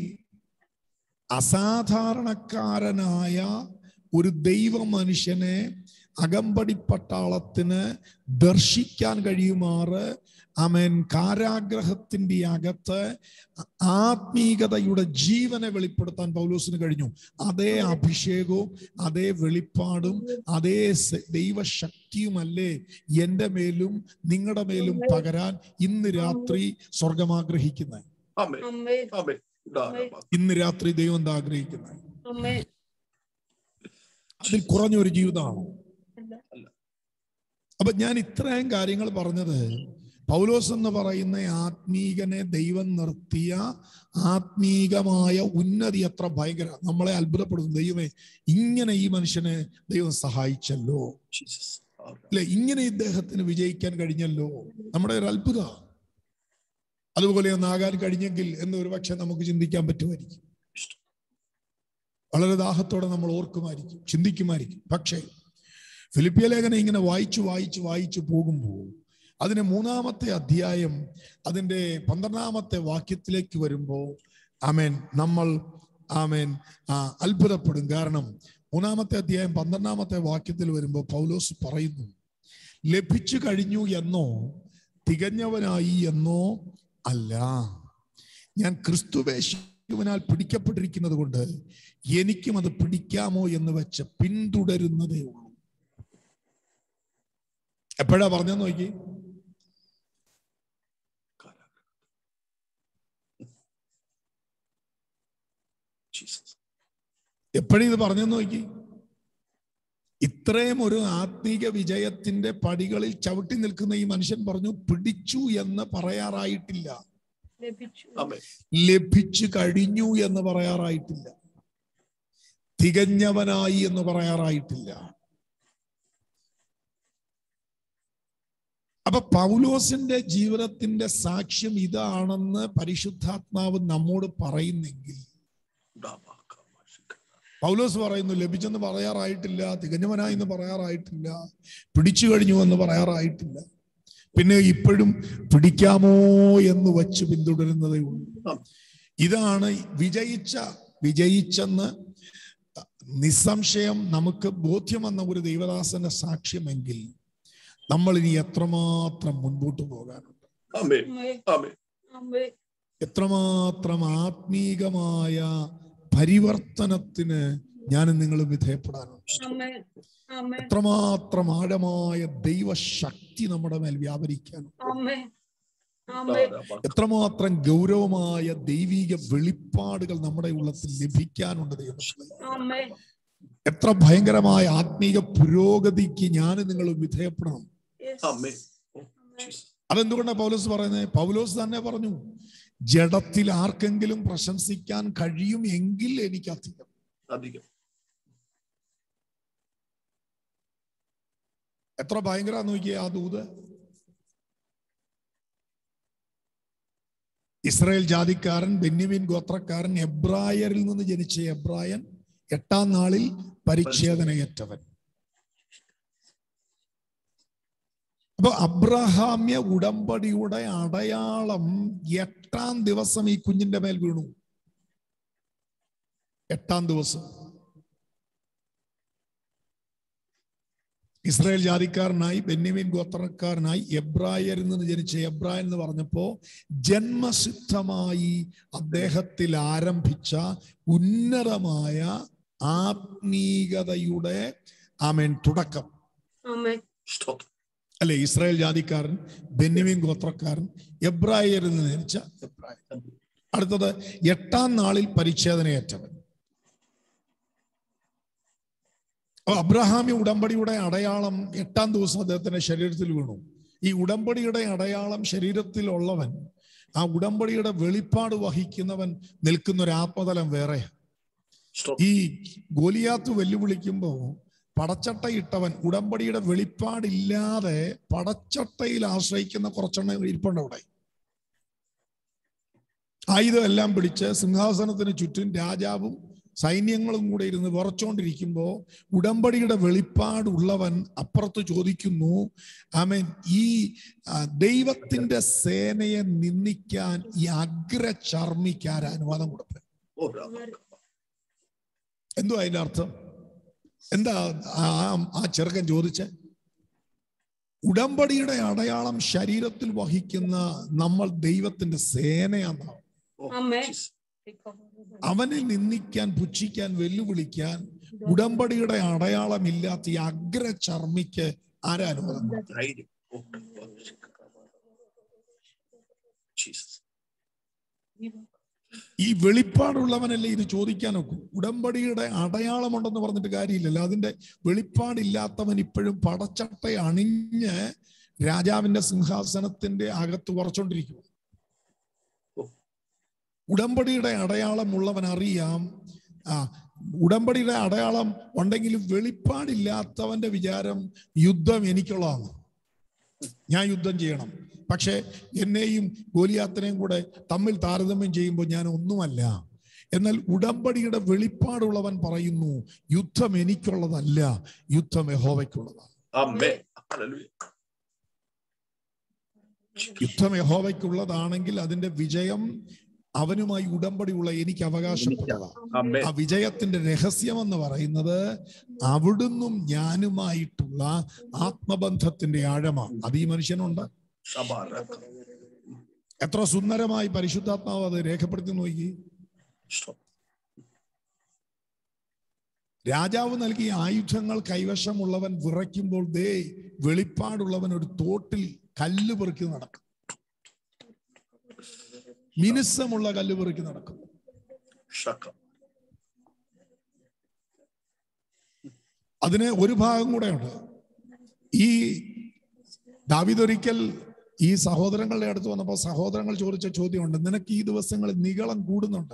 അസാധാരണക്കാരനായ ഒരു ദൈവ മനുഷ്യനെ അകമ്പടി പട്ടാളത്തിന് ദർശിക്കാൻ കഴിയുമാറ് അമേൻ കാരാഗ്രഹത്തിന്റെ അകത്ത് ആത്മീകതയുടെ ജീവനെ വെളിപ്പെടുത്താൻ പൗലോസിന് കഴിഞ്ഞു അതേ അഭിഷേകവും അതേ വെളിപ്പാടും അതേ സ- ദൈവശക്തിയുമല്ലേ എൻ്റെ മേലും നിങ്ങളുടെ മേലും പകരാൻ ഇന്ന് രാത്രി സ്വർഗം ആഗ്രഹിക്കുന്നത് ആമേൻ. ആമേൻ. ഉദാഹരണം. ഇന്ന് രാത്രി ദൈവം എന്താ ആഗ്രഹിക്കുന്നത് അതിൽ കുറഞ്ഞൊരു ജീവിതമാണോ അപ്പൊ ഞാൻ ഇത്രയും കാര്യങ്ങൾ പറഞ്ഞത് പൗലോസ് എന്ന് പറയുന്ന ആത്മീകനെ ദൈവം നിർത്തിയ ആത്മീകമായ ഉന്നതി എത്ര ഭയങ്കര നമ്മളെ അത്ഭുതപ്പെടുന്നു ദൈവമേ ഇങ്ങനെ ഈ മനുഷ്യനെ ദൈവം സഹായിച്ചല്ലോ ജീസസ് അല്ലെ ഇങ്ങനെ ഇദ്ദേഹത്തിന് വിജയിക്കാൻ കഴിഞ്ഞല്ലോ നമ്മുടെ ഒരു അത്ഭുത അതുപോലെ ഒന്നാകാൻ കഴിഞ്ഞെങ്കിൽ എന്ന് ഒരുപക്ഷെ നമുക്ക് ചിന്തിക്കാൻ പറ്റുമായിരിക്കും വളരെ ദാഹത്തോടെ നമ്മൾ ഓർക്കുമായിരിക്കും ചിന്തിക്കുമായിരിക്കും പക്ഷേ ഫിലിപ്പിയ ലേഖനം ഇങ്ങനെ വായിച്ചു വായിച്ചു വായിച്ചു പോകുമ്പോൾ അതിന് മൂന്നാമത്തെ അധ്യായം അതിൻ്റെ പന്ത്രണ്ടാമത്തെ വാക്യത്തിലേക്ക് വരുമ്പോൾ ആമേൻ നമ്മൾ ആമേൻ ആ, അത്ഭുതപ്പെടും കാരണം മൂന്നാമത്തെ അധ്യായം പന്ത്രണ്ടാമത്തെ വാക്യത്തിൽ വരുമ്പോൾ പൗലോസ് പറയുന്നു ലഭിച്ചു കഴിഞ്ഞു എന്നോ തികഞ്ഞവനായി എന്നോ അല്ല ഞാൻ ക്രിസ്തുവേശുവിനാൽ പിടിക്കപ്പെട്ടിരിക്കുന്നത് കൊണ്ട് എനിക്കും അത് പിടിക്കാമോ എന്ന് വെച്ച് പിന്തുടരുന്നതേ ഉള്ളൂ എപ്പോഴാ പറഞ്ഞെന്ന് നോക്കി ജീസസ് എപ്പോഴും ഇത് പറഞ്ഞെന്ന് നോക്കി ഇത്രയും ഒരു ആത്മീക വിജയത്തിന്റെ പടികളിൽ ചവിട്ടി നിൽക്കുന്ന ഈ മനുഷ്യൻ പറഞ്ഞു പിടിച്ചു എന്ന് പറയാറായിട്ടില്ല ലഭിച്ചു ആമേൻ ലഭിച്ചു കഴിഞ്ഞു എന്ന് പറയാറായിട്ടില്ല തികഞ്ഞവനായി എന്ന് പറയാറായിട്ടില്ല അപ്പൊ പൗലോസിന്റെ ജീവിതത്തിന്റെ സാക്ഷ്യം ഇതാണെന്ന് പരിശുദ്ധാത്മാവ് നമ്മോട് പറയുന്നെങ്കിൽ പൗലോസ് പറയുന്നു ലഭിച്ചെന്ന് പറയാറായിട്ടില്ല തികഞ്ഞവനായി എന്ന് പറയാറായിട്ടില്ല പിടിച്ചു കഴിഞ്ഞു എന്ന് പറയാറായിട്ടില്ല പിന്നെ ഇപ്പോഴും പിടിക്കാമോ എന്ന് വച്ച് പിന്തുടരുന്നതേ ഉള്ളൂ ഇതാണ് വിജയിച്ച വിജയിച്ചെന്ന് നിസ്സംശയം നമുക്ക് ബോധ്യം വന്ന ഒരു ദൈവദാസന്റെ സാക്ഷ്യമെങ്കിൽ നമ്മൾ ഇനി എത്രമാത്രം മുൻപോട്ട് പോകാനുണ്ട് ആമേൻ അമ്മേ ആമേൻ അമ്മേ എത്രമാത്രം ആത്മീകമായ പരിവർത്തനത്തിന് ഞാനും നിങ്ങൾ വിധേയപ്പെടാനുണ്ട് അമ്മേ അമ്മേ എത്രമാത്രം ആഴമായ ദൈവശക്തി നമ്മുടെ മേൽ വ്യാപരിക്കാനുണ്ട് അമ്മേ അമ്മേ എത്രമാത്രം ഗൗരവമായ ദൈവിക വെളിപ്പാടുകൾ നമ്മുടെ ഉള്ളത്തിൽ ലഭിക്കാനുണ്ട് ദൈവമക്കളെ അമ്മേ എത്ര ഭയങ്കരമായ ആത്മീക പുരോഗതിക്ക് ഞാൻ നിങ്ങൾ വിധേയപ്പെടണം Yes. ആമേൻ ഓ, ജീസസ്. അതെന്തുകൊണ്ടാണ് പൗലോസ് പറയുന്നത് പൗലോസ് തന്നെ പറഞ്ഞു ജഡത്തിൽ ആർക്കെങ്കിലും പ്രശംസിക്കാൻ കഴിയും എങ്കിൽ എനിക്ക് അധികം അധികം എത്ര ഭയങ്കര നോക്കിയേ ആ ദൂത് ഇസ്രായേൽ ജാതിക്കാരൻ ബെന്യമിൻ ഗോത്രക്കാരൻ എബ്രായരിൽ നിന്ന് ജനിച്ച എബ്രായൻ എട്ടാം നാളിൽ പരിച്ഛേദനയേറ്റവൻ അപ്പൊ അബ്രഹാമ്യ ഉടമ്പടിയുടെ അടയാളം എട്ടാം ദിവസം ഈ കുഞ്ഞിന്റെ മേൽ വീണു എട്ടാം ദിവസം ഇസ്രായേൽ ജാതിക്കാരനായി ബെന്യമിൻ ഗോത്രക്കാരനായി എബ്രായരിൽ നിന്ന് ജനിച്ച എബ്രായൻ എന്ന് പറഞ്ഞപ്പോ ജന്മസിദ്ധമായി അദ്ദേഹത്തിൽ ആരംഭിച്ച ഉന്നതമായ ആത്മീകതയുടെ ആമേൻ തുടക്കം അമ്മേ സ്തോത്രം അല്ലെ ഇസ്രായേൽ ജാതിക്കാരൻ ബെന്യമിൻ ഗോത്രക്കാരൻ എബ്രായരിൽ നിന്ന് ജനിച്ച എബ്രായൻ അടുത്തത് എട്ടാം നാളിൽ പരിച്ഛേദനയേറ്റവൻ അപ്പൊ അബ്രഹാമി ഉടമ്പടിയുടെ അടയാളം എട്ടാം ദിവസം അദ്ദേഹത്തിന്റെ ശരീരത്തിൽ വീണു ഈ ഉടമ്പടിയുടെ അടയാളം ശരീരത്തിലുള്ളവൻ ആ ഉടമ്പടിയുടെ വെളിപ്പാട് വഹിക്കുന്നവൻ നിൽക്കുന്ന ഒരു ആത്മതലം വേറെ സ്തോത്രം ഈ ഗോലിയാത്ത് വെല്ലുവിളിക്കുമ്പോ പടച്ചട്ടയിട്ടവൻ ഉടമ്പടിയുടെ വെളിപ്പാടില്ലാതെ പടച്ചട്ടയിൽ ആശ്രയിക്കുന്ന കുറച്ചെണ്ണം ഇരിപ്പുണ്ട് അവിടെ ആയുധം എല്ലാം പിടിച്ച് സിംഹാസനത്തിന് ചുറ്റും രാജാവും സൈന്യങ്ങളും കൂടെ ഇരുന്ന് വിറച്ചോണ്ടിരിക്കുമ്പോ ഉടമ്പടിയുടെ വെളിപ്പാടുള്ളവൻ അപ്പുറത്ത് ചോദിക്കുന്നു ആമേൻ ഈ ആ, ദൈവത്തിന്റെ സേനയെ നിന്ദിക്കാൻ ഈ അഗ്രചർമ്മിക്കാർ അനുവാദം കൊടുത്തത് ഓ രാമ എന്തോ അതിന്റെ അർത്ഥം എന്താ ആ ആ ചെറുക്കൻ ചോദിച്ചേ ഉടമ്പടിയുടെ അടയാളം ശരീരത്തിൽ വഹിക്കുന്ന നമ്മൾ ദൈവത്തിന്റെ സേനയാണ് ഓ അമ്മേ. ജീസസ്. അവനെ നിന്ദിക്കാൻ പുച്ഛിക്കാൻ വെല്ലുവിളിക്കാൻ ഉടമ്പടിയുടെ അടയാളമില്ലാത്ത ഈ അഗ്രചർമ്മിക്ക് ആരാ അനുവാദം കൊടുത്തത്? ധൈര്യം ഓ ജീസസ് ഈ വെളിപ്പാടുള്ളവനല്ലേ ഇത് ചോദിക്കാനൊക്കെ ഉടമ്പടിയുടെ അടയാളമുണ്ടെന്ന് പറഞ്ഞിട്ട് കാര്യമില്ലല്ലോ അതിന്റെ വെളിപ്പാടില്ലാത്തവൻ ഇപ്പോഴും പടച്ചട്ട അണിഞ്ഞ് രാജാവിന്റെ സിംഹാസനത്തിന്റെ അകത്ത് ഉറച്ചോണ്ടിരിക്കുക ഉടമ്പടിയുടെ അടയാളമുള്ളവൻ അറിയാം ആ ഉടമ്പടിയുടെ അടയാളം ഉണ്ടെങ്കിലും വെളിപ്പാടില്ലാത്തവന്റെ വിചാരം യുദ്ധം എനിക്കുള്ളതാണ് ഞാൻ യുദ്ധം ചെയ്യണം പക്ഷെ എന്നെയും ഗോലിയാത്തിനെയും കൂടെ തമ്മിൽ താരതമ്യം ചെയ്യുമ്പോൾ ഞാൻ ഒന്നുമല്ല എന്നാൽ ഉടമ്പടിയുടെ വെളിപ്പാടുള്ളവൻ പറയുന്നു യുദ്ധം എനിക്കുള്ളതല്ല യുദ്ധം യഹോവയ്ക്കുള്ളതാണ് ആമേൻ ഹല്ലേലൂയ യുദ്ധം യഹോവയ്ക്കുള്ളതാണെങ്കിൽ അതിന്റെ വിജയം അവനുമായി ഉടമ്പടിയുള്ള എനിക്ക് അവകാശപ്പെട്ടതാണ് ആമേൻ ആ വിജയത്തിന്റെ രഹസ്യം എന്ന് പറയുന്നത് അവിടുന്നും ഞാനുമായിട്ടുള്ള ആത്മബന്ധത്തിന്റെ ആഴമാണ് അത് ഈ മനുഷ്യനുണ്ട് ശബാരക എത്ര സുന്ദരമായി പരിശുദ്ധാത്മാവ് അത് രേഖപ്പെടുത്തി നോക്കി രാജാവ് നൽകിയ ആയുധങ്ങൾ കൈവശമുള്ളവൻ വിറയ്ക്കുമ്പോൾ ദേ വെളിപ്പാടുള്ളവൻ ഒരു തോട്ടിൽ കല്ല് പെറുക്കി നടക്കും മിനുസമുള്ള കല്ല് പെറുക്കി നടക്കും ശക അതിന് ഒരു ഭാഗം കൂടെ ഉണ്ട് ഈ ദാവിദ് ഒരിക്കൽ ഈ സഹോദരങ്ങളുടെ അടുത്ത് വന്നപ്പോൾ സഹോദരങ്ങൾ ചോദിച്ച ചോദ്യമുണ്ട് നിനക്ക് ഈ ദിവസങ്ങളിൽ നികളം കൂടുന്നുണ്ട്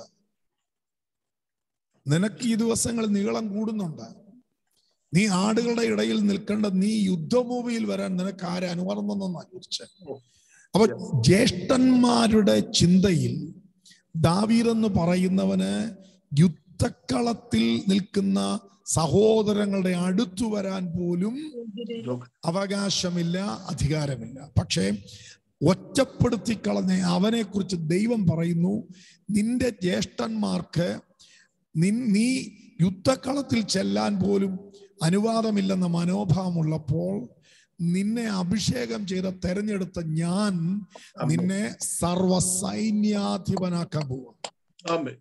നിനക്ക് ഈ ദിവസങ്ങളിൽ നീളം കൂടുന്നുണ്ട് നീ ആടുകളുടെ ഇടയിൽ നിൽക്കേണ്ട നീ യുദ്ധഭൂമിയിൽ വരാൻ നിനക്ക് ആരെ അനുവാദം തന്നെന്നാ ചോദിച്ചത് അപ്പൊ ജ്യേഷ്ഠന്മാരുടെ ചിന്തയിൽ ദാവീദെന്ന് പറയുന്നവന് യുദ്ധക്കളത്തിൽ നിൽക്കുന്ന സഹോദരങ്ങളുടെ അടുത്തു വരാൻ പോലും അവകാശമില്ല അധികാരമില്ല പക്ഷേ ഒറ്റപ്പെടുത്തി കളഞ്ഞ അവനെ കുറിച്ച് ദൈവം പറയുന്നു നിന്റെ ജ്യേഷ്ഠന്മാർക്ക് നിൻ നീ യുദ്ധക്കളത്തിൽ ചെല്ലാൻ പോലും അനുവാദമില്ലെന്ന മനോഭാവമുള്ളപ്പോൾ നിന്നെ അഭിഷേകം ചെയ്ത തെരഞ്ഞെടുത്ത ഞാൻ നിന്നെ സർവസൈന്യാധിപനാക്കാൻ പോവാം ആമേൻ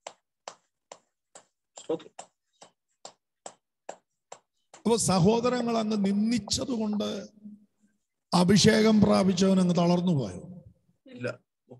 സ്തോത്രം അപ്പൊ സഹോദരങ്ങൾ അങ്ങ് നിന്ദിച്ചത് കൊണ്ട് അഭിഷേകം പ്രാപിച്ചവൻ അങ്ങ് തളർന്നു പോയോ ഇല്ല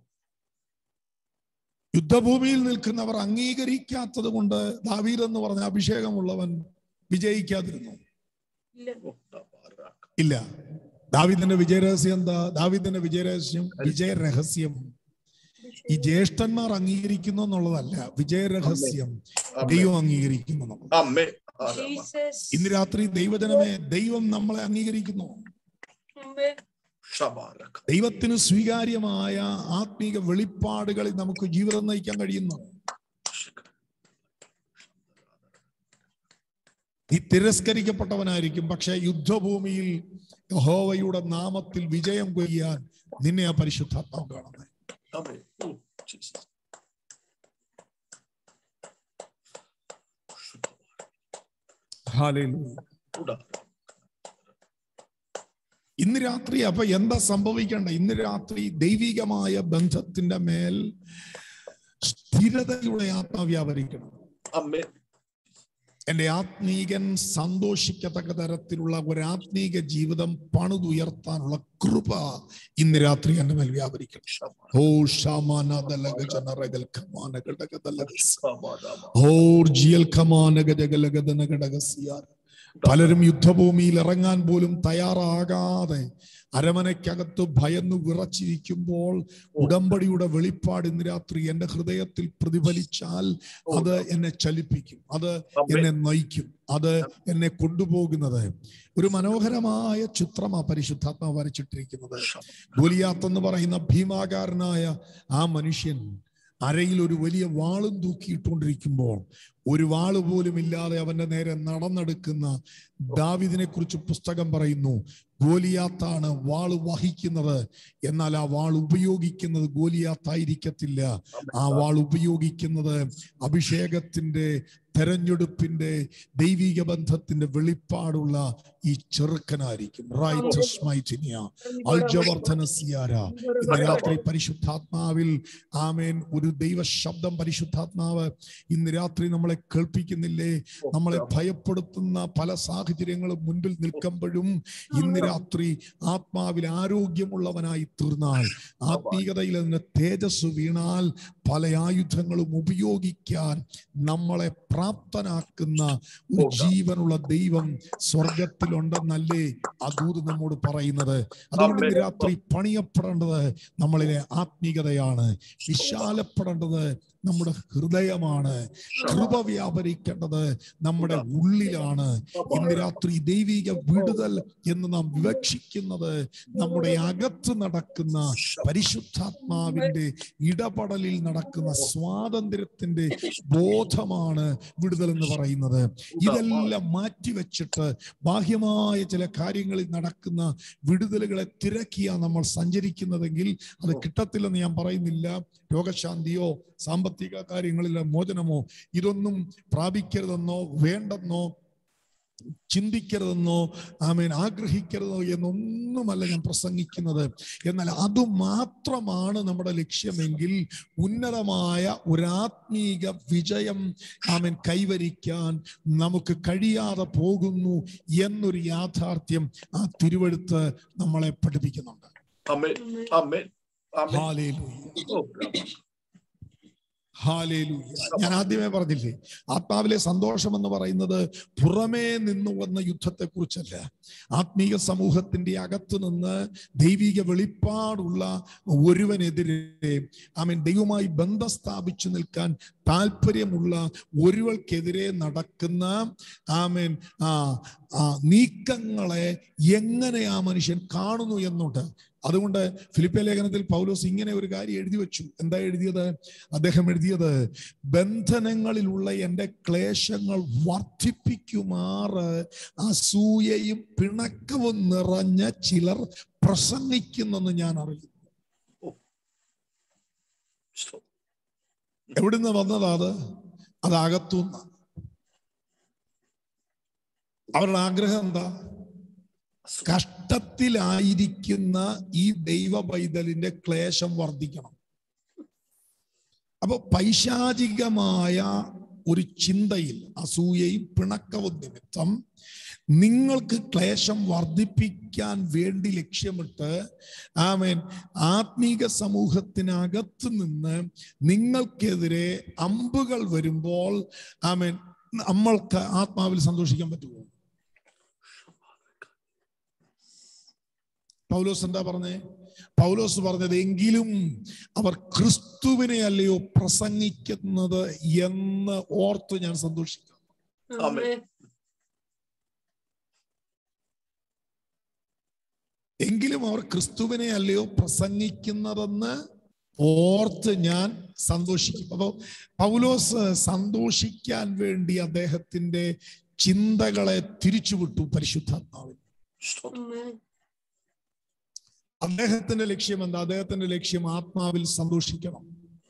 യുദ്ധഭൂമിയിൽ നിൽക്കുന്നവർ അംഗീകരിക്കാത്തത് കൊണ്ട് ദാവീദ് എന്ന് പറഞ്ഞ അഭിഷേകമുള്ളവൻ വിജയിക്കാതിരുന്നു ഇല്ല ഇല്ല ദാവീദിന്റെ വിജയരഹസ്യം എന്താ ദാവീദിന്റെ വിജയരഹസ്യം വിജയരഹസ്യം ഈ ജ്യേഷ്ഠന്മാർ അംഗീകരിക്കുന്നു എന്നുള്ളതല്ല വിജയരഹസ്യം ദൈവം അംഗീകരിക്കുന്നു എന്നുള്ളത് ആമേൻ ജീസസ് ഇന്ന് രാത്രി ദൈവജനമേ ദൈവം നമ്മളെ അംഗീകരിക്കുന്നു ആമേൻ ശബാരക ദൈവത്തിന് സ്വീകാര്യമായ ആത്മീക വെളിപ്പാടുകളിൽ നമുക്ക് ജീവിതം നയിക്കാൻ കഴിയുന്നു നീ തിരസ്കരിക്കപ്പെട്ടവനായിരിക്കും പക്ഷെ യുദ്ധഭൂമിയിൽ യഹോവയുടെ നാമത്തിൽ വിജയം കൊയ്യാൻ നിന്നെ ആ പരിശുദ്ധാത്മാവ് കാണുന്നത് ആമേൻ ഓ ജീസസ് ഉടാ ഇന്ന് രാത്രി അപ്പൊ എന്താ സംഭവിക്കേണ്ട ഇന്ന് രാത്രി ദൈവികമായ ബന്ധത്തിന്റെ മേൽ സ്ഥിരതയുടെ ആത്മ വ്യാപരിക്കണം ആമേൻ എന്റെ ആത്മീകൻ സന്തോഷിക്കത്തക്ക തരത്തിലുള്ള ഒരു ആത്മീക ജീവിതം പണിതുയർത്താനുള്ള കൃപ ഇന്ന് രാത്രി എന്റെ മേൽ വ്യാപരിക്കണം ശബാ ഓ ഷാമാനദലഗജനറഗൽ ഖമാനഗടഗദലഗസ്. ശബാദാമ ഓർ ജിയൽ ഖമാനഗജഗലഗദനഗടഗസിയാർ. പലരും യുദ്ധഭൂമിയിൽ ഇറങ്ങാൻ പോലും തയ്യാറാകാതെ അരമനയ്ക്കകത്ത് ഭയന്നു വിറച്ചിരിക്കുമ്പോൾ ഉടമ്പടിയുടെ വെളിപ്പാട് ഇന്ന് രാത്രി എന്റെ ഹൃദയത്തിൽ പ്രതിഫലിച്ചാൽ അത് എന്നെ ചലിപ്പിക്കും അത് എന്നെ നയിക്കും അത് എന്നെ കൊണ്ടുപോകുന്നത് ഒരു മനോഹരമായ ചിത്രമാ പരിശുദ്ധാത്മ വരച്ചിട്ടിരിക്കുന്നത് ഗോലിയാത്ത് എന്ന് പറയുന്ന ഭീമാകാരനായ ആ മനുഷ്യൻ അരയിൽ ഒരു വലിയ വാളും തൂക്കിയിട്ടുകൊണ്ടിരിക്കുമ്പോൾ ഒരു വാള് പോലും ഇല്ലാതെ അവന്റെ നേരെ നടന്നെടുക്കുന്ന ദാവിദിനെ കുറിച്ച് പുസ്തകം പറയുന്നു ഗോലിയാത്താണ് വാള് വഹിക്കുന്നത് എന്നാൽ ആ വാൾ ഉപയോഗിക്കുന്നത് ഗോലിയാത്തായിരിക്കത്തില്ല ആ വാൾ ഉപയോഗിക്കുന്നത് അഭിഷേകത്തിന്റെ തെരഞ്ഞെടുപ്പിന്റെ ദൈവിക ബന്ധത്തിന്റെ വെളിപ്പാടുള്ള ഈ ചെറുക്കനായിരിക്കും റൈറ്റസ് മൈറ്റിനിയ അൽജവർദ്ധന സിയാര ഇന്ന് രാത്രി പരിശുദ്ധാത്മാവിൽ ആമേൻ ഒരു ദൈവ ശബ്ദം പരിശുദ്ധാത്മാവ് ഇന്ന് രാത്രി നമ്മളെ കേൾപ്പിക്കുന്നില്ലേ നമ്മളെ ഭയപ്പെടുത്തുന്ന പല സാഹചര്യങ്ങളും മുൻപിൽ നിൽക്കുമ്പോഴും ഇന്ന് രാത്രി ആത്മാവിൽ ആരോഗ്യമുള്ളവനായി തീർന്നാൽ ആത്മീയതയിൽ അതിന് തേജസ് വീണാൽ പല ആയുധങ്ങളും ഉപയോഗിക്കാൻ നമ്മളെ പ്രാപ്തനാക്കുന്ന ഒരു ജീവനുള്ള ദൈവം സ്വർഗത്തിലുണ്ടെന്നല്ലേ ആ ദൂത് നമ്മോട് പറയുന്നത് അതുകൊണ്ട് ഇന്ന് രാത്രി പണിയപ്പെടേണ്ടത് നമ്മളിലെ ആത്മീകതയാണ് വിശാലപ്പെടേണ്ടത് നമ്മുടെ ഹൃദയമാണ് കൃപ വ്യാപരിക്കേണ്ടത് നമ്മുടെ ഉള്ളിലാണ് ഇന്ന് രാത്രി ദൈവിക വിടുതൽ എന്ന് നാം വിവക്ഷിക്കുന്നത് നമ്മുടെ അകത്ത് നടക്കുന്ന പരിശുദ്ധാത്മാവിന്റെ ഇടപെടലിൽ നടക്കുന്ന സ്വാതന്ത്ര്യത്തിന്റെ ബോധമാണ് വിടുതൽ എന്ന് പറയുന്നത് ഇതെല്ലാം മാറ്റിവെച്ചിട്ട് ബാഹ്യമായ ചില കാര്യങ്ങളിൽ നടക്കുന്ന വിടുതലുകളെ തിരക്കിയാ നമ്മൾ സഞ്ചരിക്കുന്നതെങ്കിൽ അത് കിട്ടത്തില്ലെന്ന് ഞാൻ പറയുന്നില്ല രോഗശാന്തിയോ സാമ്പത്തിക കാര്യങ്ങളിലെ മോചനമോ ഇതൊന്നും പ്രാപിക്കരുതെന്നോ വേണ്ടെന്നോ ചിന്തിക്കരുതെന്നോ ആമേൻ ആഗ്രഹിക്കരുതോ എന്നൊന്നുമല്ല ഞാൻ പ്രസംഗിക്കുന്നത് എന്നാൽ അത് മാത്രമാണ് നമ്മുടെ ലക്ഷ്യമെങ്കിൽ ഉന്നതമായ ഒരാത്മീക വിജയം ആമേൻ കൈവരിക്കാൻ നമുക്ക് കഴിയാതെ പോകുന്നു എന്നൊരു യാഥാർത്ഥ്യം ആ തിരുവഴുത്ത് നമ്മളെ പഠിപ്പിക്കുന്നുണ്ട് ആമേൻ ആമേൻ ആമേൻ ഹാലേലൂയ ഓ, ഹാലേലൂയ ഞാൻ ആദ്യമേ പറഞ്ഞില്ലേ ആത്മാവിലെ സന്തോഷം എന്ന് പറയുന്നത് പുറമേ നിന്ന് വന്ന യുദ്ധത്തെ കുറിച്ചല്ല ആത്മീക സമൂഹത്തിന്റെ അകത്ത് നിന്ന് ദൈവിക വെളിപ്പാടുള്ള ഒരുവനെതിരെ ആമീൻ ദൈവമായി ബന്ധം സ്ഥാപിച്ചു നിൽക്കാൻ താല്പര്യമുള്ള ഒരുവൾക്കെതിരെ നടക്കുന്ന ആമേൻ ആ ആ നീക്കങ്ങളെ എങ്ങനെ ആ മനുഷ്യൻ കാണുന്നു എന്നുണ്ട് അതുകൊണ്ട് ഫിലിപ്പ ലേഖനത്തിൽ പൗലോസ് ഇങ്ങനെ ഒരു കാര്യം എഴുതി വെച്ചു എന്താ എഴുതിയത് അദ്ദേഹം എഴുതിയത് ബന്ധനങ്ങളിലുള്ള എൻ്റെ ക്ലേശങ്ങൾ വർദ്ധിപ്പിക്കുമാറ് അസൂയയും പിണക്കവും നിറഞ്ഞ ചിലർ പ്രസംഗിക്കുന്നെന്ന് ഞാൻ അറിയുന്നു സ്തോത്രം. എവിടുന്ന് വന്നതാ അത് അത് അകത്തുനിന്ന് അവരുടെ ആഗ്രഹം എന്താ കഷ്ടത്തിലായിരിക്കുന്ന ഈ ദൈവ പൈതലിന്റെ ക്ലേശം വർദ്ധിക്കണം അപ്പൊ പൈശാചികമായ ഒരു ചിന്തയിൽ അസൂയയും പിണക്കവും നിമിത്തം നിങ്ങൾക്ക് ക്ലേശം വർദ്ധിപ്പിക്കാൻ വേണ്ടി ലക്ഷ്യമിട്ട് ആമേൻ ആത്മീക സമൂഹത്തിനകത്ത് നിന്ന് നിങ്ങൾക്കെതിരെ അമ്പുകൾ വരുമ്പോൾ ആമേൻ നമ്മൾക്ക് ആത്മാവിൽ സന്തോഷിക്കാൻ പറ്റുമോ പൗലോസ് എന്താ പറഞ്ഞേ പൗലോസ് പറഞ്ഞത് എങ്കിലും അവർ ക്രിസ്തുവിനെ അല്ലയോ പ്രസംഗിക്കുന്നത് എന്ന് ഓർത്ത് ഞാൻ സന്തോഷിക്കാം ആമേൻ. എങ്കിലും അവർ ക്രിസ്തുവിനെ അല്ലയോ പ്രസംഗിക്കുന്നതെന്ന് ഓർത്ത് ഞാൻ സന്തോഷിക്കും അപ്പൊ പൗലോസ് സന്തോഷിക്കാൻ വേണ്ടി അദ്ദേഹത്തിന്റെ ചിന്തകളെ തിരിച്ചുവിട്ടു പരിശുദ്ധാത്മാവിൽ സ്തോത്രം. അദ്ദേഹത്തിന്റെ ലക്ഷ്യം എന്താ അദ്ദേഹത്തിന്റെ ലക്ഷ്യം ആത്മാവിൽ സന്തോഷിക്കണം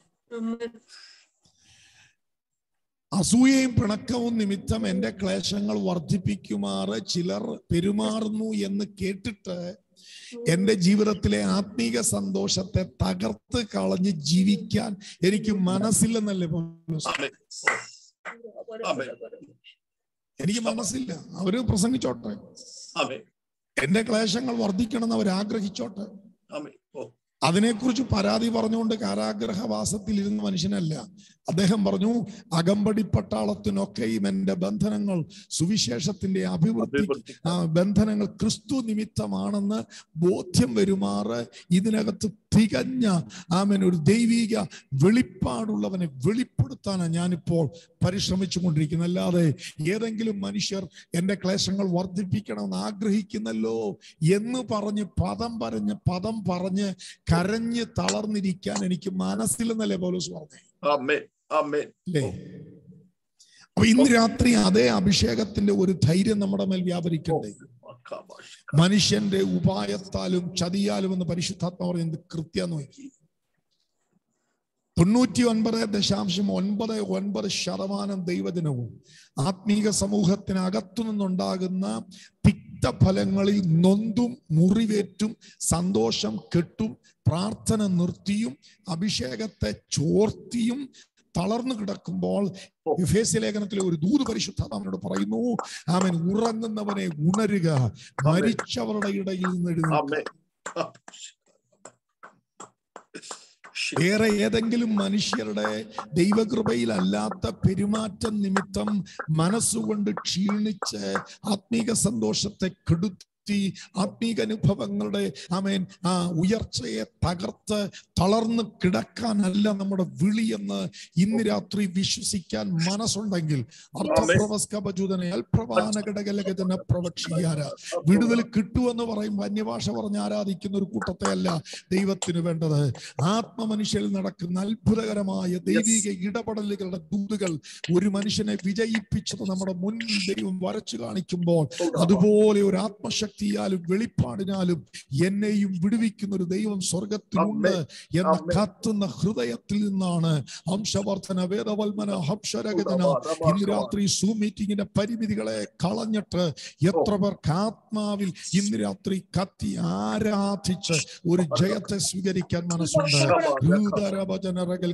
അസൂയയും പിണക്കവും നിമിത്തം എന്റെ ക്ലേശങ്ങൾ വർദ്ധിപ്പിക്കുമാറ് ചിലർ പെരുമാറുന്നു എന്ന് കേട്ടിട്ട് എന്റെ ജീവിതത്തിലെ ആത്മീക സന്തോഷത്തെ തകർത്ത് കളഞ്ഞ് ജീവിക്കാൻ എനിക്ക് മനസ്സില്ലെന്നല്ലേ പൗലോസ്? ആമേൻ. ആമേൻ. എനിക്ക് മനസ്സില്ല അവര് പ്രസംഗിച്ചോട്ടെ ആമേൻ. എന്റെ ക്ലേശങ്ങൾ വർദ്ധിക്കണമെന്ന് അവർ ആഗ്രഹിച്ചോട്ടെ ആമേൻ. ഓ, അതിനെക്കുറിച്ച് പരാതി പറഞ്ഞുകൊണ്ട് കാരാഗ്രഹവാസത്തിൽ ഇരുന്ന മനുഷ്യനല്ല അദ്ദേഹം പറഞ്ഞു അകമ്പടി പട്ടാളത്തിനൊക്കെയും എന്റെ ബന്ധനങ്ങൾ സുവിശേഷത്തിന്റെ അഭിവൃദ്ധി അഭിവൃദ്ധി. ആ ബന്ധനങ്ങൾ ക്രിസ്തു നിമിത്തമാണെന്ന് ബോധ്യം വരുമാറ് ഇതിനകത്ത് തികഞ്ഞ ആമൻ ഒരു ദൈവിക വെളിപ്പാടുള്ളവനെ വെളിപ്പെടുത്താനാണ് ഞാനിപ്പോൾ പരിശ്രമിച്ചു കൊണ്ടിരിക്കുന്നത് അല്ലാതെ ഏതെങ്കിലും മനുഷ്യർ എന്റെ ക്ലേശങ്ങൾ വർദ്ധിപ്പിക്കണമെന്ന് ആഗ്രഹിക്കുന്നല്ലോ എന്ന് പറഞ്ഞ് പദം പറഞ്ഞ് പദം പറഞ്ഞ് കരഞ്ഞ് തളർന്നിരിക്കാൻ എനിക്ക് മനസ്സിലെന്നല്ലേ പൗലോസ് പറഞ്ഞേ ആമേൻ. ആമേൻ. അല്ലേ അപ്പൊ ഇന്ന് രാത്രി അതേ അഭിഷേകത്തിന്റെ ഒരു ധൈര്യം നമ്മുടെ മേൽ വ്യാപരിക്കണ്ടേ മക്കാബാഷ്. മനുഷ്യന്റെ ഉപായത്താലും ചതിയാലും എന്ന് പരിശുദ്ധാത്മ പറയുന്നത് കൃത്യം നോക്കി തൊണ്ണൂറ്റി ഒൻപത് ദശാംശം ഒൻപത് ഒൻപത് ശതമാനം ദൈവജനവും ആത്മീക സമൂഹത്തിനകത്തു നിന്നുണ്ടാകുന്ന തിക്തഫലങ്ങളിൽ നൊന്തും മുറിവേറ്റും സന്തോഷം കെട്ടും പ്രാർത്ഥന നിർത്തിയും അഭിഷേകത്തെ ചോർത്തിയും തളർന്നു കിടക്കുമ്പോൾ എഫേസ്യ ലേഖനത്തിലെ ഒരു ദൂത് പരിശുദ്ധാത്മാവിനോട് പറയുന്നു അവൻ ഉറങ്ങുന്നവനെ ഉണരുക മരിച്ചവരുടെ ഇടയിൽ നിന്ന് എഴുന്നേൽക്കുക. ആമേൻ. വേറെ ഏതെങ്കിലും മനുഷ്യരുടെ ദൈവകൃപയിലല്ലാത്ത പെരുമാറ്റം നിമിത്തം മനസ്സുകൊണ്ട് ക്ഷീണിച്ച് ആത്മീക സന്തോഷത്തെ കെടുത്തി ശക്തി ആത്മീക അനുഭവങ്ങളുടെ ആമേൻ ആ ഉയർച്ചയെ തകർത്ത് തളർന്ന് കിടക്കാനല്ല നമ്മുടെ വിളിയെന്ന് ഇന്ന് രാത്രി വിശ്വസിക്കാൻ മനസ്സുണ്ടെങ്കിൽ അർത്ഥപ്രവസ്കപചൂതനെ അൽപ്രവാന ഘടകലഗതന പ്രവക്ഷിയാര വിടുതൽ കിട്ടുമെന്ന് പറയുമ്പോൾ അന്യഭാഷ പറഞ്ഞ് ആരാധിക്കുന്ന ഒരു കൂട്ടത്തെ അല്ല ദൈവത്തിന് വേണ്ടത് ആത്മമനുഷ്യരിൽ നടക്കുന്ന അത്ഭുതകരമായ ദൈവിക ഇടപെടലുകളുടെ ദൂതുകൾ ഒരു മനുഷ്യനെ വിജയിപ്പിച്ചത് നമ്മുടെ മുന്നിൽ ദൈവം വരച്ചു കാണിക്കുമ്പോൾ അതുപോലെ ഒരു ആത്മശക്തിയാലും വെളിപ്പാടിനാലും എന്നെയും വിടുവിക്കുന്ന ഒരു ദൈവം സ്വർഗത്തിലുണ്ട് എന്ന കത്തുന്ന ഹൃദയത്തിൽ നിന്നാണ് അംശവർദ്ധന വേദവൽമന ഹംശരഗതന ഇന്ന് രാത്രി സൂം മീറ്റിംഗിന്റെ പരിമിതികളെ കളഞ്ഞിട്ട് എത്ര പേർക്ക് ആത്മാവിൽ ഇന്ന് രാത്രി കത്തി ആരാധിച്ച് ഒരു ജയത്തെ സ്വീകരിക്കാൻ മനസ്സുണ്ട് ഭൂതരവചനറകൽ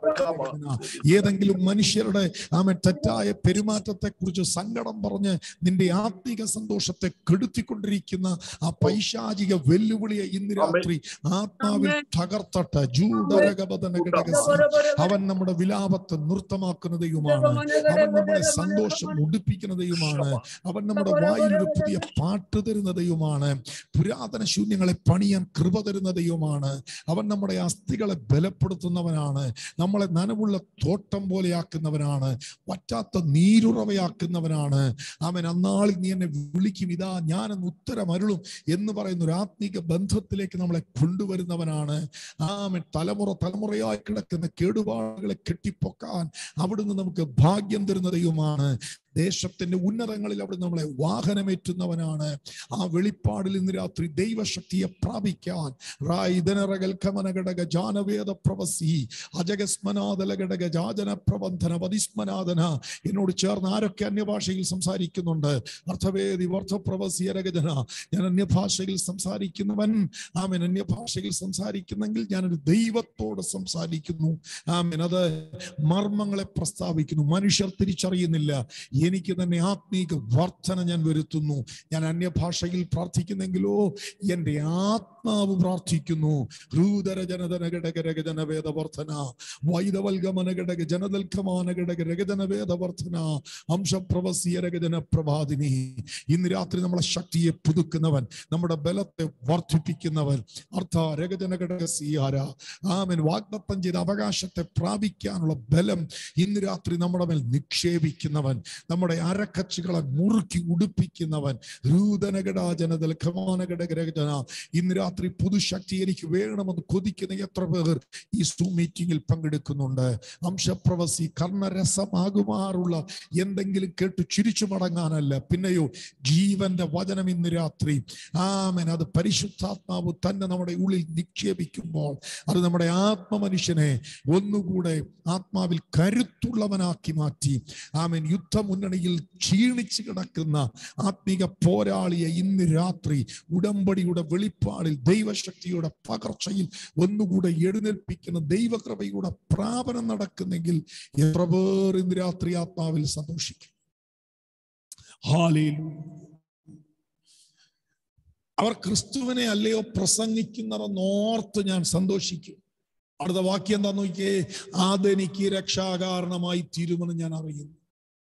ഏതെങ്കിലും മനുഷ്യരുടെ ആമൻ തെറ്റായ പെരുമാറ്റത്തെ കുറിച്ച് സങ്കടം പറഞ്ഞ് നിന്റെ ആത്മീക സന്തോഷത്തെ കെടുത്തിക്കൊണ്ടിരിക്കുന്ന ആ പൈശാചിക വെല്ലുവിളിയെ ഇന്ന് രാത്രി ആത്മാവിൽ തകർത്തട്ട് ജൂഡരകപതന ഘടകസി അവൻ നമ്മുടെ വിലാപത്തെ നൃത്തമാക്കുന്ന ദൈവമാണ് അവൻ നമ്മളെ സന്തോഷം ഉടുപ്പിക്കുന്ന ദൈവമാണ് അവൻ നമ്മുടെ വായിൽ ഒരു പുതിയ പാട്ട് തരുന്ന ദൈവമാണ് പുരാതന ശൂന്യങ്ങളെ പണിയാൻ കൃപ തരുന്ന ദൈവമാണ് അവൻ നമ്മുടെ അസ്ഥികളെ ബലപ്പെടുത്തുന്നവനാണ് നമ്മളെ നനവുള്ള തോട്ടം പോലെയാക്കുന്നവനാണ് വറ്റാത്ത നീരുറവയാക്കുന്നവനാണ് അവൻ അന്നാളിൽ നീ എന്നെ വിളിക്കും ഇതാ ഞാനെന്ന് ഉത്തരമരുളും എന്ന് പറയുന്ന ഒരു ആത്മീക ബന്ധത്തിലേക്ക് നമ്മളെ കൊണ്ടുവരുന്നവനാണ് ആമൻ തലമുറ തലമുറയായി കിടക്കുന്ന കേടുപാടുകളെ കെട്ടിപ്പൊക്കാൻ അവിടുന്ന് നമുക്ക് ഭാഗ്യം തരുന്ന ദൈവമാണ് ദേശത്തിന്റെ ഉന്നതങ്ങളിൽ അവിടെ നമ്മളെ വാഹനമേറ്റുന്നവനാണ് ആ വെളിപ്പാടിൽ ഇന്ന് രാത്രി ദൈവശക്തിയെ പ്രാപിക്കാൻ റായിതനറകൽ കമനഘടക ജാനവേദ പ്രവസി അജഗസ്മനാദല ഘടക ജാജന പ്രബന്ധന വതിസ്മനാദന എന്നോട് ചേർന്ന് ആരൊക്കെ അന്യഭാഷയിൽ സംസാരിക്കുന്നുണ്ട് അർത്ഥവേദി വർദ്ധപ്രവസി അരഗജന ഞാൻ അന്യഭാഷയിൽ സംസാരിക്കുന്നവൻ ആമൻ അന്യഭാഷയിൽ സംസാരിക്കുന്നെങ്കിൽ ഞാനൊരു ദൈവത്തോട് സംസാരിക്കുന്നു ആമൻ അത് മർമ്മങ്ങളെ പ്രസ്താവിക്കുന്നു മനുഷ്യർ തിരിച്ചറിയുന്നില്ല എനിക്ക് തന്നെ ആത്മീക വർധന ഞാൻ വരുത്തുന്നു ഞാൻ അന്യഭാഷയിൽ പ്രാർത്ഥിക്കുന്നെങ്കിലോ എൻ്റെ ആത്മാവ് പ്രാർത്ഥിക്കുന്നു ഹൃദര ജനതന ഘടക രഗജന വേദവർദ്ധന വൈദവൽഗമന ഘടക ജനതൽക്കമാന ഘടക രഗജന വേദവർദ്ധന അംശപ്രവസിയ രഗജന പ്രഭാതിനി ഇന്ന് രാത്രി നമ്മളെ ശക്തിയെ പുതുക്കുന്നവൻ നമ്മുടെ ബലത്തെ വർദ്ധിപ്പിക്കുന്നവൻ അർത്ഥ രഗജന ഘടക സിയാര ആമൻ വാഗ്ദത്തം ചെയ്ത അവകാശത്തെ പ്രാപിക്കാനുള്ള ബലം ഇന്ന് രാത്രി നമ്മുടെ മേൽ നിക്ഷേപിക്കുന്നവൻ നമ്മുടെ അരക്കച്ചുകളെ മുറുക്കി ഉടുപ്പിക്കുന്നവൻ രൂതനഗടാജനതൽ ഖമാനഗടകരജന ഇന്ന് രാത്രി പുതുശക്തി എനിക്ക് വേണമെന്ന് കൊതിക്കുന്ന എത്ര പേർ ഈ സൂം മീറ്റിംഗിൽ പങ്കെടുക്കുന്നുണ്ട് അംശപ്രവസി കർണരസമാകുമാറുള്ള എന്തെങ്കിലും കേട്ട് ചിരിച്ചു മടങ്ങാനല്ല പിന്നെയോ ജീവന്റെ വചനം ഇന്ന് രാത്രി ആമൻ അത് പരിശുദ്ധാത്മാവ് തന്നെ നമ്മുടെ ഉള്ളിൽ നിക്ഷേപിക്കുമ്പോൾ അത് നമ്മുടെ ആത്മമനുഷ്യനെ ഒന്നുകൂടെ ആത്മാവിൽ കരുത്തുള്ളവനാക്കി മാറ്റി ആമൻ യുദ്ധമുന്നണിയിൽ ക്ഷീണിച്ചു കിടക്കുന്ന ആത്മീക പോരാളിയെ ഇന്ന് രാത്രി ഉടമ്പടിയുടെ വെളിപ്പാടിൽ ദൈവശക്തിയുടെ പകർച്ചയിൽ ഒന്നുകൂടെ എഴുന്നേൽപ്പിക്കുന്ന ദൈവകൃപയുടെ പ്രാപനം നടക്കുന്നെങ്കിൽ എത്ര പേർ ഇന്ന് രാത്രി ആത്മാവിൽ സന്തോഷിക്കും ഹാലേലൂയ അവർ ക്രിസ്തുവിനെ അല്ലയോ പ്രസംഗിക്കുന്നതെന്നോർത്ത് ഞാൻ സന്തോഷിക്കും അടുത്ത വാക്യം എന്താ നോക്കിയേ അതെനിക്ക് രക്ഷാകാരണമായി തീരുമെന്ന് ഞാൻ അറിയുന്നു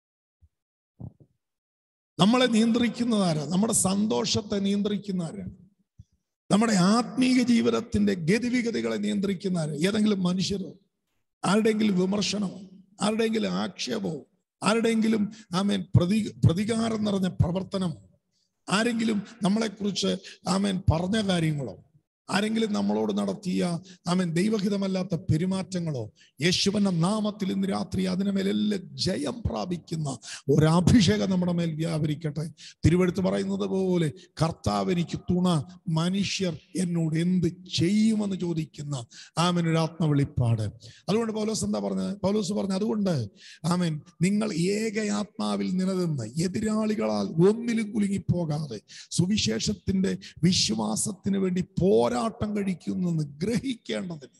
നമ്മളെ നിയന്ത്രിക്കുന്നതാരാ നമ്മുടെ സന്തോഷത്തെ നിയന്ത്രിക്കുന്നതാരാ നമ്മുടെ ആത്മീക ജീവിതത്തിന്റെ ഗതിവിഗതികളെ നിയന്ത്രിക്കുന്നതാരാ ഏതെങ്കിലും മനുഷ്യരോ ആരുടെയെങ്കിലും വിമർശനമോ ആരുടെയെങ്കിലും ആക്ഷേപമോ ആരുടെയെങ്കിലും ആമേൻ പ്രതി പ്രതികാരം നിറഞ്ഞ പ്രവർത്തനമോ ആരെങ്കിലും നമ്മളെക്കുറിച്ച് ആമേൻ പറഞ്ഞ കാര്യങ്ങളോ ആരെങ്കിലും നമ്മളോട് നടത്തിയ ആമൻ ദൈവഹിതമല്ലാത്ത പെരുമാറ്റങ്ങളോ യേശുവന്റെ നാമത്തിൽ ഇന്ന് രാത്രി അതിന് മേലെല്ലാം ജയം പ്രാപിക്കുന്ന ഒരഭിഷേകം നമ്മുടെ മേൽ വ്യാപരിക്കട്ടെ തിരുവെടുത്ത് പറയുന്നത് പോലെ കർത്താവ് എനിക്ക് തുണ മനുഷ്യർ എന്നോട് എന്ത് ചെയ്യുമെന്ന് ചോദിക്കുന്ന ആമൻ ഒരു ആത്മവെളിപ്പാട് അതുകൊണ്ട് പൗലോസ് എന്താ പറഞ്ഞത് പൗലോസ് പറഞ്ഞു അതുകൊണ്ട് ആമൻ നിങ്ങൾ ഏക ആത്മാവിൽ നിലനിന്ന് എതിരാളികളാൽ ഒന്നിലും കുലുങ്ങിപ്പോകാതെ സുവിശേഷത്തിന്റെ വിശ്വാസത്തിന് വേണ്ടി പോരാട്ടം കഴിക്കുന്നെന്ന് ഗ്രഹിക്കേണ്ടതിന്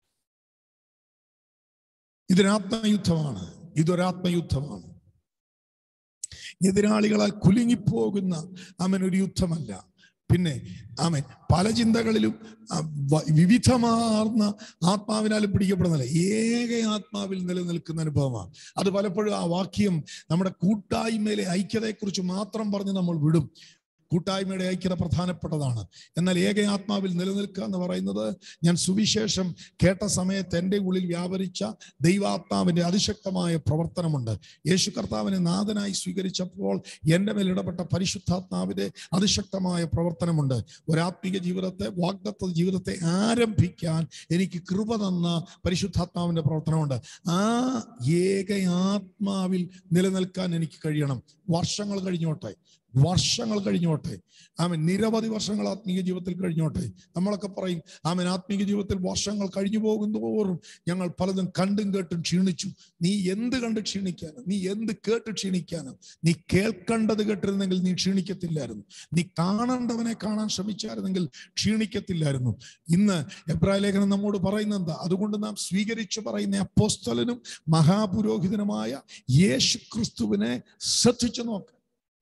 ഇതൊരാത്മയുദ്ധമാണ് ഇതൊരാത്മയുദ്ധമാണ് എതിരാളികളാൽ കുലുങ്ങിപ്പോകുന്ന അവൻ ഒരു യുദ്ധമല്ല പിന്നെ ആമൻ പല ചിന്തകളിലും ആ, വ- വിവിധമാർന്ന ആത്മാവിനാലും പിടിക്കപ്പെടുന്നില്ല ഏക ആത്മാവിൽ നിലനിൽക്കുന്ന അനുഭവമാണ് അത് പലപ്പോഴും ആ വാക്യം നമ്മുടെ കൂട്ടായ്മയിലെ ഐക്യതയെക്കുറിച്ച് മാത്രം പറഞ്ഞ് നമ്മൾ വിടും കൂട്ടായ്മയുടെ ഐക്യത പ്രധാനപ്പെട്ടതാണ് എന്നാൽ ഏക ആത്മാവിൽ നിലനിൽക്കുക എന്ന് പറയുന്നത് ഞാൻ സുവിശേഷം കേട്ട സമയത്ത് എൻ്റെ ഉള്ളിൽ വ്യാപരിച്ച ദൈവാത്മാവിന്റെ അതിശക്തമായ പ്രവർത്തനമുണ്ട് യേശു കർത്താവിനെ നാഥനായി സ്വീകരിച്ചപ്പോൾ എൻ്റെ മേൽ ഇടപെട്ട പരിശുദ്ധാത്മാവിന്റെ അതിശക്തമായ പ്രവർത്തനമുണ്ട് ഒരാത്മീക ജീവിതത്തെ വാഗ്ദത്ത ജീവിതത്തെ ആരംഭിക്കാൻ എനിക്ക് കൃപ തന്ന പരിശുദ്ധാത്മാവിന്റെ പ്രവർത്തനമുണ്ട് ആ ഏക ആത്മാവിൽ നിലനിൽക്കാൻ എനിക്ക് കഴിയണം വർഷങ്ങൾ കഴിഞ്ഞോട്ടെ വർഷങ്ങൾ കഴിഞ്ഞോട്ടെ ആമൻ നിരവധി വർഷങ്ങൾ ആത്മീയ ജീവിതത്തിൽ കഴിഞ്ഞോട്ടെ നമ്മളൊക്കെ പറയും ആമൻ ആത്മീയ ജീവിതത്തിൽ വർഷങ്ങൾ കഴിഞ്ഞു പോകുന്തോറും ഞങ്ങൾ പലതും കണ്ടും കേട്ടും ക്ഷീണിച്ചു നീ എന്ത് കണ്ട് ക്ഷീണിക്കാനും നീ എന്ത് കേട്ട് ക്ഷീണിക്കാനും നീ കേൾക്കേണ്ടത് കേട്ടിരുന്നെങ്കിൽ നീ ക്ഷീണിക്കത്തില്ലായിരുന്നു നീ കാണേണ്ടവനെ കാണാൻ ശ്രമിച്ചായിരുന്നെങ്കിൽ ക്ഷീണിക്കത്തില്ലായിരുന്നു ഇന്ന് എബ്രായ ലേഖനം നമ്മോട് പറയുന്നത് എന്താ അതുകൊണ്ട് നാം സ്വീകരിച്ചു പറയുന്ന അപ്പോസ്തലനും മഹാപുരോഹിതനുമായ യേശു ക്രിസ്തുവിനെ ശ്രദ്ധിച്ചു നോക്ക്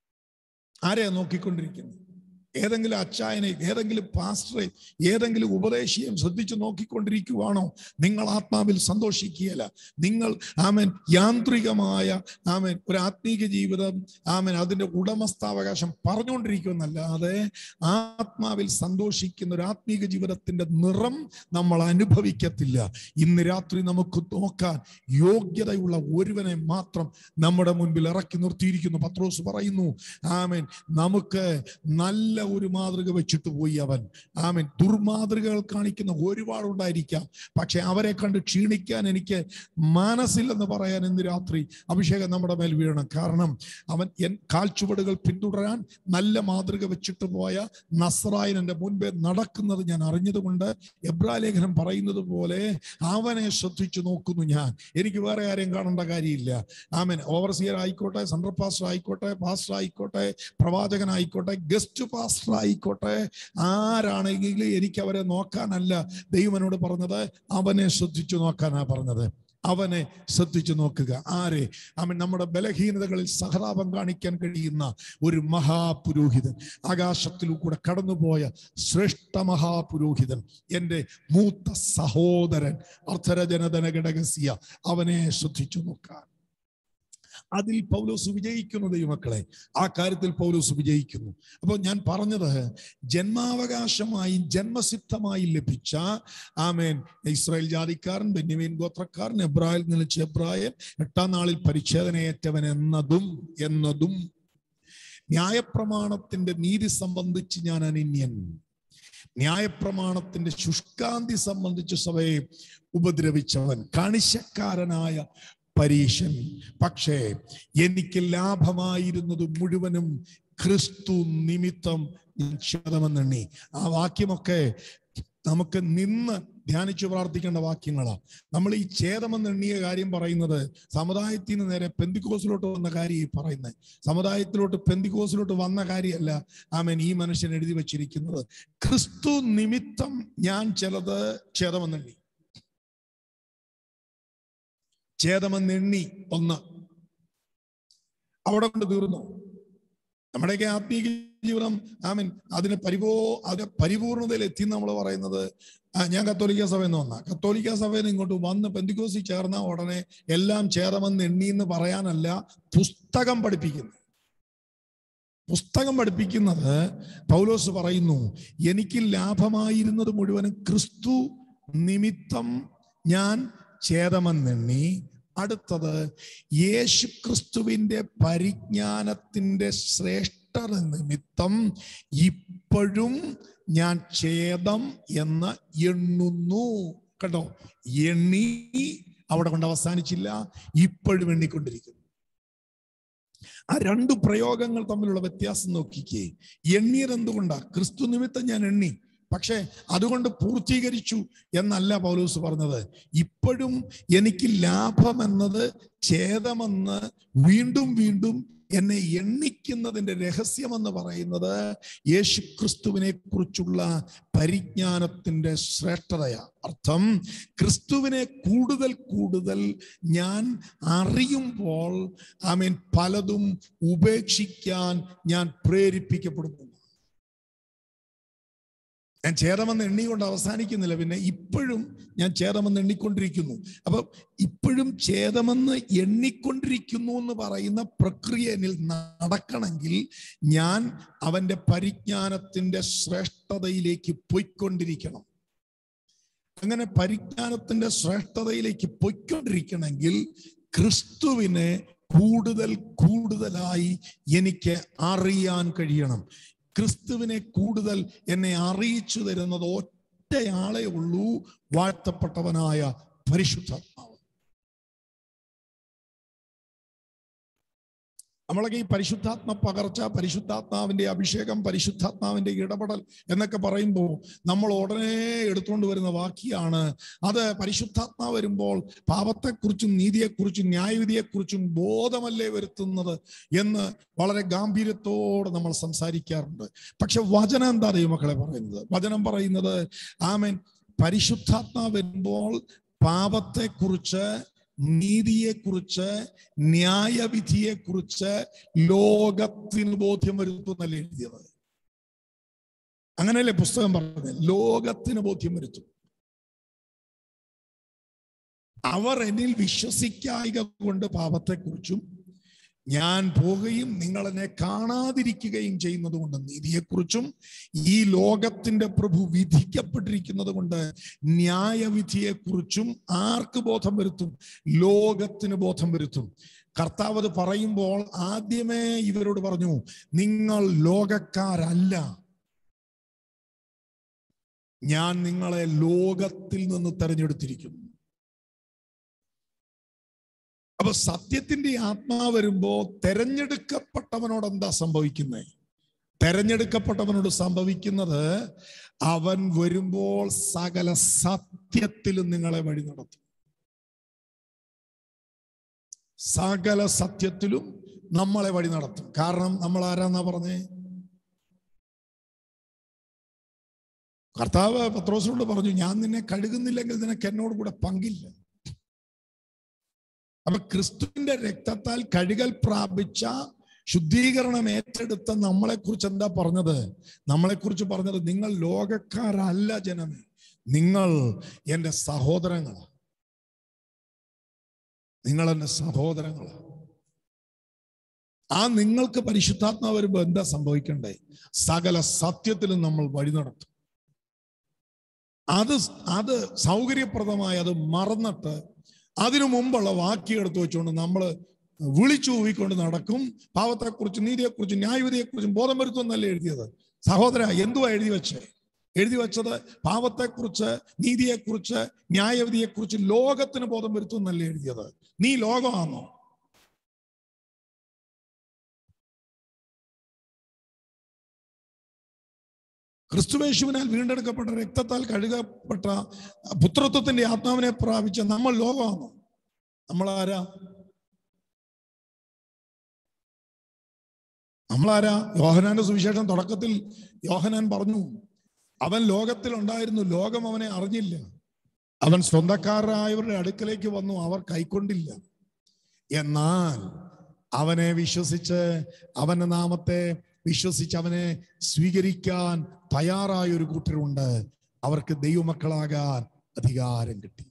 ആരെയാ നോക്കിക്കൊണ്ടിരിക്കുന്നത് ഏതെങ്കിലും അച്ചായനെ ഏതെങ്കിലും പാസ്റ്ററെ ഏതെങ്കിലും ഉപദേശിയും ശ്രദ്ധിച്ചു നോക്കിക്കൊണ്ടിരിക്കുവാണോ നിങ്ങൾ ആത്മാവിൽ സന്തോഷിക്കുകയല്ല നിങ്ങൾ ആമൻ യാന്ത്രികമായ ആമൻ ഒരു ആത്മീക ജീവിതം ആമൻ അതിന്റെ ഉടമസ്ഥാവകാശം പറഞ്ഞുകൊണ്ടിരിക്കുമെന്നല്ലാതെ ആത്മാവിൽ സന്തോഷിക്കുന്ന ഒരു ആത്മീക ജീവിതത്തിന്റെ നിറം നമ്മൾ അനുഭവിക്കത്തില്ല ഇന്ന് രാത്രി നമുക്ക് നോക്കാൻ യോഗ്യതയുള്ള ഒരുവനെ മാത്രം നമ്മുടെ മുൻപിൽ ഇറക്കി നിർത്തിയിരിക്കുന്നു പത്രോസ് പറയുന്നു ആമൻ നമുക്ക് നല്ല ഒരു മാതൃക വെച്ചിട്ട് പോയി അവൻ ആമൻ ദുർമാതൃകകൾ കാണിക്കുന്ന ഒരുപാടുണ്ടായിരിക്കാം പക്ഷെ അവരെ കണ്ട് ക്ഷീണിക്കാൻ എനിക്ക് മനസ്സില്ലെന്ന് പറയാൻ ഇന്ന് രാത്രി അഭിഷേകം നമ്മുടെ മേൽ വീഴണം കാരണം അവൻ എൻ കാൽച്ചുവടുകൾ പിന്തുടരാൻ നല്ല മാതൃക വെച്ചിട്ട് പോയ നസ്രായൻ എൻ്റെ മുൻപേ നടക്കുന്നത് ഞാൻ അറിഞ്ഞതുകൊണ്ട് എബ്രാലേഖനം പറയുന്നത് പോലെ അവനെ ശ്രദ്ധിച്ചു നോക്കുന്നു ഞാൻ എനിക്ക് വേറെ ആരെയും കാണേണ്ട കാര്യമില്ല ആമൻ ഓവർസിയർ ആയിക്കോട്ടെ സെൻട്രൽ പാസ്റ്റർ ആയിക്കോട്ടെ പാസ്റ്റർ ആയിക്കോട്ടെ പ്രവാചകനായിക്കോട്ടെ ഗസ്റ്റ് പാസ്റ്റർ ആയിക്കോട്ടെ ആരാണെങ്കിലും എനിക്ക് അവരെ നോക്കാനല്ല ദൈവം എന്നോട് പറഞ്ഞത് അവനെ ശ്രദ്ധിച്ചു നോക്കാനാ പറഞ്ഞത് അവനെ ശ്രദ്ധിച്ചു നോക്കുക ആരെ അവൻ നമ്മുടെ ബലഹീനതകളിൽ സഹതാപം കാണിക്കാൻ കഴിയുന്ന ഒരു മഹാപുരോഹിതൻ ആകാശത്തിൽ കൂടെ കടന്നുപോയ ശ്രേഷ്ഠ മഹാപുരോഹിതൻ എൻ്റെ മൂത്ത സഹോദരൻ അർത്ഥരജനതന ഘടകസിയ അവനെ ശ്രദ്ധിച്ചു നോക്കാൻ അതിൽ പൗലോസ് വിജയിക്കുന്നു ദൈവമക്കളെ ആ കാര്യത്തിൽ പൗലോസ് വിജയിക്കുന്നു അപ്പോൾ ഞാൻ പറഞ്ഞത് ജന്മാവകാശമായി ജന്മസിദ്ധമായി ലഭിച്ച ആമേൻ ഇസ്രായേൽ ജാതിക്കാരൻ ബെന്യമീൻ ഗോത്രക്കാരൻ എബ്രായിൽ നിലച്ച എബ്രായൻ എട്ടാം നാളിൽ പരിച്ഛേദനയേറ്റവൻ എന്നതും എന്നതും ന്യായപ്രമാണത്തിന്റെ നീതി സംബന്ധിച്ച് ഞാൻ അനിന്യൻ ന്യായപ്രമാണത്തിന്റെ ശുഷ്കാന്തി സംബന്ധിച്ച് സഭയെ ഉപദ്രവിച്ചവൻ കണിശക്കാരനായ പരീശൻ പക്ഷേ എനിക്ക് ലാഭമായിരുന്നത് മുഴുവനും ക്രിസ്തു നിമിത്തം ഞാൻ ക്ഷതമെന്നെണ്ണി ആ വാക്യമൊക്കെ നമുക്ക് നിന്ന് ധ്യാനിച്ചു പ്രാർത്ഥിക്കേണ്ട വാക്യങ്ങളാണ് നമ്മൾ ഈ ഛേദമെന്ന് എണ്ണിയ കാര്യം പറയുന്നത് സമുദായത്തിൽ നിന്ന് നേരെ പെന്തിക്കോസിലോട്ട് വന്ന കാര്യം ഈ പറയുന്നത് സമുദായത്തിലോട്ട് പെന്തിക്കോസിലോട്ട് വന്ന കാര്യമല്ല ആമൻ ഈ മനുഷ്യൻ എഴുതി വച്ചിരിക്കുന്നത് ക്രിസ്തു നിമിത്തം ഞാൻ ചിലത് ഛേദമെന്നെണ്ണി ഛേദമെന്നെണ്ണി ഒന്ന് അവിടെ കൊണ്ട് തീർന്നു നമ്മുടെയൊക്കെ ആത്മീയ ജീവിതം ആമീൻ അതിന് പരിപൂ അത് പരിപൂർണതയിൽ എത്തി നമ്മൾ പറയുന്നത് ആ, ഞാൻ കത്തോലിക്ക സഭയിൽ നിന്ന് വന്ന കത്തോലിക്ക സഭയിൽ നിന്ന് ഇങ്ങോട്ട് വന്ന് പെന്തിക്കോസി ചേർന്ന ഉടനെ എല്ലാം ചേരമെന്ന് എണ്ണി എന്ന് പറയാനല്ല പുസ്തകം പഠിപ്പിക്കുന്നു പുസ്തകം പഠിപ്പിക്കുന്നത് പൗലോസ് പറയുന്നു എനിക്ക് ലാഭമായിരുന്നത് മുഴുവനും ക്രിസ്തു നിമിത്തം ഞാൻ ഛേദമെന്നെണ്ണി അടുത്തത് യേശു ക്രിസ്തുവിന്റെ പരിജ്ഞാനത്തിന്റെ ശ്രേഷ്ഠത നിമിത്തം ഇപ്പോഴും ഞാൻ ഛേദം എന്ന് എണ്ണുന്നു കണ്ടോ എണ്ണി അവിടെ കൊണ്ട് അവസാനിച്ചില്ല ഇപ്പോഴും എണ്ണിക്കൊണ്ടിരിക്കുന്നു ആ രണ്ട് പ്രയോഗങ്ങൾ തമ്മിലുള്ള വ്യത്യാസം നോക്കിക്കേ എണ്ണിയത് എന്തുകൊണ്ടാ ക്രിസ്തു നിമിത്തം ഞാൻ എണ്ണി പക്ഷേ അതുകൊണ്ട് പൂർത്തീകരിച്ചു എന്നല്ല പൗലൂസ് പറഞ്ഞത് ഇപ്പോഴും എനിക്ക് ലാഭമെന്നത് ഛേദമെന്ന് വീണ്ടും വീണ്ടും എന്നെ എണ്ണിക്കുന്നതിന്റെ രഹസ്യമെന്ന് പറയുന്നത് യേശു ക്രിസ്തുവിനെ കുറിച്ചുള്ള പരിജ്ഞാനത്തിന്റെ ശ്രേഷ്ഠതയാ അർത്ഥം ക്രിസ്തുവിനെ കൂടുതൽ കൂടുതൽ ഞാൻ അറിയുമ്പോൾ ഐ മീൻ പലതും ഉപേക്ഷിക്കാൻ ഞാൻ പ്രേരിപ്പിക്കപ്പെടുന്നു ഞാൻ ഛേദമെന്ന് എണ്ണിക്കൊണ്ട് അവസാനിക്കുന്നില്ല പിന്നെ ഇപ്പോഴും ഞാൻ ഛേദമെന്ന് എണ്ണിക്കൊണ്ടിരിക്കുന്നു അപ്പൊ ഇപ്പോഴും ഛേദമെന്ന് എണ്ണിക്കൊണ്ടിരിക്കുന്നു എന്ന് പറയുന്ന പ്രക്രിയ എന്നിൽ നടക്കണമെങ്കിൽ ഞാൻ അവന്റെ പരിജ്ഞാനത്തിന്റെ ശ്രേഷ്ഠതയിലേക്ക് പൊയ്ക്കൊണ്ടിരിക്കണം അങ്ങനെ പരിജ്ഞാനത്തിന്റെ ശ്രേഷ്ഠതയിലേക്ക് പൊയ്ക്കൊണ്ടിരിക്കണമെങ്കിൽ ക്രിസ്തുവിനെ കൂടുതൽ കൂടുതലായി എനിക്ക് അറിയാൻ കഴിയണം ക്രിസ്തുവിനെ കൂടുതൽ എന്നെ അറിയിച്ചു തരുന്നത് ഒറ്റയാളെ ഉള്ളൂ വാഴ്ത്തപ്പെട്ടവനായ പരിശുദ്ധാത്മാവ് നമ്മളൊക്കെ ഈ പരിശുദ്ധാത്മ പകർച്ച പരിശുദ്ധാത്മാവിന്റെ അഭിഷേകം പരിശുദ്ധാത്മാവിന്റെ ഇടപെടൽ എന്നൊക്കെ പറയുമ്പോൾ നമ്മൾ ഉടനെ എടുത്തുകൊണ്ട് വരുന്ന വാക്യാണ് അത് പരിശുദ്ധാത്മാവ് വരുമ്പോൾ പാപത്തെക്കുറിച്ചും നീതിയെക്കുറിച്ചും ന്യായവിധിയെക്കുറിച്ചും ബോധമല്ലേ വരുത്തുന്നത് എന്ന് വളരെ ഗാംഭീര്യത്തോടെ നമ്മൾ സംസാരിക്കാറുണ്ട് പക്ഷെ വചനം എന്താ ദൈവമക്കളെ പറയുന്നത് വചനം പറയുന്നത് ആമൻ പരിശുദ്ധാത്മാവ് വരുമ്പോൾ പാപത്തെക്കുറിച്ച് നീതിയെക്കുറിച്ച് ന്യായവിധിയെക്കുറിച്ച് ലോകത്തിന് ബോധ്യം വരുത്തുന്നല്ലേ എഴുതിയത് അങ്ങനെയല്ലേ പുസ്തകം പറഞ്ഞത് ലോകത്തിന് ബോധ്യം വരുത്തും അവർ എന്നിൽ വിശ്വസിക്കായിക കൊണ്ട് പാപത്തെക്കുറിച്ചും ഞാൻ പോകുകയും നിങ്ങൾ എന്നെ കാണാതിരിക്കുകയും ചെയ്യുന്നത് കൊണ്ട് നീതിയെക്കുറിച്ചും ഈ ലോകത്തിന്റെ പ്രഭു വിധിക്കപ്പെട്ടിരിക്കുന്നത് കൊണ്ട് ന്യായവിധിയെക്കുറിച്ചും ആർക്ക് ബോധം വരുത്തും ലോകത്തിന് ബോധം വരുത്തും കർത്താവ് അത് പറയുമ്പോൾ ആദ്യമേ ഇവരോട് പറഞ്ഞു നിങ്ങൾ ലോകക്കാരല്ല ഞാൻ നിങ്ങളെ ലോകത്തിൽ നിന്ന് തെരഞ്ഞെടുത്തിരിക്കുന്നു അപ്പൊ സത്യത്തിന്റെ ആത്മാവ് വരുമ്പോ തെരഞ്ഞെടുക്കപ്പെട്ടവനോട് എന്താ സംഭവിക്കുന്നത് തെരഞ്ഞെടുക്കപ്പെട്ടവനോട് സംഭവിക്കുന്നത് അവൻ വരുമ്പോൾ സകല സത്യത്തിലും നിങ്ങളെ വഴി നടത്തും സകല സത്യത്തിലും നമ്മളെ വഴി നടത്തും കാരണം നമ്മൾ ആരാന്നാ പറഞ്ഞേ കർത്താവ് പത്രോസിനോട് പറഞ്ഞു ഞാൻ നിന്നെ കഴുകുന്നില്ലെങ്കിൽ നിനക്ക് എന്നോട് കൂടെ പങ്കില്ല അപ്പൊ ക്രിസ്തുവിന്റെ രക്തത്താൽ കഴുകൽ പ്രാപിച്ച ശുദ്ധീകരണം ഏറ്റെടുത്ത നമ്മളെ കുറിച്ച് എന്താ പറഞ്ഞത് നമ്മളെ കുറിച്ച് പറഞ്ഞത് നിങ്ങൾ ലോകക്കാരല്ല ജനമേ നിങ്ങൾ എൻ്റെ സഹോദരങ്ങളാ നിങ്ങൾ എൻ്റെ സഹോദരങ്ങളാ ആ നിങ്ങൾക്ക് പരിശുദ്ധാത്മാവ് വരുമ്പോ എന്താ സംഭവിക്കണ്ടേ സകല സത്യത്തിലും നമ്മൾ വഴി നടത്തും അത് അത് സൗകര്യപ്രദമായി അത് മറന്നിട്ട് അതിനു മുമ്പുള്ള വാക്യം എടുത്തു വെച്ചുകൊണ്ട് നമ്മൾ വിളിച്ചു ഊവിക്കൊണ്ട് നടക്കും പാവത്തെക്കുറിച്ചും നീതിയെക്കുറിച്ചും ന്യായവിധിയെക്കുറിച്ചും ബോധം വരുത്തുമെന്നല്ലേ എഴുതിയത് സഹോദര എന്തുവാ എഴുതി വെച്ചേ എഴുതി വെച്ചത് പാവത്തെക്കുറിച്ച് നീതിയെക്കുറിച്ച് ന്യായവിധിയെക്കുറിച്ച് ലോകത്തിന് ബോധം വരുത്തുമെന്നല്ലേ എഴുതിയത് നീ ലോകമാണോ ക്രിസ്തുവേശുവിനാൽ വീണ്ടെടുക്കപ്പെട്ട രക്തത്താൽ കഴുകപ്പെട്ട പുത്രത്വത്തിന്റെ ആത്മാവിനെ പ്രാപിച്ച നമ്മൾ ലോകമാണോ നമ്മൾ ആരാ നമ്മളാരാ യോഹനാന്റെ സുവിശേഷം തുടക്കത്തിൽ യോഹനാൻ പറഞ്ഞു അവൻ ലോകത്തിൽ ഉണ്ടായിരുന്നു ലോകം അവനെ അറിഞ്ഞില്ല അവൻ സ്വന്തക്കാരായവരുടെ അടുക്കലേക്ക് വന്നു അവർ കൈക്കൊണ്ടില്ല എന്നാൽ അവനെ വിശ്വസിച്ച് അവന്റെ നാമത്തെ വിശ്വസിച്ച് അവനെ സ്വീകരിക്കാൻ തയ്യാറായ ഒരു കൂട്ടരുണ്ട് അവർക്ക് ദൈവമക്കളാകാൻ അധികാരം കിട്ടി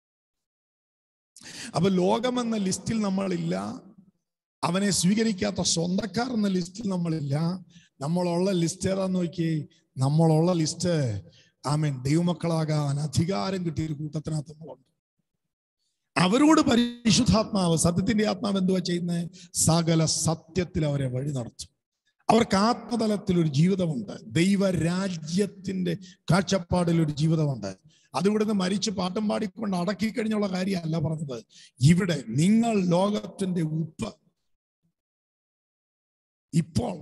അപ്പൊ ലോകമെന്ന ലിസ്റ്റിൽ നമ്മളില്ല അവനെ സ്വീകരിക്കാത്ത സ്വന്തക്കാർ എന്ന ലിസ്റ്റിൽ നമ്മളില്ല നമ്മളുള്ള ലിസ്റ്റ് ഏതാന്ന് നോക്കി നമ്മളുള്ള ലിസ്റ്റ് ആമേൻ ദൈവമക്കളാകാൻ അധികാരം കിട്ടിയ ഒരു കൂട്ടത്തിനകത്ത് നമ്മളുണ്ട് അവരോട് പരിശുദ്ധാത്മാവ് സത്യത്തിന്റെ ആത്മാവ് എന്തുവാ ചെയ്യുന്നത് സകല സത്യത്തിൽ അവരെ വഴി നടത്തും അവർക്ക് ആത്മതലത്തിൽ ഒരു ജീവിതമുണ്ട് ദൈവരാജ്യത്തിന്റെ കാഴ്ചപ്പാടിൽ ഒരു ജീവിതമുണ്ട് അത് ഇവിടുന്ന് മരിച്ച് പാട്ടും പാടിക്കൊണ്ട് അടക്കി കഴിഞ്ഞുള്ള കാര്യമല്ല പറഞ്ഞത് ഇവിടെ നിങ്ങൾ ലോകത്തിന്റെ ഉപ്പ് ഇപ്പോൾ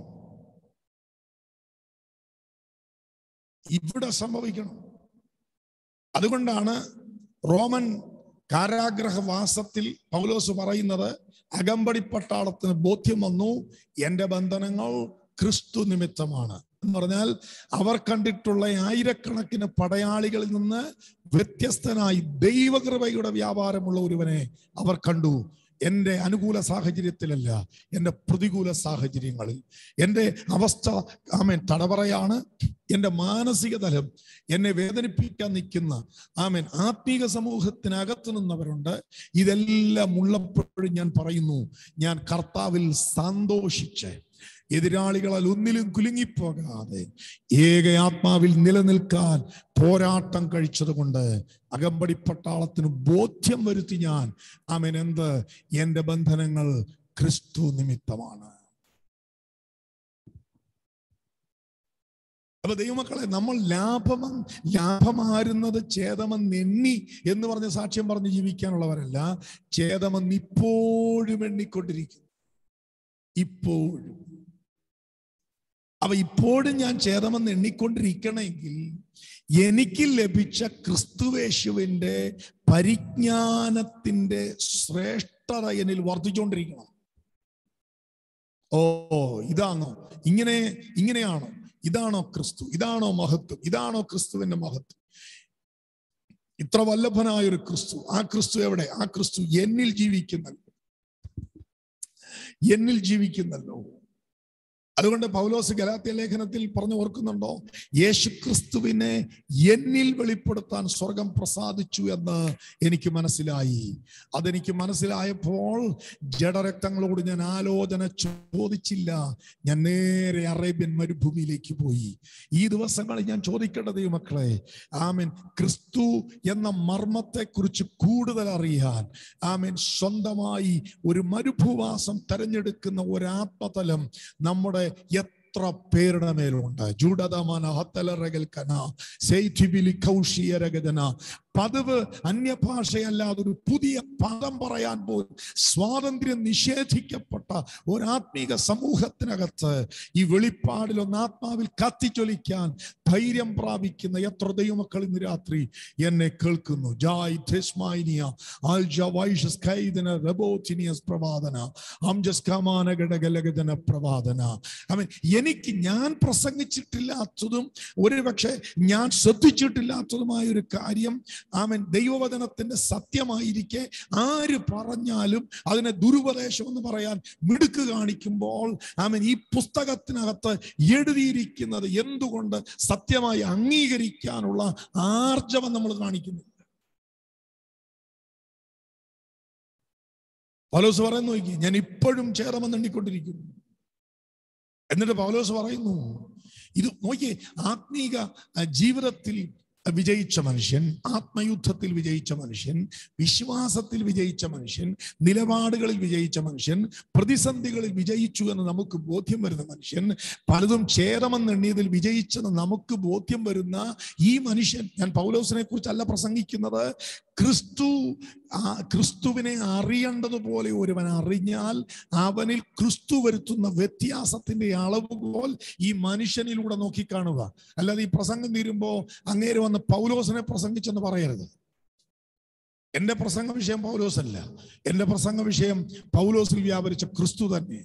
ഇവിടെ സംഭവിക്കണം അതുകൊണ്ടാണ് റോമൻ കാരാഗ്രഹവാസത്തിൽ പൗലോസ് പറയുന്നത് അകമ്പടി പട്ടാളത്തിന് ബോധ്യം വന്നു എന്റെ ബന്ധനങ്ങൾ ക്രിസ്തു നിമിത്തമാണ് എന്ന് പറഞ്ഞാൽ അവർ കണ്ടിട്ടുള്ള ആയിരക്കണക്കിന് പടയാളികളിൽ നിന്ന് വ്യത്യസ്തനായി ദൈവകൃപയുടെ വ്യാപാരമുള്ള ഒരുവനെ അവർ കണ്ടു എൻ്റെ അനുകൂല സാഹചര്യത്തിലല്ല എൻ്റെ പ്രതികൂല സാഹചര്യങ്ങളിൽ എൻ്റെ അവസ്ഥ ആമേൻ തടവറയാണ് എൻ്റെ മാനസിക തലം എന്നെ വേദനിപ്പിക്കാൻ നിൽക്കുന്ന ആമേൻ ആത്മീക സമൂഹത്തിനകത്ത് നിന്നവരുണ്ട് ഇതെല്ലാം ഉള്ളപ്പോഴും ഞാൻ പറയുന്നു ഞാൻ കർത്താവിൽ സന്തോഷിച്ച് എതിരാളികളാൽ ഒന്നിലും കുലുങ്ങിപ്പോകാതെ ഏക ആത്മാവിൽ നിലനിൽക്കാൻ പോരാട്ടം കഴിച്ചതുകൊണ്ട് അകമ്പടി പട്ടാളത്തിന് ബോധ്യം വരുത്തി ഞാൻ ആമേൻ എന്ത് എന്റെ ബന്ധനങ്ങൾ ക്രിസ്തു നിമിത്തമാണ് അപ്പൊ ദൈവമക്കളെ നമ്മൾ ലാഭം ലാഭമാരുന്നത് ചേതമെന്ന് എണ്ണി എന്ന് പറഞ്ഞ് സാക്ഷ്യം പറഞ്ഞ് ജീവിക്കാനുള്ളവരല്ല ചേതമെന്ന് ഇപ്പോഴും എണ്ണിക്കൊണ്ടിരിക്കുന്നു ഇപ്പോഴും അപ്പൊ ഇപ്പോഴും ഞാൻ ചേതമെന്ന് എണ്ണിക്കൊണ്ടിരിക്കണമെങ്കിൽ എനിക്ക് ലഭിച്ച ക്രിസ്തുവേശുവിന്റെ പരിജ്ഞാനത്തിന്റെ ശ്രേഷ്ഠത എന്നിൽ വർദ്ധിച്ചുകൊണ്ടിരിക്കണം ഓ ഇതാണോ ഇങ്ങനെ ഇങ്ങനെയാണോ ഇതാണോ ക്രിസ്തു ഇതാണോ മഹത്വം ഇതാണോ ക്രിസ്തുവിന്റെ മഹത്വം ഇത്ര വല്ലഭനായ ഒരു ക്രിസ്തു ആ ക്രിസ്തു എവിടെ ആ ക്രിസ്തു എന്നിൽ ജീവിക്കുന്നല്ലോ എന്നിൽ ജീവിക്കുന്നല്ലോ അതുകൊണ്ട് പൗലോസ് ഗലാത്യ ലേഖനത്തിൽ പറഞ്ഞു ഓർക്കുന്നുണ്ടോ യേശു ക്രിസ്തുവിനെ എന്നിൽ വെളിപ്പെടുത്താൻ സ്വർഗം പ്രസാദിച്ചു എന്ന് എനിക്ക് മനസ്സിലായി അതെനിക്ക് മനസ്സിലായപ്പോൾ ജഡരക്തങ്ങളോട് ഞാൻ ആലോചന ചോദിച്ചില്ല ഞാൻ നേരെ അറേബ്യൻ മരുഭൂമിയിലേക്ക് പോയി ഈ ദിവസങ്ങളിൽ ഞാൻ ചോദിക്കേണ്ടത് മക്കളെ ആമൻ ക്രിസ്തു എന്ന മർമ്മത്തെ കുറിച്ച് കൂടുതൽ അറിയാൻ ആമൻ സ്വന്തമായി ഒരു മരുഭൂവാസം തെരഞ്ഞെടുക്കുന്ന ഒരാത്മതലം നമ്മുടെ എത്ര പേരുടെ മേലുണ്ട് ജൂഡതമാന ഹത്തലറകൽക്കന സെയ്ഥിബിലി കൗഷിയരഗതന പതിവ് അന്യഭാഷയല്ലാതെ ഒരു പുതിയ പദം പറയാൻ പോലും സ്വാതന്ത്ര്യം നിഷേധിക്കപ്പെട്ട ഒരാത്മീക സമൂഹത്തിനകത്ത് ഈ വെളിപ്പാടിൽ ഒന്ന് ആത്മാവിൽ കത്തിച്ചൊലിക്കാൻ ധൈര്യം പ്രാപിക്കുന്ന എത്ര ദൈവമക്കൾ ഇന്ന് രാത്രി എന്നെ കേൾക്കുന്നു ജായ് ധെസ്മൈനിയ ആൽജ വൈഷസ് കൈദന റബോത്തിനിയസ് പ്രവാദന അംജസ് കമാന ഘടകലഗതന പ്രവാദന അവൻ എനിക്ക് ഞാൻ പ്രസംഗിച്ചിട്ടില്ലാത്തതും ഒരുപക്ഷെ ഞാൻ ശ്രദ്ധിച്ചിട്ടില്ലാത്തതുമായ ഒരു കാര്യം ആമൻ ദൈവവചനത്തിന്റെ സത്യമായിരിക്കെ ആര് പറഞ്ഞാലും അതിനെ ദുരുപദേശം എന്ന് പറയാൻ മിടുക്ക് കാണിക്കുമ്പോൾ ആമൻ ഈ പുസ്തകത്തിനകത്ത് എഴുതിയിരിക്കുന്നത് എന്തുകൊണ്ട് സത്യമായി അംഗീകരിക്കാനുള്ള ആർജവം നമ്മൾ കാണിക്കുന്നു പൗലോസ് പറയുന്നു നോക്കി ഞാൻ ഇപ്പോഴും ചേരമെന്ന് എണ്ണിക്കൊണ്ടിരിക്കുന്നു എന്നിട്ട് പൗലോസ് പറയുന്നു ഇത് നോക്കിയേ ആത്മീക ജീവിതത്തിൽ വിജയിച്ച മനുഷ്യൻ ആത്മയുദ്ധത്തിൽ വിജയിച്ച മനുഷ്യൻ വിശ്വാസത്തിൽ വിജയിച്ച മനുഷ്യൻ നിലപാടുകളിൽ വിജയിച്ച മനുഷ്യൻ പ്രതിസന്ധികളിൽ വിജയിച്ചു എന്ന് നമുക്ക് ബോധ്യം വരുന്ന മനുഷ്യൻ പലതും ചേരമെന്ന് എണ്ണിയതിൽ വിജയിച്ചെന്ന് നമുക്ക് ബോധ്യം വരുന്ന ഈ മനുഷ്യൻ ഞാൻ പൗലോസിനെ കുറിച്ചല്ല പ്രസംഗിക്കുന്നത് ക്രിസ്തു ആ ക്രിസ്തുവിനെ അറിയേണ്ടതുപോലെ ഒരുവൻ അറിഞ്ഞാൽ അവനിൽ ക്രിസ്തു വരുത്തുന്ന വ്യത്യാസത്തിന്റെ അളവുകോൽ ഈ മനുഷ്യനിലൂടെ നോക്കിക്കാണുക അല്ലാതെ ഈ പ്രസംഗം തീരുമ്പോ അങ്ങേര് വന്ന് പൗലോസിനെ പ്രസംഗിച്ചെന്ന് പറയരുത് എന്റെ പ്രസംഗ വിഷയം പൗലോസല്ല എന്റെ പ്രസംഗ വിഷയം പൗലോസിൽ വ്യാപരിച്ച ക്രിസ്തു തന്നെ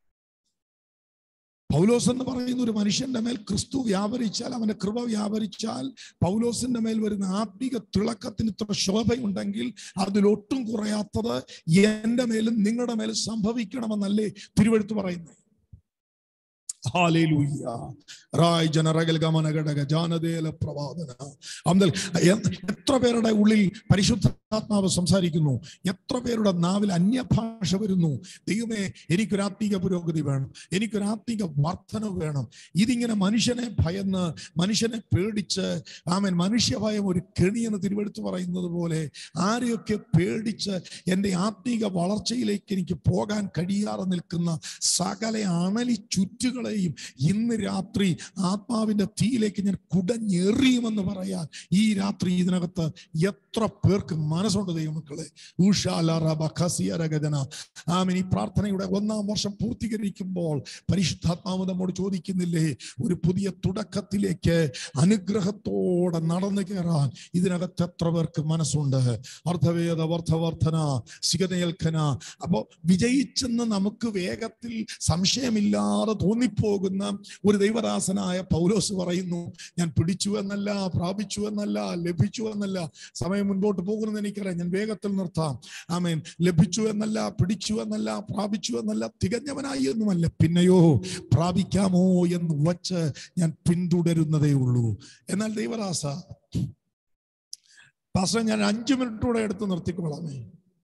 പൗലോസ് എന്ന് പറയുന്ന ഒരു മനുഷ്യന്റെ മേൽ ക്രിസ്തു വ്യാപരിച്ചാൽ അവന്റെ കൃപ വ്യാപരിച്ചാൽ പൗലോസിന്റെ മേൽ വരുന്ന ആത്മീക തിളക്കത്തിന് ഇത്ര ശോഭയുണ്ടെങ്കിൽ അതിലൊട്ടും കുറയാത്തത് എന്റെ മേലും നിങ്ങളുടെ മേലും സംഭവിക്കണമെന്നല്ലേ തിരുവെടുത്ത് പറയുന്നത് ഹാലേലൂയ്യ റായ് ജനറകൽ ഗമന ഘടക ജാനതേല പ്രവാദന അന്നൽ എത്ര പേരുടെ ഉള്ളിൽ പരിശുദ്ധാത്മാവ് സംസാരിക്കുന്നു എത്ര പേരുടെ നാവിൽ അന്യഭാഷ വരുന്നു ദൈവമേ എനിക്കൊരു ആത്മീക പുരോഗതി വേണം എനിക്കൊരു ആത്മീക വർധന വേണം ഇതിങ്ങനെ മനുഷ്യനെ ഭയന്ന് മനുഷ്യനെ പേടിച്ച് ആമൻ മനുഷ്യഭയം ഒരു കെണിയെന്ന് തിരുവെടുത്ത് പറയുന്നത് പോലെ ആരെയൊക്കെ പേടിച്ച് എൻ്റെ ആത്മീക വളർച്ചയിലേക്ക് എനിക്ക് പോകാൻ കഴിയാതെ നിൽക്കുന്ന സകല അണലി ചുറ്റുകളെയും ഇന്ന് രാത്രി ആത്മാവിന്റെ തീയിലേക്ക് ഞാൻ കുടഞ്ഞെറിയുമെന്ന് പറയാൻ ഈ രാത്രി ഇതിനകത്ത് എത്ര പേർക്ക് മനസ്സുണ്ട് ദൈവമക്കളെ ഊഷാലറബഖസിയരഗജന ആമൻ ഈ പ്രാർത്ഥനയുടെ ഒന്നാം വർഷം പൂർത്തീകരിക്കുമ്പോൾ പരിശുദ്ധാത്മാവ് നമ്മോട് ചോദിക്കുന്നില്ലേ ഒരു പുതിയ തുടക്കത്തിലേക്ക് അനുഗ്രഹത്തോടെ നടന്നു കയറാൻ ഇതിനകത്ത് എത്ര പേർക്ക് മനസ്സുണ്ട് അർത്ഥവേദ വർദ്ധവർദ്ധന സിഗതയൽഖന അപ്പോ വിജയിച്ചെന്ന് നമുക്ക് വേഗത്തിൽ സംശയമില്ലാതെ തോന്നിപ്പോ പാറിപ്പോകുന്ന ഒരു ദൈവദാസനായ പൗലോസ് പറയുന്നു ഞാൻ പിടിച്ചു എന്നല്ല പ്രാപിച്ചു എന്നല്ല ലഭിച്ചു എന്നല്ല സമയം മുൻപോട്ട് പോകുന്നത് എനിക്കറിയാം ഞാൻ വേഗത്തിൽ നിർത്താം ആമേൻ ലഭിച്ചു എന്നല്ല പിടിച്ചു എന്നല്ല പ്രാപിച്ചു എന്നല്ല തികഞ്ഞവനായി എന്നുമല്ല പിന്നെയോ പ്രാപിക്കാമോ എന്ന് വച്ച് ഞാൻ പിന്തുടരുന്നതേ ഉള്ളൂ എന്നാൽ ദൈവദാസ പാസ്റ്റർ ഞാൻ അഞ്ചു മിനിറ്റ് കൂടെ എടുത്ത് നിർത്തിക്കൊള്ളാമേ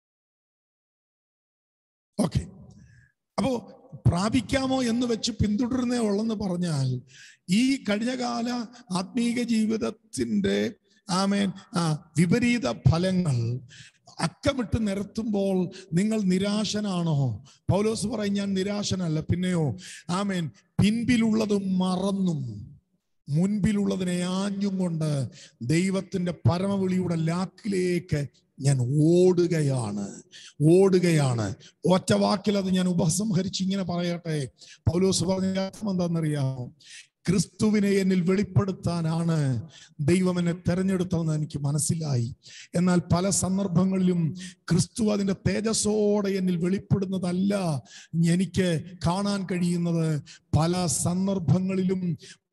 ഓക്കെ അപ്പോ പ്രാപിക്കാമോ എന്ന് വെച്ച് പിന്തുടരുന്നേ ഉള്ളെന്ന് പറഞ്ഞാൽ ഈ കഴിഞ്ഞകാല ആത്മീക ജീവിതത്തിന്റെ ആമേൻ ആ വിപരീത ഫലങ്ങൾ അക്കമിട്ട് നിരത്തുമ്പോൾ നിങ്ങൾ നിരാശനാണോ പൗലോസ് പറയും ഞാൻ നിരാശനല്ല പിന്നെയോ ആമേൻ പിൻപിലുള്ളത് മറന്നും മുൻപിലുള്ളതിനെ ആഞ്ഞും കൊണ്ട് ദൈവത്തിന്റെ പരമവിളിയുടെ ലാക്കിലേക്ക് ഞാൻ ഓടുകയാണ് ഓടുകയാണ് ഒറ്റ വാക്കിൽ അത് ഞാൻ ഉപസംഹരിച്ച് ഇങ്ങനെ പറയട്ടെ പൗലോസ് പറഞ്ഞ അർത്ഥം എന്താണെന്നറിയാമോ ക്രിസ്തുവിനെ എന്നിൽ വെളിപ്പെടുത്താനാണ് ദൈവം എന്നെ തെരഞ്ഞെടുത്തതെന്ന് എനിക്ക് മനസ്സിലായി എന്നാൽ പല സന്ദർഭങ്ങളിലും ക്രിസ്തു അതിന്റെ തേജസ്സോടെ എന്നിൽ വെളിപ്പെടുന്നതല്ല എനിക്ക് കാണാൻ കഴിയുന്നത് പല സന്ദർഭങ്ങളിലും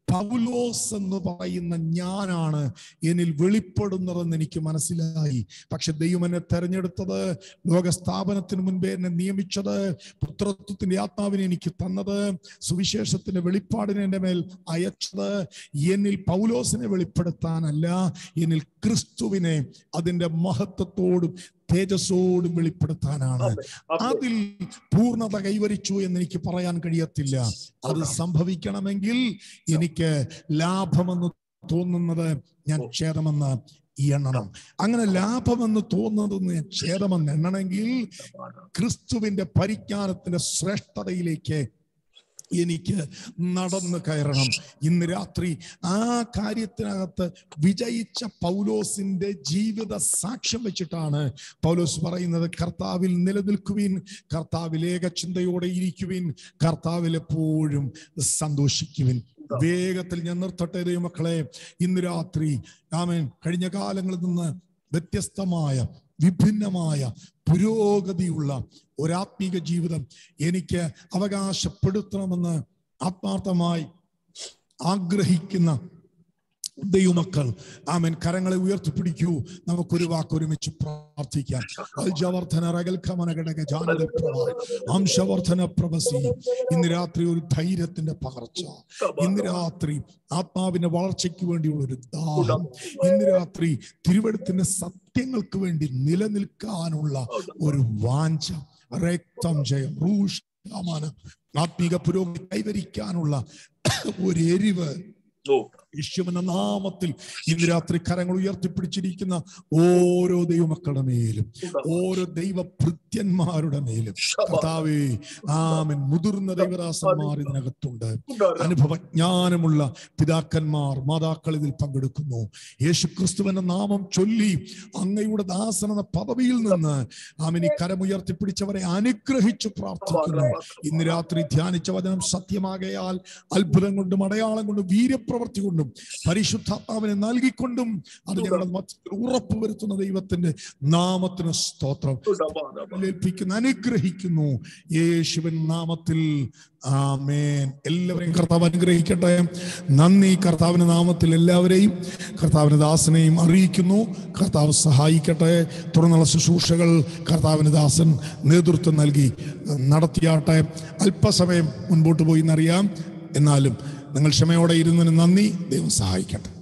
പൗലോസ് എന്ന് പറയുന്ന ഞാനാണ് എന്നിൽ വെളിപ്പെടുന്നതെന്ന് എനിക്ക് മനസ്സിലായി പക്ഷെ ദൈവം എന്നെ തെരഞ്ഞെടുത്തത് ലോകസ്ഥാപനത്തിന് മുൻപേ എന്നെ നിയമിച്ചത് പുത്രത്വത്തിന്റെ ആത്മാവിനെ എനിക്ക് തന്നത് സുവിശേഷത്തിന്റെ വെളിപ്പാടിനെ എൻ്റെ മേൽ അയച്ചത് എന്നിൽ പൗലോസിനെ വെളിപ്പെടുത്താനല്ല എന്നിൽ ക്രിസ്തുവിനെ അതിന്റെ മഹത്വത്തോടും തേജസ്സോടും വെളിപ്പെടുത്താനാണ് അതിൽ പൂർണ്ണത കൈവരിച്ചു എന്ന് എനിക്ക് പറയാൻ കഴിയത്തില്ല അത് സംഭവിക്കണമെങ്കിൽ എനിക്ക് ലാഭമെന്ന് തോന്നുന്നത് ഞാൻ ഛേദമെന്ന് എണ്ണണം അങ്ങനെ ലാഭമെന്ന് തോന്നുന്നത് ഞാൻ ഛേദമെന്ന് എണ്ണണമെങ്കിൽ ക്രിസ്തുവിന്റെ പരിജ്ഞാനത്തിന്റെ ശ്രേഷ്ഠതയിലേക്ക് എനിക്ക് നടന്നു കയറണം ഇന്ന് രാത്രി ആ കാര്യത്തിനകത്ത് വിജയിച്ച പൗലോസിന്റെ ജീവിത സാക്ഷ്യം വെച്ചിട്ടാണ് പൗലോസ് പറയുന്നത് കർത്താവിൽ നിലനിൽക്കുവിൻ കർത്താവിൽ ഏകചിന്തയോടെ ഇരിക്കുവിൻ കർത്താവിൽ എപ്പോഴും സന്തോഷിക്കുവിൻ വേഗത്തിൽ ഞാൻ നിർത്തട്ടെ ദൈവമക്കളെ ഇന്ന് രാത്രി ആമേൻ കഴിഞ്ഞ കാലങ്ങളിൽ നിന്ന് വ്യത്യസ്തമായ വിഭിന്നമായ പുരോഗതിയുള്ള ഒരാത്മീക ജീവിതം എനിക്ക് അവകാശപ്പെടുത്തണമെന്ന് ആത്മാർത്ഥമായി ആഗ്രഹിക്കുന്ന ദൈവമക്കൾ ആമൻ കരങ്ങളെ ഉയർത്തിപ്പിടിക്കൂ നമുക്കൊരു വാക്ക് ഒരുമിച്ച് പ്രാർത്ഥിക്കാം അൽജവർദ്ധന റകൽഖമന ഘടക ജാനത പ്രഭ അംശവർദ്ധന പ്രഭസി ഇന്ന് രാത്രി ഒരു ധൈര്യത്തിന്റെ പകർച്ച ഇന്ന് രാത്രി ആത്മാവിന്റെ വളർച്ചയ്ക്ക് വേണ്ടിയുള്ള ഒരു ദാഹം ഇന്ന് രാത്രി തിരുവഴുത്തിന്റെ സത്യങ്ങൾക്ക് വേണ്ടി നിലനിൽക്കാനുള്ള ഒരു വാഞ്ച രക്തം ജയം റൂഷ് ആത്മീക പുരോഗതി കൈവരിക്കാനുള്ള ഒരു എരിവ് യേശുവിന്റെ നാമത്തിൽ ഇന്ന് രാത്രി കരങ്ങൾ ഉയർത്തിപ്പിടിച്ചിരിക്കുന്ന ഓരോ ദൈവമക്കളുടെ മേലും ഓരോ ദൈവ ഭൃത്യന്മാരുടെ മേലും കർത്താവേ ആമൻ മുതിർന്ന ദൈവദാസന്മാർ ഇതിനകത്തുണ്ട് അനുഭവജ്ഞാനമുള്ള പിതാക്കന്മാർ മാതാക്കൾ ഇതിൽ പങ്കെടുക്കുന്നു യേശു ക്രിസ്തുവിന്റെ നാമം ചൊല്ലി അങ്ങയുടെ ദാസൻ എന്ന പദവിയിൽ നിന്ന് ആമൻ ഈ കരമുയർത്തിപ്പിടിച്ചവരെ അനുഗ്രഹിച്ചു പ്രാർത്ഥിക്കുന്നു ഇന്ന് രാത്രി ധ്യാനിച്ച വചനം സത്യമാകയാൽ അത്ഭുതം കൊണ്ടും അടയാളം കൊണ്ടും വീര്യപ്രവർത്തി കൊണ്ടും പരിശുദ്ധാത്മാവിനെ നൽകിക്കൊണ്ടും അത് ഞങ്ങളുടെ മധ്യത്തിൽ ഉറപ്പ് വരുത്തുന്ന ദൈവത്തിന്റെ നാമത്തിന് സ്തോത്രം ഏൽപ്പിക്കുന്നു അനുഗ്രഹിക്കുന്നു യേശുവൻ നാമത്തിൽ ആമേൻ എല്ലാവരെയും കർത്താവ് അനുഗ്രഹിക്കട്ടെ നന്ദി കർത്താവിന്റെ നാമത്തിൽ എല്ലാവരെയും കർത്താവിന്റെ ദാസനെയും അറിയിക്കുന്നു കർത്താവ് സഹായിക്കട്ടെ തുടർന്നുള്ള ശുശ്രൂഷകൾ കർത്താവിന് ദാസൻ നേതൃത്വം നൽകി നടത്തിയാട്ടെ അല്പസമയം മുൻപോട്ട് പോയി എന്നറിയാം എന്നാലും നിങ്ങൾ ക്ഷമയോടെ ഇരുന്നതിന് നന്ദി ദൈവം സഹായിക്കട്ടെ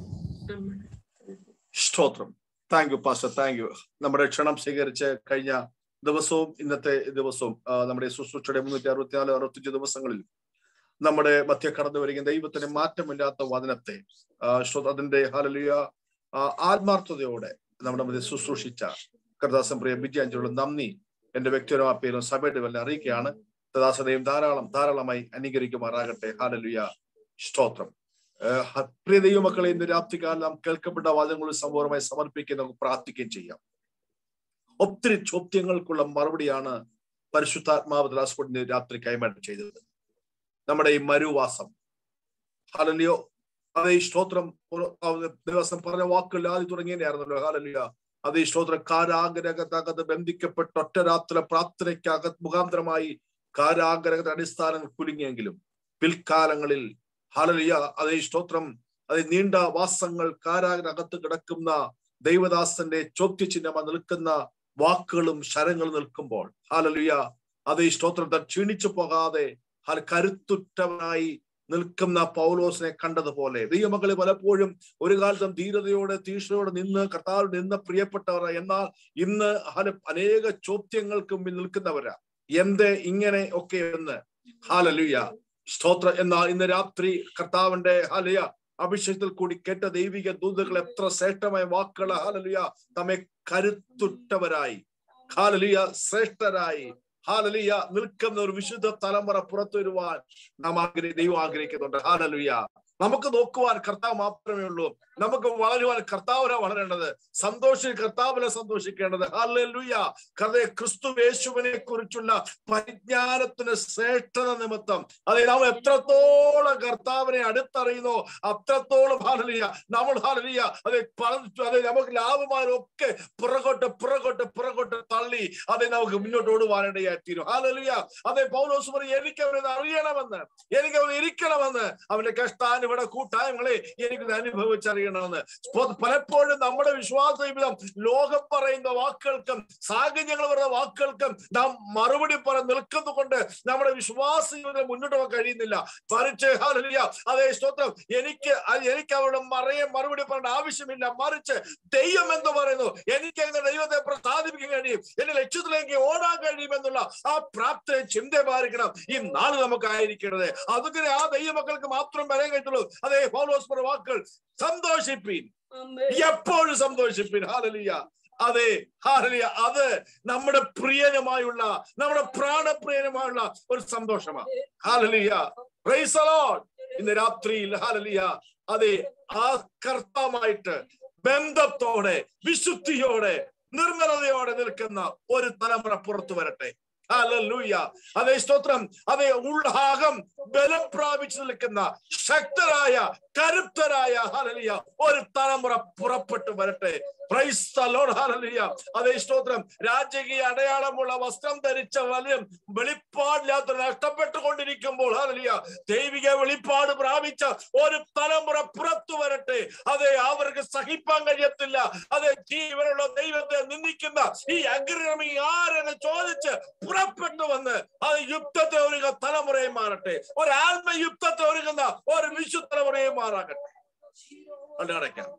സ്തോത്രം thank you pastor thank you നമ്മുടെ ക്ഷണം സ്വീകരിച്ച് കഴിഞ്ഞ ദിവസവും ഇന്നത്തെ ദിവസവും ആ, നമ്മുടെ ശുശ്രൂഷയുടെ മുന്നൂറ്റി അറുപത്തിനാല് അറുപത്തിയഞ്ച് ദിവസങ്ങളിൽ നമ്മുടെ മധ്യ കടന്നു വരികയും ദൈവത്തിന് മാറ്റമില്ലാത്ത വചനത്തെ ആ, ശ്രോത- അതിന്റെ ഹാലലിയ ആത്മാർത്ഥതയോടെ നമ്മുടെ മധ്യ ശുശ്രൂഷിച്ച കർദാസം പ്രിയ ബിജി അഞ്ചോട് നന്ദി എന്റെ വ്യക്തിപരമായ പേരും സഭയുടെ വല്ല അറിയിക്കുകയാണ് ദാസതയും ധാരാളം ധാരാളമായി അനുകരിക്കുമാറാകട്ടെ ഹാലലുയ സ്തോത്രം ഏഹ് ഹ- പ്രിയ ദൈവമക്കളെ ഇന്ന് രാത്രികാലം നാം കേൾക്കപ്പെട്ട വാദങ്ങളും സമ്പൂർണ്ണമായി സമർപ്പിക്കുകയും നമുക്ക് പ്രാർത്ഥിക്കുകയും ചെയ്യാം ഒത്തിരി ചോദ്യങ്ങൾക്കുള്ള മറുപടിയാണ് പരിശുദ്ധാത്മാവ് ദാസ്കോട്ട് ഇന്ന് രാത്രി കൈമാറ്റം ചെയ്തത് നമ്മുടെ ഈ മരുവാസം ഹാലലിയോ അതേ ഈ സ്തോത്രം പുറ- ആ ദിവസം പറഞ്ഞ വാക്കുകൾ ആദ്യം തുടങ്ങിയതായിരുന്നല്ലോ ഹാലലിയ അതേ സ്തോത്രം കാരാഗ്രഹത്തകത്ത് ബന്ധിക്കപ്പെട്ട ഒറ്റ രാത്രി പ്രാർത്ഥനയ്ക്കകത്ത് മുഖാന്തരമായി കാരാഗ്രഹത്തിന്റെ അടിസ്ഥാനങ്ങൾ കുലുങ്ങിയെങ്കിലും പിൽക്കാലങ്ങളിൽ ഹാലലിയ അതേ സ്തോത്രം അത് നീണ്ട വാസങ്ങൾ കാരാഗനകത്ത് കിടക്കുന്ന ദൈവദാസന്റെ ചോദ്യചിഹ്നമായി നിൽക്കുന്ന വാക്കുകളും ശരങ്ങളും നിൽക്കുമ്പോൾ ഹാലലിയ അതേ സ്തോത്രം താൻ ക്ഷീണിച്ചു പോകാതെ ഹാൽ കരുത്തുറ്റവനായി നിൽക്കുന്ന പൗലോസിനെ കണ്ടതുപോലെ ദൈവമക്കളെ പലപ്പോഴും ഒരു കാലത്തും ധീരതയോടെ തീക്ഷണയോടെ നിന്ന് കർത്താവിൽ നിന്ന് പ്രിയപ്പെട്ടവർ എന്നാൽ ഇന്ന് ഹാല അനേക ചോദ്യങ്ങൾക്ക് മുമ്പിൽ നിൽക്കുന്നവരാ എന്ത് ഇങ്ങനെ ഒക്കെ എന്ന് ഹാലലുയ സ്തോത്ര എന്നാൽ ഇന്ന് രാത്രി കർത്താവിന്റെ ഹാലയ അഭിഷേകത്തിൽ കൂടി കേട്ട ദൈവിക ദൂതകൾ എത്ര ശ്രേഷ്ഠമായ വാക്കുകൾ ഹാലലുയ തമ്മെ കരുത്തുറ്റവരായി ഹാലലുയ ശ്രേഷ്ഠരായി ഹാലലുയ നിൽക്കുന്ന ഒരു വിശുദ്ധ തലമുറ പുറത്തു വരുവാൻ നാം ആഗ്രഹി ദൈവം ആഗ്രഹിക്കുന്നുണ്ട് ഹാലലുയ നമുക്ക് നോക്കുവാൻ കർത്താവ് മാത്രമേ ഉള്ളൂ നമുക്ക് വളരുവാൻ കർത്താവിനെ വളരേണ്ടത് സന്തോഷി കർത്താവിനെ സന്തോഷിക്കേണ്ടത് ഹാലലുയ കർത്തേ ക്രിസ്തു യേശുവിനെ കുറിച്ചുള്ള പരിജ്ഞാനത്തിന് ശ്രേഷ്ഠത നിമിത്തം അതെ നാം എത്രത്തോളം കർത്താവിനെ അടുത്തറിയുന്നോ അത്രത്തോളം ഹാലലിയ നമ്മൾ ഹാലലിയ അതെ പറഞ്ഞു അതെ നമുക്ക് ലാഭമാരൊക്കെ പുറകോട്ട് പുറകോട്ട് പുറകോട്ട് തള്ളി അതെ നമുക്ക് മുന്നോട്ട് ഓടുവാനിടയായി തീരും ഹാലലിയ അതെ പൗലോസ് പറയും എനിക്ക് അവനെ അറിയണമെന്ന് എനിക്ക് അവൻ ഇരിക്കണമെന്ന് അവന്റെ കഷ്ടാനുപട കൂട്ടായ്മകളെ എനിക്ക് അനുഭവിച്ചറിയണമെന്ന് പലപ്പോഴും നമ്മുടെ വിശ്വാസ ജീവിതം ലോകം പറയുന്ന വാക്കുകൾക്കും സാഹചര്യങ്ങൾ പറയുന്ന വാക്കുകൾക്കും നാം മറുപടി പറ നിൽക്കുന്നു കൊണ്ട് നമ്മുടെ വിശ്വാസ ജീവിതം മുന്നോട്ട് പോകാൻ കഴിയുന്നില്ല മറിച്ച് ഹാലലിയ അതേ സ്തോത്രം എനിക്ക് അത് എനിക്ക് അവരുടെ മറയെ മറുപടി പറയേണ്ട ആവശ്യമില്ല മറിച്ച് ദൈവം എന്ന് പറയുന്നു എനിക്ക് എങ്ങനെ ദൈവത്തെ പ്രസാദിപ്പിക്കാൻ കഴിയും എന്റെ ലക്ഷ്യത്തിലേക്ക് ഓടാൻ കഴിയുമെന്നുള്ള ആ പ്രാപ്തി ചിന്തമായിരിക്കണം ഈ നാള് നമുക്കായിരിക്കണത് അതുങ്ങനെ ആ ദൈവമക്കൾക്ക് മാത്രം വരാൻ കഴിയുള്ളൂ അതേ പൗലോസ് പറഞ്ഞ വാക്കുകൾ സന്തോഷിപ്പീൻ എപ്പോഴും സന്തോഷിപ്പീൻ ഹാലലിയ അതെ ഹാലലിയ അത് നമ്മുടെ പ്രിയനുമായുള്ള നമ്മുടെ പ്രാണപ്രിയനുമായുള്ള ഒരു സന്തോഷമാണ് ഹാലലിയ പ്രൈസ് അലോട്ട് ഇന്ന് രാത്രിയിൽ ഹാലലിയ അതെ ആ കർത്താവുമായിട്ട് ബന്ധത്തോടെ വിശുദ്ധിയോടെ നിർമ്മലതയോടെ നിൽക്കുന്ന ഒരു തലമുറ പുറത്തു വരട്ടെ ഹല്ലേലൂയ അതേ സ്തോത്രം അതേ ഉൾഭാഗം ബലം പ്രാപിച്ചു നിൽക്കുന്ന ശക്തരായ കരുത്തരായ ഹലലിയ ഒരു തലമുറ പുറപ്പെട്ടു വരട്ടെ പ്രൈസ് ദ ലോർഡ് ഹല്ലേലൂയ അതേ സ്തോത്രം രാജകീയ അടയാളമുള്ള വസ്ത്രം ധരിച്ച വലയം വെളിപ്പാടില്ലാത്ത നഷ്ടപ്പെട്ടുകൊണ്ടിരിക്കുമ്പോൾ ഹല്ലേലൂയ ദൈവിക വെളിപ്പാട് പ്രാപിച്ച ഒരു തലമുറ പുറത്തു വരട്ടെ അതെ അവർക്ക് സഹിപ്പാൻ കഴിയത്തില്ല അതെ ജീവനുള്ള ദൈവത്തെ നിന്ദിക്കുന്ന ഈ അഗ്രഹമി ആരെന്ന് ചോദിച്ച് പുറപ്പെട്ടു വന്ന് അത് യുദ്ധത്തെ ഒരുങ്ങുന്ന തലമുറയെ മാറട്ടെ ഒരു ആത്മയുദ്ധത്തെ ഒരുങ്ങുന്ന ഒരു വിശു തലമുറയെ മാറാകട്ടെ അടയ്ക്കാം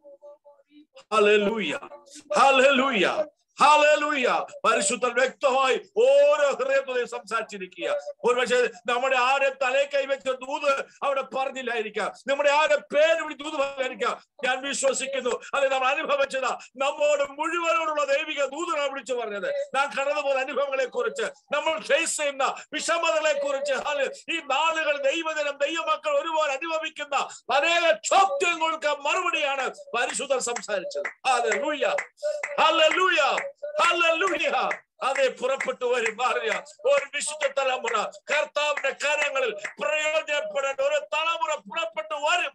ഹല്ലേലൂയ ഹല്ലേലൂയ ഹല്ലേലൂയ പരിശുദ്ധൻ വ്യക്തമായി ഓരോ ഹൃദയത്തോടെ സംസാരിച്ചിരിക്കുക ഒരുപക്ഷെ നമ്മുടെ ആരെ തലേ കൈവച്ച ദൂത് അവിടെ പറഞ്ഞില്ലായിരിക്കാം നമ്മുടെ ആരെ പേര് വിളി ദൂത് പറഞ്ഞായിരിക്കാം ഞാൻ വിശ്വസിക്കുന്നു അത് നമ്മൾ അനുഭവിച്ചത് നമ്മോട് മുഴുവനോടുള്ള ദൈവിക ദൂതനാണ് വിളിച്ചു പറഞ്ഞത് നാം കടന്നുപോയ അനുഭവങ്ങളെ കുറിച്ച് നമ്മൾ ഫേസ് ചെയ്യുന്ന വിഷമതകളെ കുറിച്ച് ഈ നാളുകൾ ദൈവജനം ദൈവമക്കൾ ഒരുപോലെ അനുഭവിക്കുന്ന അനേക ചോദ്യങ്ങൾക്ക് മറുപടിയാണ് പരിശുദ്ധർ സംസാരിച്ചത് ഹല്ലേലൂയ ഹല്ലേലൂയ ഹല്ലേലൂയ അതെ പുറപ്പെട്ടു വരും മാറിയ ഒരു വിശുദ്ധ തലമുറ കർത്താവിന്റെ കരങ്ങളിൽ പ്രയോജനപ്പെടേണ്ട ഒരു തലമുറ പുറപ്പെട്ടു വരും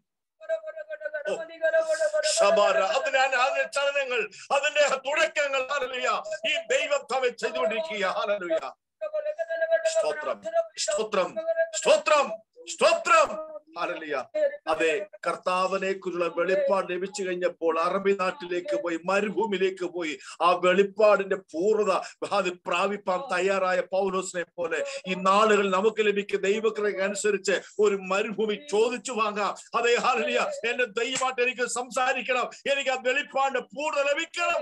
ശബാര അതിനാണ് അതിന്റെ ചലനങ്ങൾ അതിന്റെ തുടക്കങ്ങൾ ഹാലലുയ ഈ ദൈവം തവ ചെയ്തുകൊണ്ടിരിക്കുക ഹാലലുയ സ്തോത്രം സ്തോത്രം സ്തോത്രം സ്തോത്രം ഹാലലിയ അതെ കർത്താവിനെ കുറിച്ചുള്ള വെളിപ്പാട് ലഭിച്ചു കഴിഞ്ഞപ്പോൾ അറബി നാട്ടിലേക്ക് പോയി മരുഭൂമിയിലേക്ക് പോയി ആ വെളിപ്പാടിന്റെ പൂർണ്ണത അത് പ്രാപിപ്പാൻ തയ്യാറായ പൗലോസിനെ പോലെ ഈ നാളുകൾ നമുക്ക് ലഭിക്കുന്ന ദൈവകൃപയ്ക്ക് അനുസരിച്ച് ഒരു മരുഭൂമി ചോദിച്ചു വാങ്ങാം അതെ ഹാലലിയ എന്റെ ദൈവമായിട്ട് എനിക്ക് സംസാരിക്കണം എനിക്ക് ആ വെളിപ്പാടിന്റെ പൂർണ്ണത ലഭിക്കണം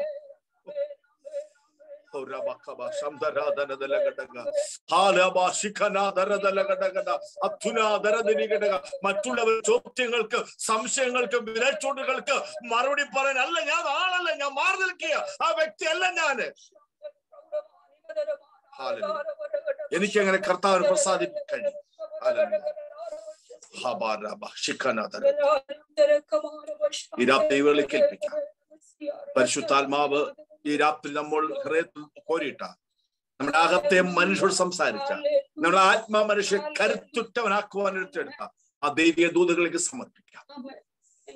മറ്റുള്ളവർ ചോദ്യങ്ങൾക്ക് സംശയങ്ങൾക്ക് വിരച്ചൂണ്ടുകൾക്ക് മറുപടി പറയാൻ അല്ല ഞാൻ ആളല്ല ഞാൻ മാറി നിൽക്കുക ആ വ്യക്തി അല്ല ഞാന് എനിക്ക് അങ്ങനെ കർത്താവിന് പ്രസാദിപ്പിക്കാൻ ഈ രാത്രി കേൾപ്പിക്കാം പരിശുദ്ധാത്മാവ് ഈ രാത്രി നമ്മൾ ഹൃദയത്തിൽ കോരിയിട്ട നമ്മുടെ അകത്തെ മനുഷ്യർ സംസാരിച്ച നമ്മുടെ ആത്മാ മനുഷ്യ കരുത്തുറ്റവനാക്കുവാൻ എടുത്തെടുത്ത ആ ദൈവിക ദൂതകളിലേക്ക് സമർപ്പിക്കാം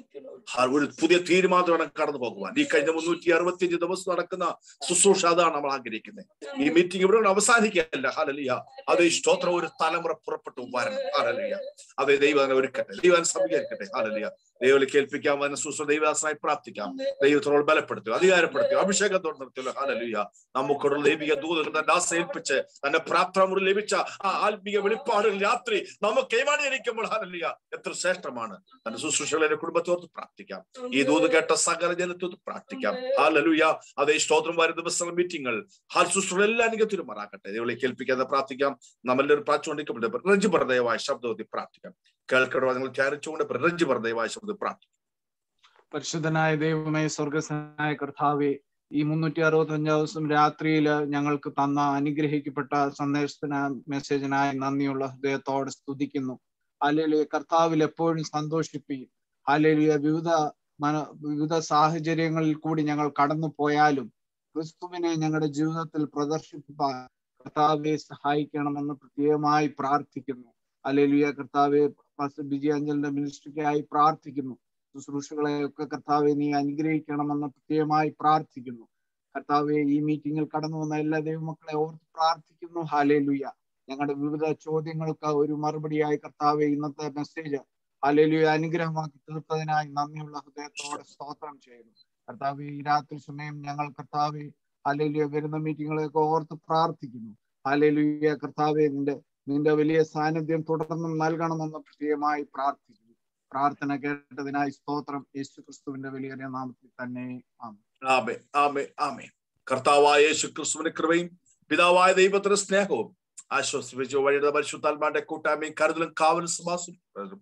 ആ ഒരു പുതിയ തീരുമാനത്തോടെ കടന്നു പോകുവാൻ ഈ കഴിഞ്ഞ മുന്നൂറ്റി അറുപത്തിയഞ്ച് ദിവസം നടക്കുന്ന ശുശ്രൂഷ അതാണ് നമ്മൾ ആഗ്രഹിക്കുന്നത് ഈ മീറ്റിംഗ് ഇവിടെ കൊണ്ട് അവസാനിക്കുകയല്ല ഹാലലിയ അത് ഈ സ്തോത്രം ഒരു തലമുറ പുറപ്പെട്ടു വരണം ഹാലലിയ അതെ ദൈവം അതിനെ ഒരുക്കട്ടെ ദൈവം അതിനെ സമീകരിക്കട്ടെ ഹാലലിയ ദൈവം കേൾപ്പിക്കാം അതിനെ ശുശ്രൂഷ ദൈവദാസനായി പ്രാർത്ഥിക്കാം ദൈവത്തോട് ബലപ്പെടുത്തുക അധികാരപ്പെടുത്തുക അഭിഷേകത്തോട് നിർത്തുക ഹാലലിയ നമുക്കുള്ള ദൈവിക ദൂതകൾ തന്റെ ആശ ഏൽപ്പിച്ച് തന്റെ പ്രാർത്ഥന ലഭിച്ച ആ ആത്മീയ വെളിപ്പാടുകൾ രാത്രി നമുക്ക് കൈമാറിയിരിക്കുമ്പോൾ ഹാലലിയ എത്ര ശ്രേഷ്ഠമാണ് തന്റെ ശുശ്രൂഷകളെ കുടുംബത്തോട് പ്രാർത്ഥിക്കാം ഈ ദൂത് കേട്ട സകല ജനത്തോട് പ്രാർത്ഥിക്കാം ഹാലലുയ അതേ സ്തോത്രം വരുന്ന ദിവസം മീറ്റിങ്ങൾ ഹാൽ ശുശ്രൂഷ എല്ലാ അനുഗത്തിലും മാറാക്കട്ടെ ദൈവങ്ങളെ കേൾപ്പിക്കാതെ പ്രാർത്ഥിക്കാം നമ്മളൊരു പ്രാർത്ഥിച്ചുകൊണ്ടിരിക്കപ്പെട്ടത് രഞ്ജി പ്രദയമായ ശബ്ദത്തിൽ പ്രാർത്ഥിക്കാം കേൾക്കടോ നിങ്ങൾ ധ്യാനിച്ചുകൊണ്ട് രഞ്ജി പ്രദയമായ ശബ്ദത്തിൽ പ്രാർത്ഥിക്കാം പരിശുദ്ധനായ ദൈവമേ സ്വർഗസ്വനായ കർത്താവെ ഈ മുന്നൂറ്റി അറുപത്തി അഞ്ചാം ദിവസം രാത്രിയിൽ ഞങ്ങൾക്ക് തന്ന അനുഗ്രഹിക്കപ്പെട്ട സന്ദേശത്തിന് മെസ്സേജിനായി നന്ദിയുള്ള ഹൃദയത്തോടെ സ്തുതിക്കുന്നു അല്ലെങ്കിൽ കർത്താവിൽ എപ്പോഴും സന്തോഷിപ്പിക്കും അല്ലെങ്കിൽ വിവിധ മന വിവിധ സാഹചര്യങ്ങളിൽ കൂടി ഞങ്ങൾ കടന്നു പോയാലും ക്രിസ്തുവിനെ ഞങ്ങളുടെ ജീവിതത്തിൽ പ്രദർശിപ്പിക്കാൻ കർത്താവെ സഹായിക്കണമെന്ന് പ്രത്യേകമായി പ്രാർത്ഥിക്കുന്നു അല്ലെലുയ കർത്താവെ പാസ്റ്റർ ബിജി അഞ്ചലിന്റെ മിനിസ്ട്രിക്കായി പ്രാർത്ഥിക്കുന്നു ശുശ്രൂഷകളെ ഒക്കെ കർത്താവെ നീ അനുഗ്രഹിക്കണമെന്ന് പ്രത്യേകമായി പ്രാർത്ഥിക്കുന്നു കർത്താവെ ഈ മീറ്റിംഗിൽ കടന്നു വന്ന എല്ലാ ദൈവമക്കളെ ഓർത്ത് പ്രാർത്ഥിക്കുന്നു ഹാലേലുയ ഞങ്ങളുടെ വിവിധ ചോദ്യങ്ങൾക്ക് ഒരു മറുപടിയായി കർത്താവെ ഇന്നത്തെ മെസ്സേജ് ഹാലേലുയ അനുഗ്രഹമാക്കി തീർത്തതിനായി നന്ദിയുള്ള ഹൃദയത്തോടെ സ്തോത്രം ചെയ്യുന്നു കർത്താവെ ഈ രാത്രി സമയം ഞങ്ങൾ കർത്താവെ ഹാലേലുയ വരുന്ന മീറ്റിങ്ങുകളെയൊക്കെ ഓർത്ത് പ്രാർത്ഥിക്കുന്നു ഹാലേലുയ കർത്താവെ നിന്റെ നിന്റെ വലിയ സാന്നിധ്യം തുടർന്നും നൽകണമെന്ന് പ്രത്യേകമായി പ്രാർത്ഥിക്കുന്നു പ്രാർത്ഥന കേട്ടതിനായി സ്തോത്രം യേശു ക്രിസ്തുവിന്റെ വലിയ നാമത്തിൽ തന്നെ ആമേൻ ആമേ ആമേ ആമേ കർത്താവായ യേശു ക്രിസ്തുവിന്റെ കൃപയും പിതാവായ ദൈവത്തിന്റെ സ്നേഹവും ആശ്വസിപ്പിച്ചു വഴിയുടെ പരിശുദ്ധാത്മാന്റെ കൂട്ടായ്മയും കരുതലും കാവലും സമാസും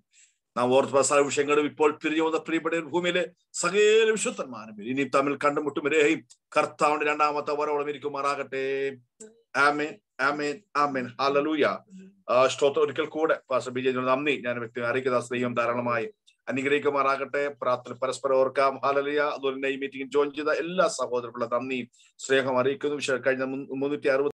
നാം ഓർത്ത് പല വിഷയങ്ങളും ഇപ്പോൾ പിരിഞ്ഞു വന്ന പ്രിയപ്പെട്ട ഭൂമിയിലെ സകല വിശുദ്ധന്മാരും ഇനിയും തമ്മിൽ കണ്ടുമുട്ടും രേഹയും കർത്താവിന്റെ രണ്ടാമത്തെ വരോളം ഇരിക്കുമാറാകട്ടെ ആമേൻ ആമേൻ ആമേൻ ഹാലലൂയ സ്തോത്രം ഒരിക്കൽ കൂടെ പാസ്റ്റർ ബി ജെ നന്ദി ഞാൻ വ്യക്തി അറിയിക്കുന്ന ദൈവം ധാരാളമായി അനുഗ്രഹിക്കുമാറാകട്ടെ പ്രാർത്ഥന പരസ്പരം ഓർക്കാം ഹാലലിയ അതുപോലെ തന്നെ ഈ മീറ്റിംഗ് ജോയിൻ ചെയ്ത എല്ലാ സഹോദരർക്കുള്ള നന്ദി സ്നേഹം അറിയിക്കുന്നു വിശ- കഴിഞ്ഞ മുന്നൂറ്റി അറുപത്തി